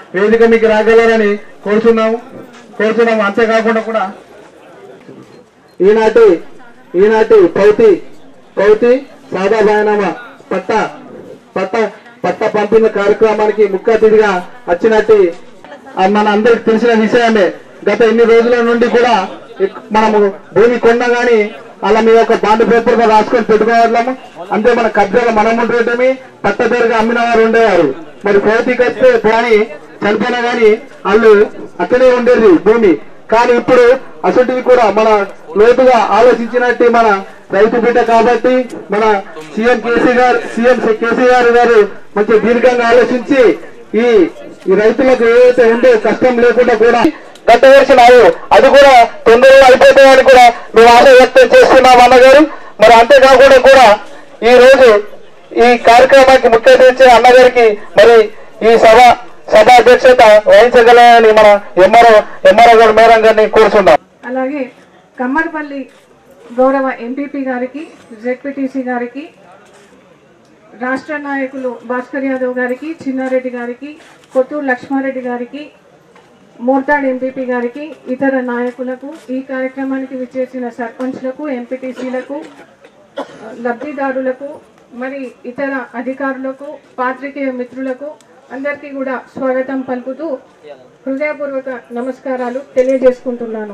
వేదిక మీకు రాగలరని కోరుచున్నాము కోరుచున్నాము అంతేకాకుండా కూడా ఈనాటి ఈనాటి పౌతి పౌతి సాదా బయనామా పట్ట పట్ట పట్ట పంపిన కార్యక్రమానికి ముఖ్య అతిథిగా వచ్చినట్టు ఆ మన అందరికి తెలిసిన విషయమే గత ఎన్ని రోజుల నుండి కూడా ఎక్- మనము భూమి కొన్నా గానీ అలా మీ యొక్క బాండ్ పేపర్ గా రాసుకొని పెట్టుకోవడము అంతే మన కబ్జాలు మనం ఉండటమే పట్ట పేరుగా అమ్మిన వారు ఉండేవారు మరి పౌతికి వస్తే కానీ చనిపోయినా గానీ వాళ్ళు అక్కడే ఉండేది భూమి కానీ ఇప్పుడు అసలువి కూడా మన లోతుగా ఆలోచించినట్టు మన రైతు బిడ్డ కాబట్టి మన సీఎం కేసీ గారు సీఎం కేసీఆర్ గారు మంచి దీర్ఘంగా ఆలోచించి ఈ ఈ రైతులకు ఏదైతే ఉండే కష్టం లేకుండా కూడా కట్టవేసినారు అది కూడా తొందరగా అయిపోతాయని కూడా మేము ఆశ వ్యక్తం చేస్తున్నాం అన్నగారు మరి అంతేకాకుండా కూడా ఈ రోజు ఈ కార్యక్రమానికి ముఖ్య అతిథి అన్నగారికి మరి ఈ సభ సభ అధ్యక్షత వహించగలని మన ఎంఆర్ఓ ఎంఆర్ఓ గారు మేడం గారిని కోరుతున్నాం
అలాగే కమ్మర్పల్లి గౌరవ ఎంపీపీ గారికి జెడ్పీటీసీ గారికి రాష్ట్ర నాయకులు భాస్కర్ యాదవ్ గారికి చిన్నారెడ్డి గారికి కొత్తూరు లక్ష్మారెడ్డి గారికి మోర్తాడ్ ఎంపీపీ గారికి ఇతర నాయకులకు ఈ కార్యక్రమానికి విచ్చేసిన సర్పంచ్లకు ఎంపీటీసీలకు లబ్ధిదారులకు మరి ఇతర అధికారులకు పాత్రికేయ మిత్రులకు అందరికీ కూడా స్వాగతం పలుకుతూ హృదయపూర్వక నమస్కారాలు తెలియజేసుకుంటున్నాను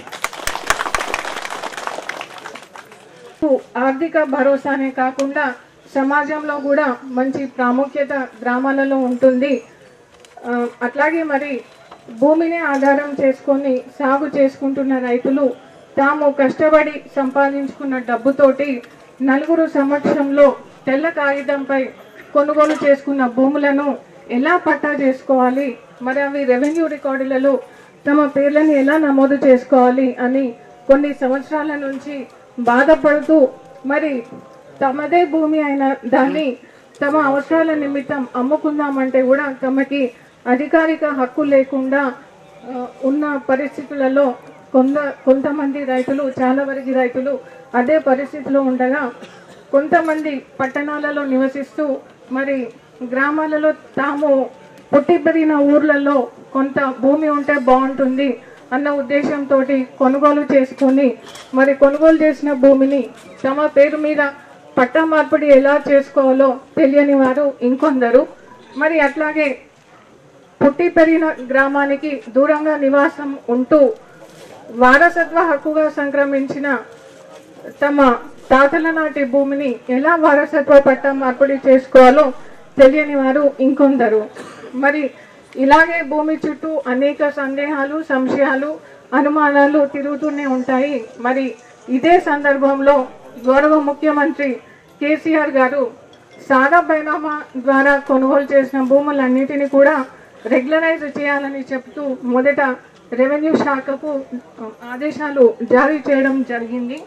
ఆర్థిక భరోసానే కాకుండా సమాజంలో కూడా మంచి ప్రాముఖ్యత గ్రామాలలో ఉంటుంది ఆ, అట్లాగే మరి భూమిని ఆధారం చేసుకొని సాగు చేసుకుంటున్న రైతులు తాము కష్టపడి సంపాదించుకున్న డబ్బుతోటి నలుగురు సమక్షంలో తెల్ల కాగితంపై కొనుగోలు చేసుకున్న భూములను ఎలా పట్టా చేసుకోవాలి మరి అవి రెవెన్యూ రికార్డులలో తమ పేర్లను ఎలా నమోదు చేసుకోవాలి అని కొన్ని సంవత్సరాల నుంచి బాధపడుతూ మరి తమదే భూమి అయిన దాన్ని తమ అవసరాల నిమిత్తం అమ్ముకుందామంటే కూడా తమకి అధికారిక హక్కు లేకుండా ఆ, ఉన్న పరిస్థితులలో కొంత కొంతమంది రైతులు చాలా వరకు రైతులు అదే పరిస్థితిలో ఉండగా కొంతమంది పట్టణాలలో నివసిస్తూ మరి గ్రామాలలో తాము పుట్టి పెరిగిన ఊర్లలో కొంత భూమి ఉంటే బాగుంటుంది అన్న ఉద్దేశంతో కొనుగోలు చేసుకొని మరి కొనుగోలు చేసిన భూమిని తమ పేరు మీద పట్టా మార్పిడి ఎలా చేసుకోవాలో తెలియని వారు ఇంకొందరు మరి అట్లాగే పుట్టి పెరిగిన గ్రామానికి దూరంగా నివాసం ఉంటూ వారసత్వ హక్కుగా సంక్రమించిన తమ తాతల నాటి భూమిని ఎలా వారసత్వ పట్టా మార్పిడి చేసుకోవాలో తెలియని వారు ఇంకొందరు మరి ఇలాగే భూమి చుట్టూ అనేక సందేహాలు సంశయాలు అనుమానాలు తిరుగుతూనే ఉంటాయి మరి ఇదే సందర్భంలో గౌరవ ముఖ్యమంత్రి కేసీఆర్ గారు సాదా బైనామా ద్వారా కొనుగోలు చేసిన భూములన్నిటిని కూడా రెగ్యులరైజ్ చేయాలని చెప్తూ మొదట రెవెన్యూ శాఖకు ఆదేశాలు జారీ చేయడం జరిగింది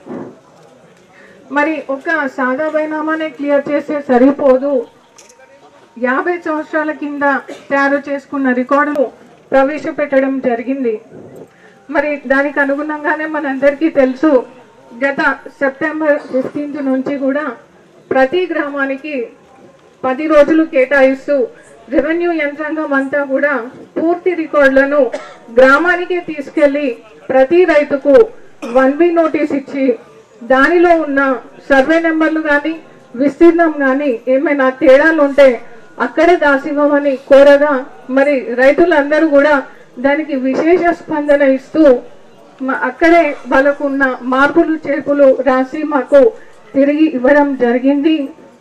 మరి ఒక సాదా బైనామానే క్లియర్ చేస్తే సరిపోదు యాభై సంవత్సరాల కింద తయారు చేసుకున్న రికార్డును ప్రవేశపెట్టడం జరిగింది మరి దానికి అనుగుణంగానే మనందరికీ తెలుసు గత సెప్టెంబర్ ఫిఫ్టీన్త్ నుంచి కూడా ప్రతి గ్రామానికి పది రోజులు కేటాయిస్తూ రెవెన్యూ యంత్రాంగం అంతా కూడా పూర్తి రికార్డులను గ్రామానికే తీసుకెళ్లి ప్రతి రైతుకు వన్ బి నోటీస్ ఇచ్చి దానిలో ఉన్న సర్వే నెంబర్లు కానీ విస్తీర్ణం కానీ ఏమైనా తేడాలు ఉంటే అక్కడే దాసివ్వమని కోరగా మరి రైతులందరూ కూడా దానికి విశేష స్పందన ఇస్తూ మ- అక్కడే వాళ్ళకు ఉన్న మార్పులు చేర్పులు రాసి మాకు తిరిగి ఇవ్వడం జరిగింది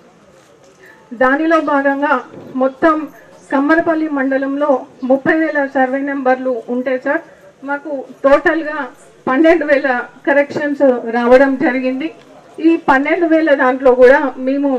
దానిలో భాగంగా మొత్తం కమ్మరపల్లి మండలంలో ముప్పై వేల సర్వే నెంబర్లు ఉంటాయి సార్ మాకు టోటల్గా పన్నెండు వేల కరెక్షన్స్ రావడం జరిగింది ఈ పన్నెండు వేల దాంట్లో కూడా మేము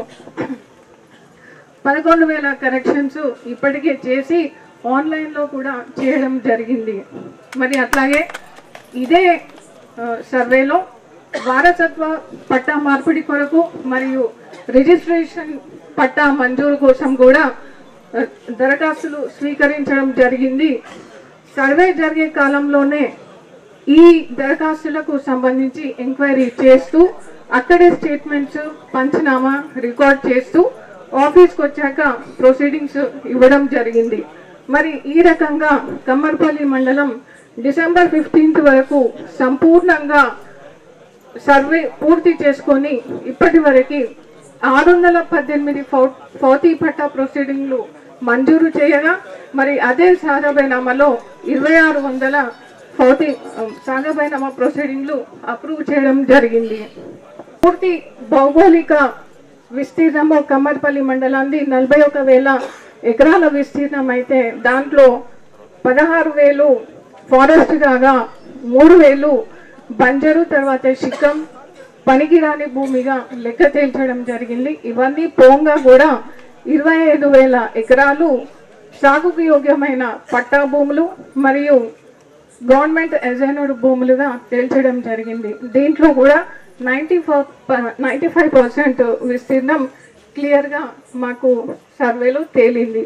పదకొండు వేల కరెక్షన్స్ ఇప్పటికే చేసి ఆన్లైన్లో కూడా చేయడం జరిగింది మరి అట్లాగే ఇదే ఆ, సర్వేలో వారసత్వ పట్టా మార్పిడి కొరకు మరియు రిజిస్ట్రేషన్ పట్టా మంజూరు కోసం కూడా ఆ, దరఖాస్తులు స్వీకరించడం జరిగింది సర్వే జరిగే కాలంలోనే ఈ దరఖాస్తులకు సంబంధించి ఎంక్వైరీ చేస్తూ అక్కడే స్టేట్మెంట్స్ పంచనామా రికార్డ్ చేస్తూ ఆఫీస్కి వచ్చాక ప్రొసీడింగ్స్ ఇవ్వడం జరిగింది మరి ఈ రకంగా కమ్మర్పల్లి మండలం డిసెంబర్ ఫిఫ్టీన్త్ వరకు సంపూర్ణంగా సర్వే పూర్తి చేసుకొని ఇప్పటి వరకు ఆరు వందల పద్దెనిమిది ఫౌ- ఫౌతీ పట్టా ప్రొసీడింగ్లు మంజూరు చేయగా మరి అదే సాగబైనామాలో ఇరవై ఆరు వందల ఫౌతీ సాగబైనామా ప్రొసీడింగ్లు అప్రూవ్ చేయడం జరిగింది పూర్తి భౌగోళిక విస్తీర్ణము కమ్మర్పల్లి మండలాన్ని నలభై ఒక వేల ఎకరాల విస్తీర్ణం అయితే దాంట్లో పదహారు వేలు ఫారెస్ట్ కాగా మూడు వేలు బంజరు తర్వాత శిఖం పనికిరాని భూమిగా లెక్క తేల్చడం జరిగింది ఇవన్నీ పోంగా కూడా ఇరవై ఐదు వేల ఎకరాలు సాగుకు యోగ్యమైన పట్టా భూములు మరియు గవర్నమెంట్ ఎజైనడ్ భూములుగా తేల్చడం జరిగింది దీంట్లో కూడా ninety four ninety five percent విస్తీర్ణం క్లియర్గా మాకు సర్వేలో తేలింది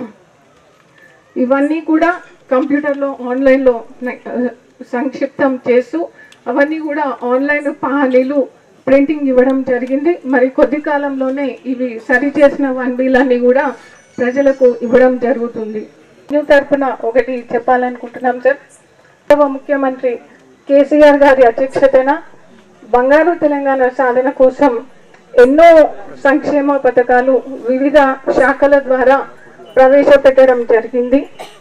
ఇవన్నీ కూడా కంప్యూటర్లో ఆన్లైన్లో న- సంక్షిప్తం చేస్తూ అవన్నీ కూడా ఆన్లైన్ పహాలీలు ప్రింటింగ్ ఇవ్వడం జరిగింది మరి కొద్ది కాలంలోనే ఇవి సరి చేసిన వన్ బిల్లన్నీ కూడా ప్రజలకు ఇవ్వడం జరుగుతుంది న్యూ తరపున ఒకటి చెప్పాలనుకుంటున్నాం సార్ గౌరవ ముఖ్యమంత్రి కేసీఆర్ గారి అధ్యక్షతన బంగారు తెలంగాణ సాధన కోసం ఎన్నో సంక్షేమ పథకాలు వివిధ శాఖల ద్వారా ప్రవేశపెట్టడం జరిగింది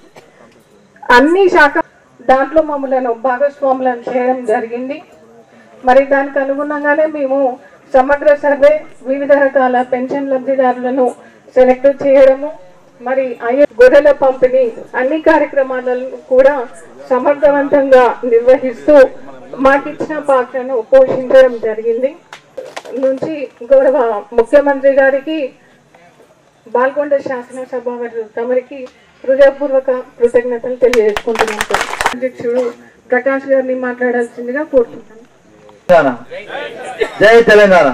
అన్ని శాఖ దాంట్లో మమ్మలను భాగస్వాములను చేయడం జరిగింది మరి దానికి అనుగుణంగానే మేము సమగ్ర సర్వే వివిధ రకాల పెన్షన్ లబ్ధిదారులను సెలెక్ట్ చేయడము మరి అయ్యే గొర్రెల పంపిణీ అన్ని కార్యక్రమాలను కూడా సమర్థవంతంగా నిర్వహిస్తూ మాకిచ్చిన పాత్రను పోషించడం జరిగింది నుంచి గౌరవ ముఖ్యమంత్రి గారికి బాల్కొండ శాసనసభ వారు తమరికి హృదయపూర్వక కృతజ్ఞతలు తెలియజేసుకుంటున్నాం సార్. అధ్యక్షుడు ప్రకాష్ గారిని మాట్లాడాల్సిందిగా కోరుతున్నాను
తెలంగాణ జై తెలంగాణ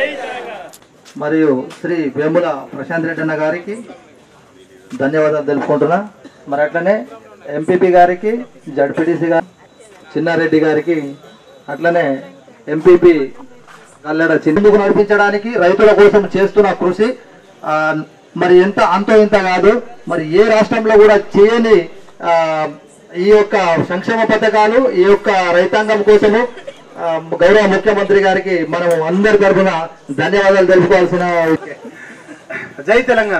మరియు శ్రీ వేముల ప్రశాంత్ రెడ్డి అన్న గారికి ధన్యవాదాలు తెలుపుకుంటున్నా మరి అట్లనే ఎంపీపీ గారికి జడ్పీటీసీ గారి చిన్నారెడ్డి గారికి అట్లనే ఎంపీపీ కల్లెడ చిందుకు నడిపించడానికి రైతుల కోసం చేస్తున్న కృషి ఆ, మరి ఎంత అంతో ఇంత కాదు మరి ఏ రాష్ట్రంలో కూడా చేయని ఆ, ఈ యొక్క సంక్షేమ పథకాలు ఈ యొక్క రైతాంగం కోసము ఆ, గౌరవ ముఖ్యమంత్రి గారికి మనం అందరి తరఫున ధన్యవాదాలు తెలుపుకోవాల్సిన
జై తెలంగాణ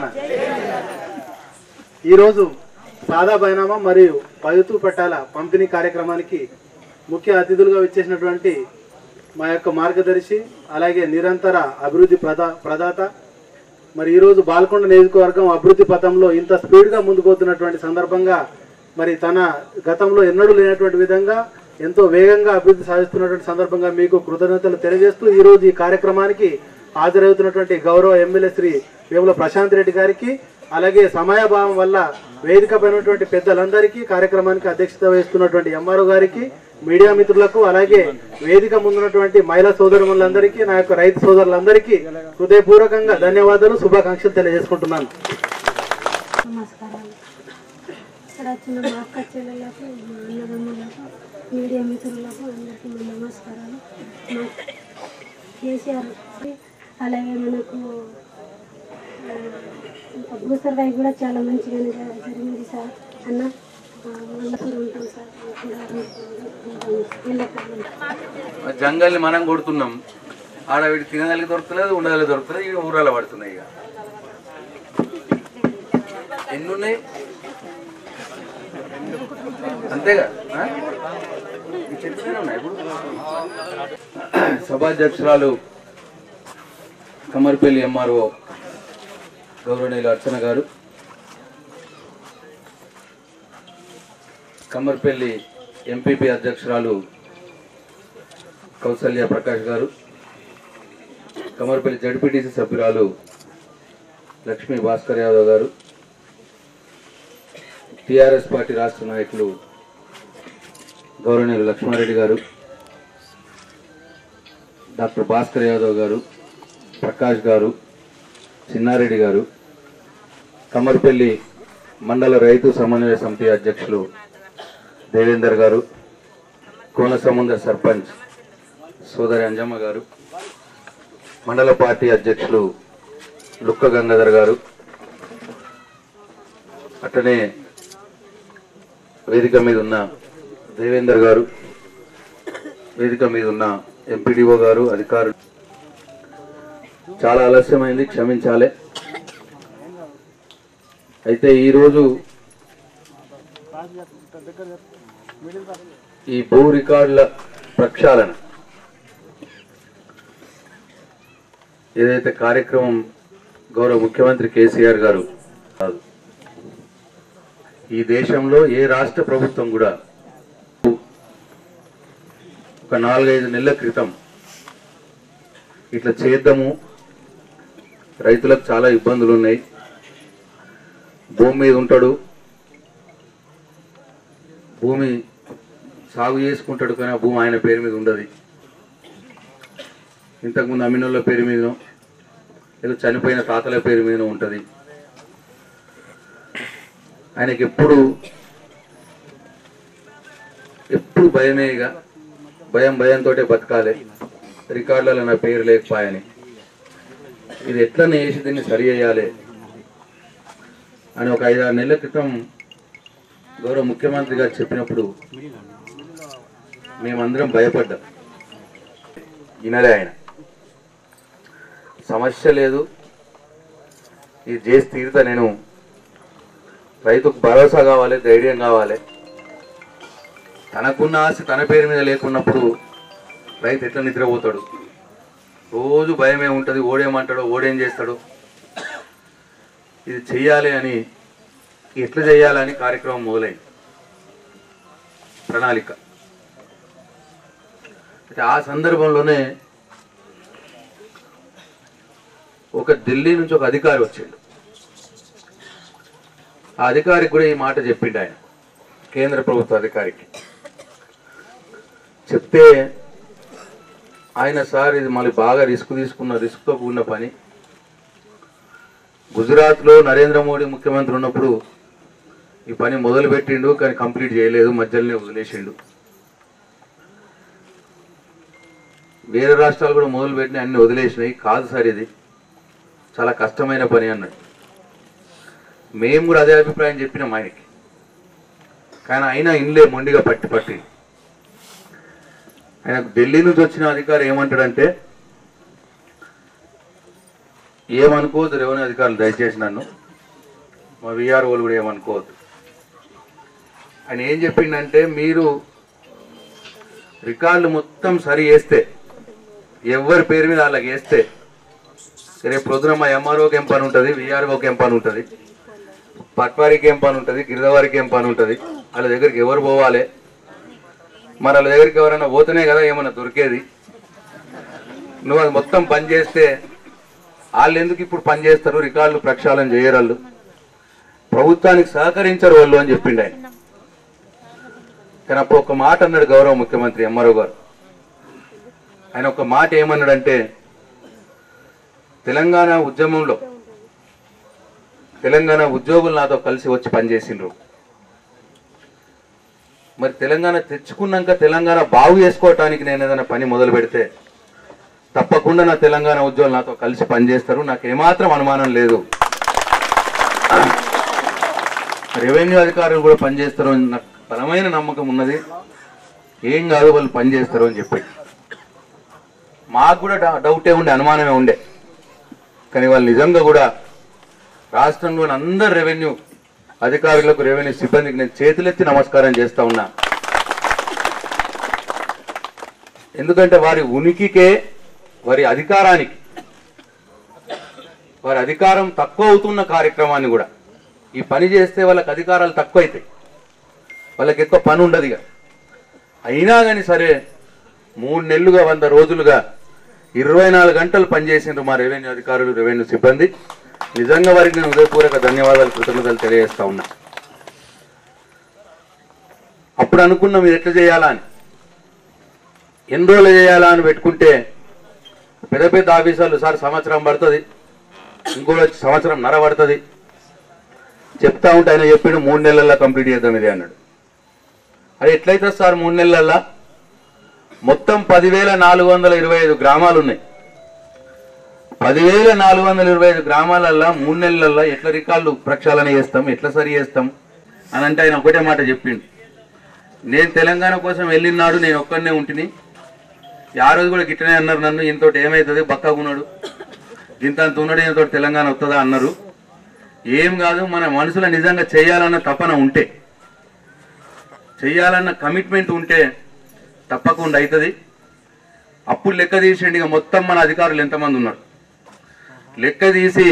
ఈరోజు సాదా బైనామా మరియు పయుతు పట్టాల పంపిణీ కార్యక్రమానికి ముఖ్య అతిథులుగా వచ్చేసినటువంటి మా యొక్క మార్గదర్శి అలాగే నిరంతర అభివృద్ధి ప్రదా ప్రదాత మరి ఈరోజు బాల్కొండ నియోజకవర్గం అభివృద్ధి పథంలో ఇంత స్పీడ్గా ముందుకు పోతున్నటువంటి సందర్భంగా మరి తన గతంలో ఎన్నడూ లేనటువంటి విధంగా ఎంతో వేగంగా అభివృద్ధి సాధిస్తున్నటువంటి సందర్భంగా మీకు కృతజ్ఞతలు తెలియజేస్తూ ఈరోజు ఈ కార్యక్రమానికి హాజరవుతున్నటువంటి గౌరవ ఎమ్మెల్యే శ్రీ వేముల ప్రశాంత్ రెడ్డి గారికి అలాగే సమయాభావం వల్ల వేదిక పైనటువంటి పెద్దలందరికీ కార్యక్రమానికి అధ్యక్షత వహిస్తున్నటువంటి ఎంఆర్ఓ గారికి మీడియా మిత్రులకు అలాగే వేదిక ముందున్నటువంటి మహిళా సోదరులందరికీ నా యొక్క రైతు సోదరులందరికీ హృదయపూర్వకంగా ధన్యవాదాలు శుభాకాంక్షలు తెలియజేసుకుంటున్నాను
నమస్కారాలు ఇక్కడ వచ్చిన మా అక్క చెల్లెలకు మా అన్నదమ్ములకు మీడియా మిత్రులకు అందరికీ మా నమస్కారాలు మా కేసీఆర్ అలాగే మనకు ఆ, ఇంకా భూ సర్వే కూడా చాలా మంచిగానే జ- జరిగింది సార్ అన్న ఆ, వాళ్ళతో ఉంటాం సార్ కూడా వెళ్ళకుండా
జంగల్ని మనం కొడుతున్నాం ఆడ వీడు తినగలిగి దొరకలేదు ఉండగలిగి దొరకలేదు ఈ ఊరాల పడుతున్నాయి ఇక ఎన్ని ఉన్నాయి అంతేగా ఆ? ఈ చెట్టు మీద ఉన్నాయి ఇప్పుడు సభాధ్యక్షురాలు కమర్పల్లి ఎంఆర్ఓ గౌరవనీయులు అర్చన గారు కమ్మర్పల్లి ఎంపీపీ అధ్యక్షురాలు కౌసల్య ప్రకాష్ గారు కమర్పల్లి జడ్పీటీసీ సభ్యురాలు లక్ష్మీ భాస్కర్ యాదవ్ గారు టిఆర్ఎస్ పార్టీ రాష్ట్ర నాయకులు గౌరవనీయులు లక్ష్మారెడ్డి గారు డాక్టర్ భాస్కర్ యాదవ్ గారు ప్రకాష్ గారు చిన్నారెడ్డి గారు కమ్మర్పల్లి మండల రైతు సమన్వయ సమితి అధ్యక్షులు దేవేందర్ గారు కోనసముద్ర సర్పంచ్ సోదరి అంజమ్మ గారు మండల పార్టీ అధ్యక్షులు లుక్క గంగాధర్ గారు అట్లనే
వేదిక మీద ఉన్న దేవేందర్ గారు వేదిక మీద ఉన్న ఎంపీడీఓ గారు అధికారులు చాలా ఆలస్యమైంది క్షమించాలి అయితే ఈరోజు ఈ భూ రికార్డుల ప్రక్షాళన ఏదైతే కార్యక్రమం గౌరవ ముఖ్యమంత్రి కేసీఆర్ గారు కాదు. ఈ దేశంలో ఏ రాష్ట్ర ప్రభుత్వం కూడా ఒక నాలుగైదు నెలల క్రితం ఇట్లా చేద్దాము రైతులకు చాలా ఇబ్బందులు ఉన్నాయి భూమి మీద ఉంటాడు భూమి సాగు చేసుకుంటాడు కానీ ఆ భూమి ఆయన పేరు మీద ఉండదు ఇంతకుముందు అమ్మినోళ్ళ పేరు మీద లేదా చనిపోయిన తాతల పేరు మీద ఉంటుంది ఆయనకి ఎప్పుడు ఎప్పుడు భయమేగా భయం భయంతో బతకాలి రికార్డులలో నా పేరు లేకపోయాని ఇది ఎట్లా వేసి దీన్ని సరి చేయాలి అని ఒక ఐదారు నెలల క్రితం గౌరవ ముఖ్యమంత్రి గారు చెప్పినప్పుడు మేమందరం భయపడ్డాం వినలే ఆయన సమస్య లేదు ఇది చేసి తీరుతా నేను రైతుకు భరోసా కావాలి ధైర్యం కావాలి తనకున్న ఆశ తన పేరు మీద లేకున్నప్పుడు రైతు ఎట్లా నిద్రపోతాడు రోజు భయమే ఉంటుంది ఓడేమంటాడో ఓడేం చేస్తాడో ఇది చెయ్యాలి అని ఎట్లా చేయాలని కార్యక్రమం మొదలైంది ప్రణాళిక అయితే ఆ సందర్భంలోనే ఒక ఢిల్లీ నుంచి ఒక అధికారి వచ్చిండు ఆ అధికారికి కూడా ఈ మాట చెప్పిండు ఆయన కేంద్ర ప్రభుత్వ అధికారికి చెప్తే ఆయన సార్ ఇది మళ్ళీ బాగా రిస్క్ తీసుకున్న రిస్క్తో కూడిన పని గుజరాత్లో నరేంద్ర మోడీ ముఖ్యమంత్రి ఉన్నప్పుడు ఈ పని మొదలు పెట్టిండు కానీ కంప్లీట్ చేయలేదు మధ్యలోనే వదిలేసిండు వేరే రాష్ట్రాలు కూడా మొదలు పెట్టిన అన్ని వదిలేసినాయి కాదు సార్ ఇది చాలా కష్టమైన పని అన్నాడు మేము కూడా అదే అభిప్రాయం చెప్పినాం ఆయనకి కానీ అయినా ఇన్లే మొండిగా పట్టి పట్టి ఆయనకు ఢిల్లీ నుంచి వచ్చిన అధికారి ఏమంటాడంటే ఏమనుకోవద్దు రెవెన్యూ అధికారులు దయచేసి నన్ను మా విఆర్ఓలు కూడా ఏమనుకోవద్దు ఆయన ఏం చెప్పిండంటే మీరు రికార్డులు మొత్తం సరి చేస్తే ఎవరి పేరు మీద వాళ్ళకి వేస్తే రేపు ప్రొద్దున మా ఎంఆర్ఓకి ఏం పని ఉంటుంది విఆర్ఓకి ఏం పని ఉంటుంది పట్వారికి ఏం పని ఉంటుంది గిరిదవారికి ఏం పని ఉంటుంది వాళ్ళ దగ్గరికి ఎవరు పోవాలి మరి వాళ్ళ దగ్గరికి ఎవరైనా పోతేనే కదా ఏమన్నా దొరికేది నువ్వు అది మొత్తం పని చేస్తే వాళ్ళు ఎందుకు ఇప్పుడు పని చేస్తారు రికార్డులు ప్రక్షాళన చేయరు వాళ్ళు ప్రభుత్వానికి సహకరించరు వాళ్ళు అని చెప్పిండు ఆయన కానీ అప్పుడు ఒక మాట అన్నాడు గౌరవ ముఖ్యమంత్రి ఎంఆర్ఓ గారు ఆయన ఒక మాట ఏమన్నాడంటే తెలంగాణ ఉద్యమంలో తెలంగాణ ఉద్యోగులు నాతో కలిసి వచ్చి పనిచేసిండ్రు మరి తెలంగాణ తెచ్చుకున్నాక తెలంగాణ బాగు చేసుకోవటానికి నేను ఏదైనా పని మొదలు పెడితే తప్పకుండా నా తెలంగాణ ఉద్యోగులు నాతో కలిసి పనిచేస్తారు నాకు ఏమాత్రం అనుమానం లేదు రెవెన్యూ అధికారులు కూడా పనిచేస్తారు అని నాకు బలమైన నమ్మకం ఉన్నది ఏం కాదు వాళ్ళు పనిచేస్తారు అని చెప్పి మాకు కూడా డౌ- డౌటే ఉండే అనుమానమే ఉండే కానీ వాళ్ళు నిజంగా కూడా రాష్ట్రంలోని అందరు రెవెన్యూ అధికారులకు రెవెన్యూ సిబ్బందికి నేను చేతులెత్తి నమస్కారం చేస్తా ఉన్నా ఎందుకంటే వారి ఉనికికే వారి అధికారానికి వారి అధికారం తక్కువ అవుతున్న కార్యక్రమాన్ని కూడా ఈ పని చేస్తే వాళ్ళకి అధికారాలు తక్కువ అవుతాయి వాళ్ళకి ఎక్కువ పని ఉండదు ఇక అయినా కానీ సరే మూడు నెలలుగా వంద రోజులుగా ఇరవై నాలుగు గంటలు పనిచేసిండ్రు మా రెవెన్యూ అధికారులు రెవెన్యూ సిబ్బంది నిజంగా వారికి నేను ఉదయపూర్వక ధన్యవాదాలు కృతజ్ఞతలు తెలియజేస్తా ఉన్నా అప్పుడు అనుకున్నాం ఇది ఎట్లా చేయాలా అని ఎన్ని రోజులు చేయాలా అని పెట్టుకుంటే పెద్ద పెద్ద ఆఫీసర్లు సార్ సంవత్సరం పడుతుంది ఇంకో సంవత్సరం నర పడుతుంది చెప్తా ఉంటే ఆయన చెప్పిండు మూడు నెలల్లో కంప్లీట్ చేద్దాం ఇది అన్నాడు అది ఎట్లయితే సార్ మూడు నెలలల్లా మొత్తం పదివేల నాలుగు వందల ఇరవై ఐదు గ్రామాలు ఉన్నాయి పదివేల నాలుగు వందల ఇరవై ఐదు గ్రామాలల్లో మూడు నెలలల్లో ఎట్లా రికార్డులు ప్రక్షాళన చేస్తాం ఎట్లా సరి చేస్తాం అని అంటే ఆయన ఒకటే మాట చెప్పిండు నేను తెలంగాణ కోసం వెళ్ళినాడు నేను ఒక్కడనే ఉంటిని ఆ రోజు కూడా గిట్టనే అన్నారు నన్ను ఇంతోటి ఏమవుతుంది బక్కగున్నాడు ఇంత అంత ఉన్నాడు ఇంతో తెలంగాణ వస్తుందా అన్నారు ఏం కాదు మన మనసులో నిజంగా చేయాలన్న తపన ఉంటే చేయాలన్న కమిట్మెంట్ ఉంటే తప్పకుండా అవుతుంది అప్పుడు లెక్క తీసిండి ఇక మొత్తం మన అధికారులు ఎంతమంది ఉన్నారు లెక్క తీసి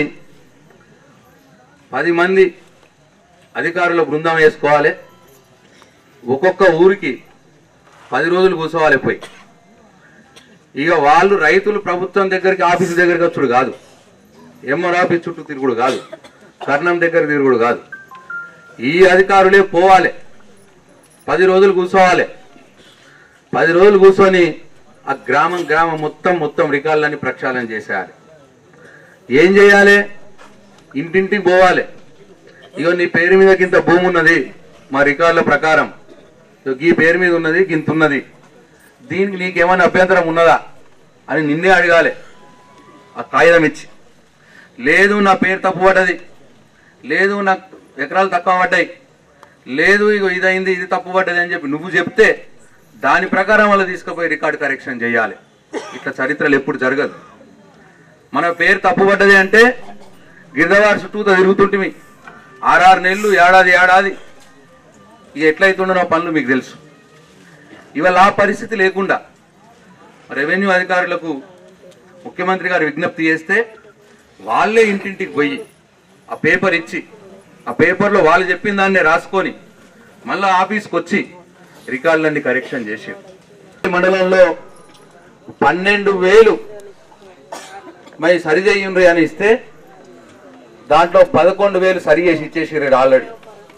పది మంది అధికారుల బృందం వేసుకోవాలి ఒక్కొక్క ఊరికి పది రోజులు కూర్చోవాలి పోయి ఇక వాళ్ళు రైతులు ప్రభుత్వం దగ్గరికి ఆఫీసు దగ్గరికి వచ్చుడు కాదు ఎంఆర్ ఆఫీస్ చుట్టూ తిరుగుడు కాదు కర్ణం దగ్గర తిరుగుడు కాదు ఈ అధికారులే పోవాలి పది రోజులు కూర్చోవాలి పది రోజులు కూర్చొని ఆ గ్రామం గ్రామం మొత్తం మొత్తం రికార్డులన్నీ ప్రక్షాళన చేసేయాలి ఏం చేయాలి ఇంటింటికి పోవాలి ఇగో నీ పేరు మీద ఇంత భూమి ఉన్నది మా రికార్డుల ప్రకారం ఇగో ఈ పేరు మీద ఉన్నది ఇంత ఉన్నది దీనికి నీకేమైనా అభ్యంతరం ఉన్నదా అని నిన్నే అడగాలి ఆ కాగితం ఇచ్చి లేదు నా పేరు తప్పు పడ్డది లేదు నాకు ఎకరాలు తక్కువ పడ్డాయి లేదు ఇగో ఇదైంది ఇది తప్పు పడ్డది అని చెప్పి నువ్వు చెప్తే దాని ప్రకారం వాళ్ళు తీసుకుపోయి రికార్డు కరెక్షన్ చేయాలి ఇట్లా చరిత్రలు ఎప్పుడు జరగదు మన పేరు తప్పు పడ్డది అంటే గిరిజవారి చుట్టూతో తిరుగుతుంటిమి ఆరారు నెలలు ఏడాది ఏడాది ఇక ఎట్లయితుండో నా పనులు మీకు తెలుసు ఇవాళ ఆ పరిస్థితి లేకుండా రెవెన్యూ అధికారులకు ముఖ్యమంత్రి గారు విజ్ఞప్తి చేస్తే వాళ్ళే ఇంటింటికి పోయి ఆ పేపర్ ఇచ్చి ఆ పేపర్లో వాళ్ళు చెప్పిన దాన్నే రాసుకొని మళ్ళా ఆఫీస్కి వచ్చి రికార్డులన్నీ కరెక్షన్ చేసి మండలంలో పన్నెండు వేలు మరి సరి చేయండి అని ఇస్తే దాంట్లో పదకొండు వేలు సరి చేసి ఇచ్చేసారు ఆల్రెడీ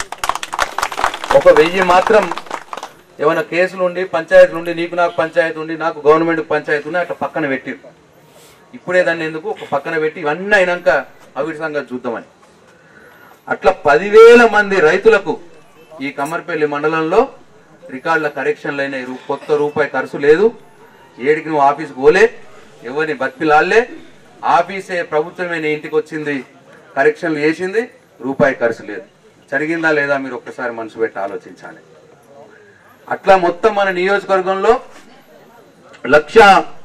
ఒక వెయ్యి మాత్రం ఏమైనా కేసులు ఉండి పంచాయతీలు ఉండి నీకు నాకు పంచాయతీ ఉండి నాకు గవర్నమెంట్ పంచాయతీ ఉండి అట్లా పక్కన పెట్టిరు ఇప్పుడే దాన్ని ఎందుకు ఒక పక్కన పెట్టి ఇవన్నీ అయినాక అవిటి సంగతి చూద్దామని అట్లా పదివేల మంది రైతులకు ఈ కమ్మర్పల్లి మండలంలో రికార్డుల కరెక్షన్లు అయినాయి రూ- కొత్త రూపాయి ఖర్చు లేదు ఏడికి నువ్వు ఆఫీస్కి పోలే ఎవరిని బతిలాలే ఆఫీసే ప్రభుత్వమే నీ ఇంటికి వచ్చింది కరెక్షన్లు చేసింది రూపాయి ఖర్చు లేదు జరిగిందా లేదా మీరు ఒక్కసారి మనసు పెట్టి ఆలోచించాలి అట్లా మొత్తం మన నియోజకవర్గంలో లక్ష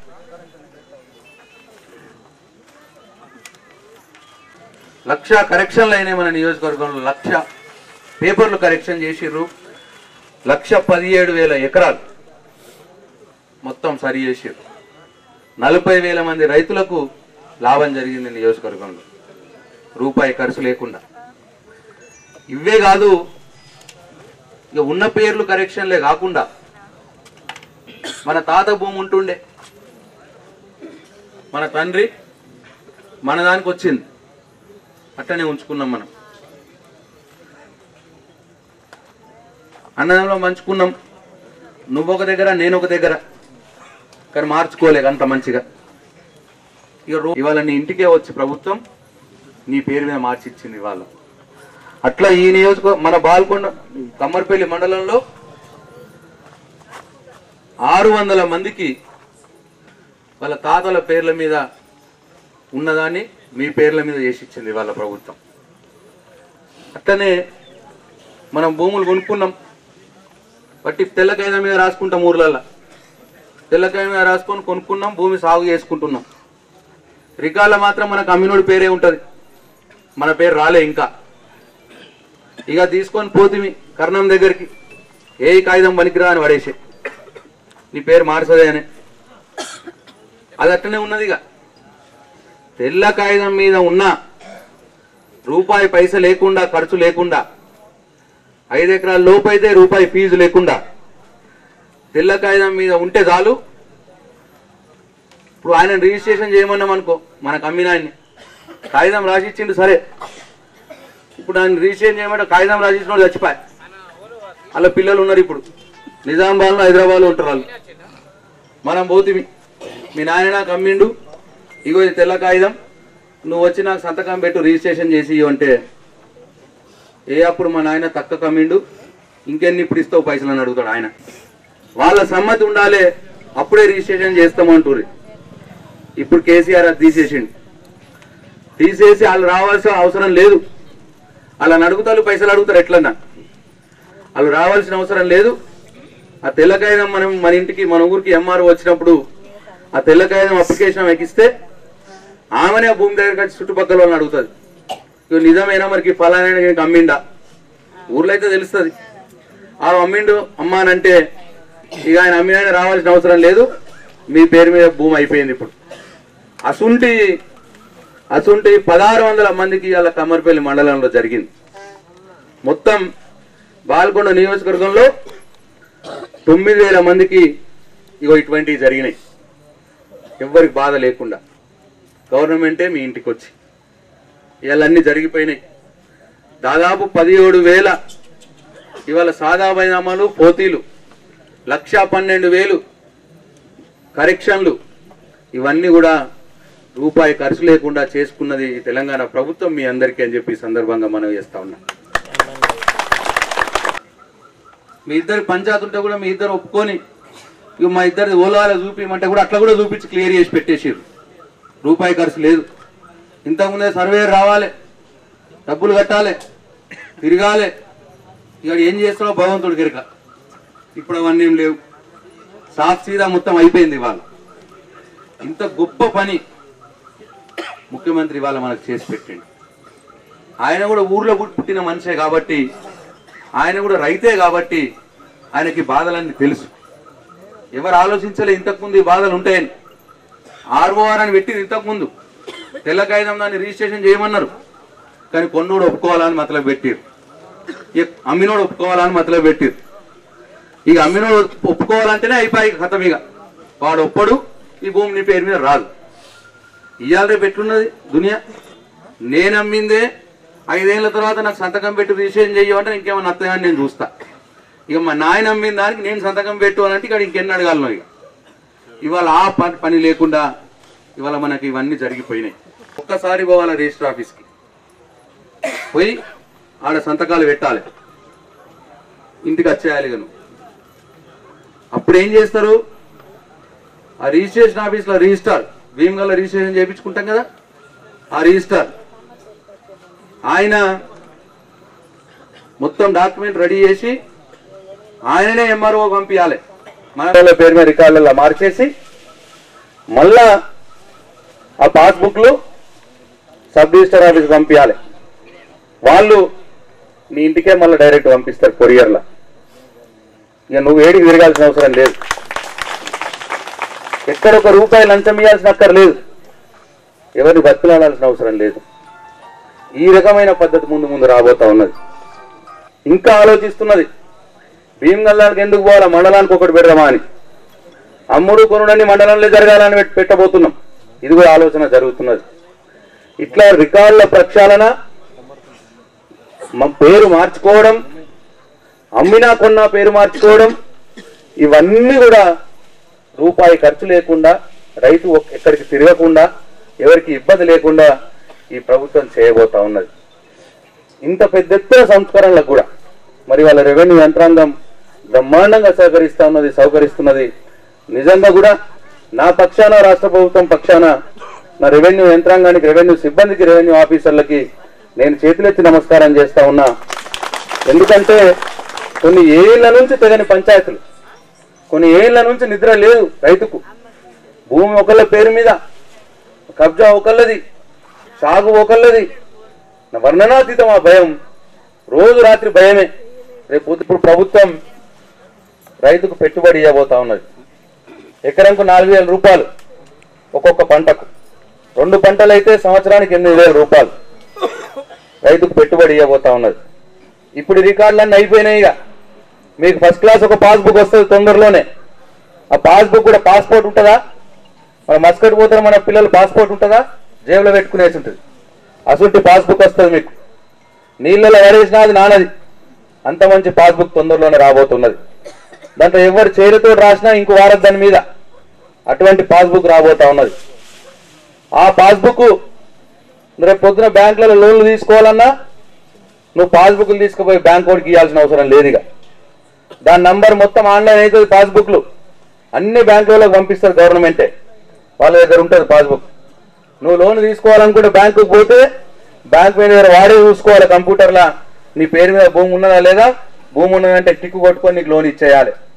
లక్ష కరెక్షన్లు అయినాయి మన నియోజకవర్గంలో లక్ష పేపర్లు కరెక్షన్ చేసిర్రు లక్ష పదిహేడు వేల ఎకరాలు మొత్తం సరి చేసిర్రు నలభై వేల మంది రైతులకు లాభం జరిగింది నియోజకవర్గంలో రూపాయి ఖర్చు లేకుండా ఇవే కాదు ఇక ఉన్న పేర్లు కరెక్షన్లే కాకుండా మన తాత భూమి ఉంటుండే మన తండ్రి మన దానికి వచ్చింది అట్టనే ఉంచుకున్నాం మనం అన్నదంలో మంచుకున్నాం నువ్వు ఒక దగ్గర నేను ఒక దగ్గర కానీ మార్చుకోలేక అంత మంచిగా ఇక రో- ఇవాళ నీ ఇంటికే వచ్చి ప్రభుత్వం నీ పేరు మీద మార్చిచ్చింది ఇవాళ అట్లా ఈ నియోజక మన బాల్కొండ కమ్మర్పల్లి మండలంలో ఆరు వందల మందికి వాళ్ళ తాతల పేర్ల మీద ఉన్నదాన్ని మీ పేర్ల మీద చేసి ఇచ్చింది వాళ్ళ ప్రభుత్వం అట్లనే మనం భూములు కొనుక్కున్నాం బట్టి తెల్లకాయ మీద రాసుకుంటాం ఊర్లల్లో తెల్లకాయ మీద రాసుకొని కొనుక్కున్నాం భూమి సాగు చేసుకుంటున్నాం రికార్డులో మాత్రం మనకు అమ్మినోడి పేరే ఉంటది మన పేరు రాలే ఇంకా ఇక తీసుకొని పోతిమి కర్ణం దగ్గరికి ఏ కాగితం పనికిరా అని పడేసే నీ పేరు మార్చదే అని అది అట్టనే ఉన్నది ఇక తెల్ల కాగితం మీద ఉన్న రూపాయి పైస లేకుండా ఖర్చు లేకుండా ఐదు ఎకరాల లోపు అయితే రూపాయి ఫీజు లేకుండా తెల్ల కాగితం మీద ఉంటే చాలు ఇప్పుడు ఆయన రిజిస్ట్రేషన్ చేయమన్నాం అనుకో మనకు అమ్మిన ఆయన్ని కాగితం రాసి ఇచ్చిండు సరే ఇప్పుడు ఆయన రిజిస్ట్రేషన్ చేయమంటే కాగితం రాసి ఇచ్చిన వాళ్ళు చచ్చిపోయి అలా పిల్లలు ఉన్నారు ఇప్పుడు నిజామాబాద్లో హైదరాబాద్లో ఉంటారు వాళ్ళు మనం పోతివి మీ నాయన నాకు అమ్మిండు ఇగో ఇది తెల్ల కాగితం నువ్వు వచ్చి నాకు సంతకం పెట్టు రిజిస్ట్రేషన్ చేసి ఇవ్వు అంటే ఏ అప్పుడు మా నాయన తక్క కమ్మిండు ఇంకెన్ని ఇప్పుడు ఇస్తావు పైసలు అని అడుగుతాడు ఆయన వాళ్ళ సమ్మతి ఉండాలి అప్పుడే రిజిస్ట్రేషన్ చేస్తామంటారు ఇప్పుడు కేసీఆర్ అది తీసేసిండు తీసేసి వాళ్ళు రావాల్సిన అవసరం లేదు వాళ్ళని అడుగుతారు పైసలు అడుగుతారు ఎట్లన్నా వాళ్ళు రావాల్సిన అవసరం లేదు ఆ తెల్ల కాగితం మనం మన ఇంటికి మన ఊరికి ఎంఆర్ఓ వచ్చినప్పుడు ఆ తెల్ల కాగితం అప్లికేషన్ ఎక్కిస్తే ఆమెనే ఆ భూమి దగ్గరికి వచ్చి చుట్టుపక్కల వాళ్ళని అడుగుతుంది ఇక నిజమేనా మనకి ఫలానా అమ్మిండా ఊర్లో అయితే తెలుస్తుంది ఆ అమ్మిండు అమ్మ అని అంటే ఇక ఆయన అమ్మిన రావాల్సిన అవసరం లేదు మీ పేరు మీద భూమి అయిపోయింది ఇప్పుడు అసుంటి అసుంటి పదహారు వందల మందికి ఇవాళ కమ్మరిపల్లి మండలంలో జరిగింది మొత్తం బాల్కొండ నియోజకవర్గంలో తొమ్మిది వేల మందికి ఇగో ఇటువంటివి జరిగినాయి ఎవ్వరికి బాధ లేకుండా గవర్నమెంటే మీ ఇంటికి వచ్చి ఇవాళ అన్ని జరిగిపోయినాయి దాదాపు పదిహేడు వేల ఇవాళ సాదా బైనామాలు పోతీలు లక్ష పన్నెండు వేలు కరెక్షన్లు ఇవన్నీ కూడా రూపాయి ఖర్చు లేకుండా చేసుకున్నది ఈ తెలంగాణ ప్రభుత్వం మీ అందరికీ అని చెప్పి ఈ సందర్భంగా మనం చేస్తా ఉన్నాం మీ ఇద్దరు పంచాయతీ ఉంటే కూడా మీ ఇద్దరు ఒప్పుకొని ఇక మా ఇద్దరిది ఓలాలో చూపించమంటే కూడా అట్లా కూడా చూపించి క్లియర్ చేసి పెట్టేసారు రూపాయి ఖర్చు లేదు ఇంతకుముందే సర్వేయర్ రావాలి డబ్బులు కట్టాలి తిరగాలి ఇక ఏం చేస్తున్నావు భగవంతుడి గిరక ఇప్పుడు అవన్నీ ఏం లేవు సాఫ్ సీదా మొత్తం అయిపోయింది ఇవాళ ఇంత గొప్ప పని ముఖ్యమంత్రి ఇవాళ మనకు చేసి పెట్టిండు ఆయన కూడా ఊర్లో పుట్టిన మనిషే కాబట్టి ఆయన కూడా రైతే కాబట్టి ఆయనకి బాధలన్నీ తెలుసు ఎవరు ఆలోచించలే ఇంతకుముందు ఈ బాధలు ఉంటాయని ఆర్ఓఆర్ అని పెట్టింది ఇంతకుముందు తెల్ల కాగితం దాన్ని రిజిస్ట్రేషన్ చేయమన్నారు కానీ కొన్నోడు ఒప్పుకోవాలని మతలబు పెట్టారు ఇక అమ్మినోడు ఒప్పుకోవాలని మతలబు పెట్టారు ఇక అమ్మినోడు ఒప్పుకోవాలంటేనే అయిపోయి కథం ఇక వాడు ఒప్పడు ఈ భూమి నీ పేరు మీద రాదు ఇవాళ రేపు ఎట్లున్నది దునియా నేను అమ్మిందే ఐదేళ్ల తర్వాత నాకు సంతకం పెట్టి రిజిస్ట్రేషన్ చేయమంటే ఇంకేమన్నా వస్తాయని నేను చూస్తా ఇక మా నాయన అమ్మిన దానికి నేను సంతకం పెట్టు అని అంటే ఇక్కడ ఇంకెన్ని అడగాలను ఇక ఇవాళ ఆ పని పని లేకుండా ఇవాళ మనకి ఇవన్నీ జరిగిపోయినాయి ఒక్కసారి పోవాలి రిజిస్టర్ ఆఫీస్కి పోయి ఆడ సంతకాలు పెట్టాలి ఇంటికి వచ్చేయాలి ఇక నువ్వు అప్పుడు ఏం చేస్తారు ఆ రిజిస్ట్రేషన్ ఆఫీస్లో రిజిస్టార్ భీమగల్లో రిజిస్ట్రేషన్ చేయించుకుంటాం కదా ఆ రిజిస్టార్ ఆయన మొత్తం డాక్యుమెంట్ రెడీ చేసి ఆయననే ఎంఆర్ఓ పంపించాలి మన పేరు మీద రికార్డులలో మార్చేసి మళ్ళా ఆ పాస్బుక్లు సబ్ రిజిస్టర్ ఆఫీస్ పంపించాలి వాళ్ళు నీ ఇంటికే మళ్ళీ డైరెక్ట్ పంపిస్తారు కొరియర్లో ఇక నువ్వు ఏడికి తిరగాల్సిన అవసరం లేదు ఎక్కడ ఒక రూపాయి లంచం ఇవ్వాల్సిన అక్కర్లేదు ఎవరిని బతుకులాడాల్సిన అవసరం లేదు ఈ రకమైన పద్ధతి ముందు ముందు రాబోతా ఉన్నది ఇంకా ఆలోచిస్తున్నది భీమగల్లానికి ఎందుకు పోవాలా మండలానికి ఒకటి పెడదామా అని అమ్ముడు కొనుడని మండలంలో జరగాలని పెట్- పెట్టబోతున్నాం ఇది కూడా ఆలోచన జరుగుతున్నది ఇట్లా రికార్డుల ప్రక్షాళన మా పేరు మార్చుకోవడం అమ్మినా కొన్నా పేరు మార్చుకోవడం ఇవన్నీ కూడా రూపాయి ఖర్చు లేకుండా రైతు ఒక్- ఎక్కడికి తిరగకుండా ఎవరికి ఇబ్బంది లేకుండా ఈ ప్రభుత్వం చేయబోతా ఉన్నది ఇంత పెద్ద ఎత్తున సంస్కరణలకు కూడా మరి వాళ్ళ రెవెన్యూ యంత్రాంగం బ్రహ్మాండంగా సహకరిస్తా ఉన్నది సహకరిస్తున్నది నిజంగా కూడా నా పక్షాన రాష్ట్ర ప్రభుత్వం పక్షాన నా రెవెన్యూ యంత్రాంగానికి రెవెన్యూ సిబ్బందికి రెవెన్యూ ఆఫీసర్లకి నేను చేతులెత్తి నమస్కారం చేస్తా ఉన్నా ఎందుకంటే కొన్ని ఏళ్ల నుంచి తెగని పంచాయతీలు కొన్ని ఏళ్ల నుంచి నిద్ర లేదు రైతుకు భూమి ఒకళ్ళ పేరు మీద కబ్జా ఒకళ్ళది సాగు ఒకళ్ళది నా వర్ణనాతీతం ఆ భయం రోజు రాత్రి భయమే రేపు పొద్దు- ఇప్పుడు ప్రభుత్వం రైతుకు పెట్టుబడి ఇవ్వబోతా ఉన్నది ఎకరంకు నాలుగు వేల రూపాయలు ఒక్కొక్క పంటకు రెండు పంటలు అయితే సంవత్సరానికి ఎనిమిది వేల రూపాయలు రైతుకు పెట్టుబడి ఇవ్వబోతా ఉన్నది ఇప్పుడు ఈ రికార్డులన్నీ అయిపోయినాయి ఇక మీకు ఫస్ట్ క్లాస్ ఒక పాస్బుక్ వస్తుంది తొందరలోనే ఆ పాస్బుక్ కూడా పాస్పోర్ట్ ఉంటుందా మన మస్కట్ పోతారు మన పిల్లలు పాస్పోర్ట్ ఉంటుందా జేబులో పెట్టుకునేసి ఉంటుంది అసలు పాస్బుక్ వస్తుంది మీకు నీళ్ళలో పడేసినా అది నానది అంత మంచి పాస్బుక్ తొందరలోనే రాబోతున్నది దాంట్లో ఎవరు చేరుతో రాసినా ఇంకో వారం దాని మీద అటువంటి పాస్బుక్ రాబోతా ఉన్నది ఆ పాస్బుక్ రేపు పొద్దున బ్యాంకులలో లోన్లు తీసుకోవాలన్నా నువ్వు పాస్బుక్లు తీసుకుపోయి బ్యాంక్ వాడికి ఇవ్వాల్సిన అవసరం లేదు ఇక దాని నంబర్ మొత్తం ఆన్లైన్ అవుతుంది పాస్బుక్లు అన్ని బ్యాంకులకు పంపిస్తారు గవర్నమెంటే వాళ్ళ దగ్గర ఉంటుంది పాస్బుక్ నువ్వు లోన్ తీసుకోవాలనుకుంటే బ్యాంకుకు పోతే బ్యాంక్ మీద దగ్గర వాడే చూసుకోవాలి కంప్యూటర్లా నీ పేరు మీద భూమి ఉన్నదా లేదా భూమి ఉన్నదంటే టిక్కు కొట్టుకొని నీకు లోన్ ఇచ్చేయాలి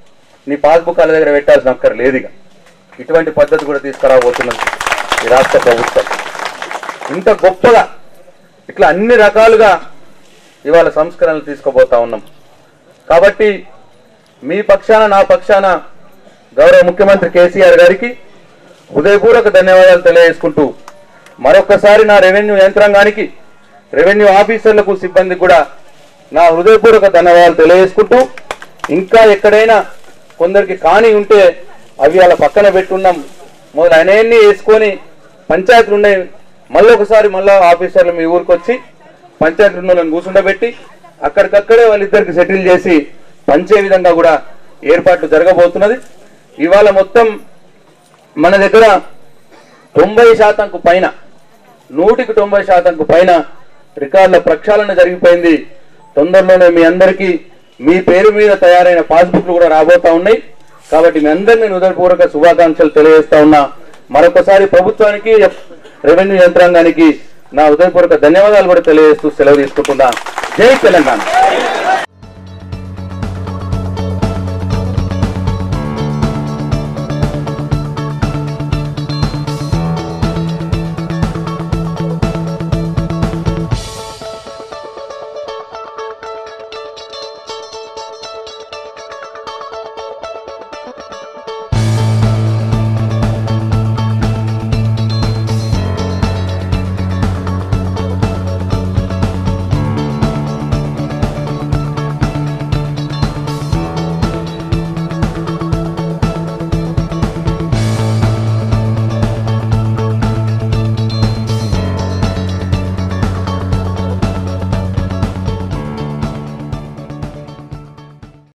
నీ పాస్బుక్ వాళ్ళ దగ్గర పెట్టాల్సిన అక్కర లేదు ఇక ఇటువంటి పద్ధతి కూడా తీసుకురాబోతున్నది ఈ రాష్ట్ర ప్రభుత్వం ఇంత గొప్పగా ఇట్లా అన్ని రకాలుగా ఇవాళ సంస్కరణలు తీసుకుపోతా ఉన్నాం కాబట్టి మీ పక్షాన నా పక్షాన గౌరవ ముఖ్యమంత్రి కేసీఆర్ గారికి హృదయపూర్వక ధన్యవాదాలు తెలియజేసుకుంటూ మరొకసారి నా రెవెన్యూ యంత్రాంగానికి రెవెన్యూ ఆఫీసర్లకు సిబ్బందికి కూడా నా హృదయపూర్వక ధన్యవాదాలు తెలియజేసుకుంటూ ఇంకా ఎక్కడైనా కొందరికి కాని ఉంటే అవి అలా పక్కన పెట్టున్నాం మొదలు అనేన్ని వేసుకొని పంచాయతీలు ఉన్నాయి మళ్ళీ ఒకసారి మళ్ళీ ఆఫీసర్లు మీ ఊరికి వచ్చి పంచాయతీ ఉన్న కూర్చుండబెట్టి అక్కడికక్కడే వాళ్ళిద్దరికి సెటిల్ చేసి పంచే విధంగా కూడా ఏర్పాట్లు జరగబోతున్నది ఇవాళ మొత్తం మన దగ్గర తొంభై శాతంకు పైన నూటికి తొంభై శాతంకు పైన రికార్డుల ప్రక్షాళన జరిగిపోయింది తొందరలోనే మీ అందరికీ మీ పేరు మీద తయారైన పాస్బుక్లు కూడా రాబోతా ఉన్నాయి కాబట్టి మీ అందరినీ హృదయపూర్వక శుభాకాంక్షలు తెలియజేస్తా ఉన్నా మరొకసారి ప్రభుత్వానికి రెవెన్యూ యంత్రాంగానికి నా హృదయపూర్వక ధన్యవాదాలు కూడా తెలియజేస్తూ సెలవు తీసుకుంటున్నా జై తెలంగాణ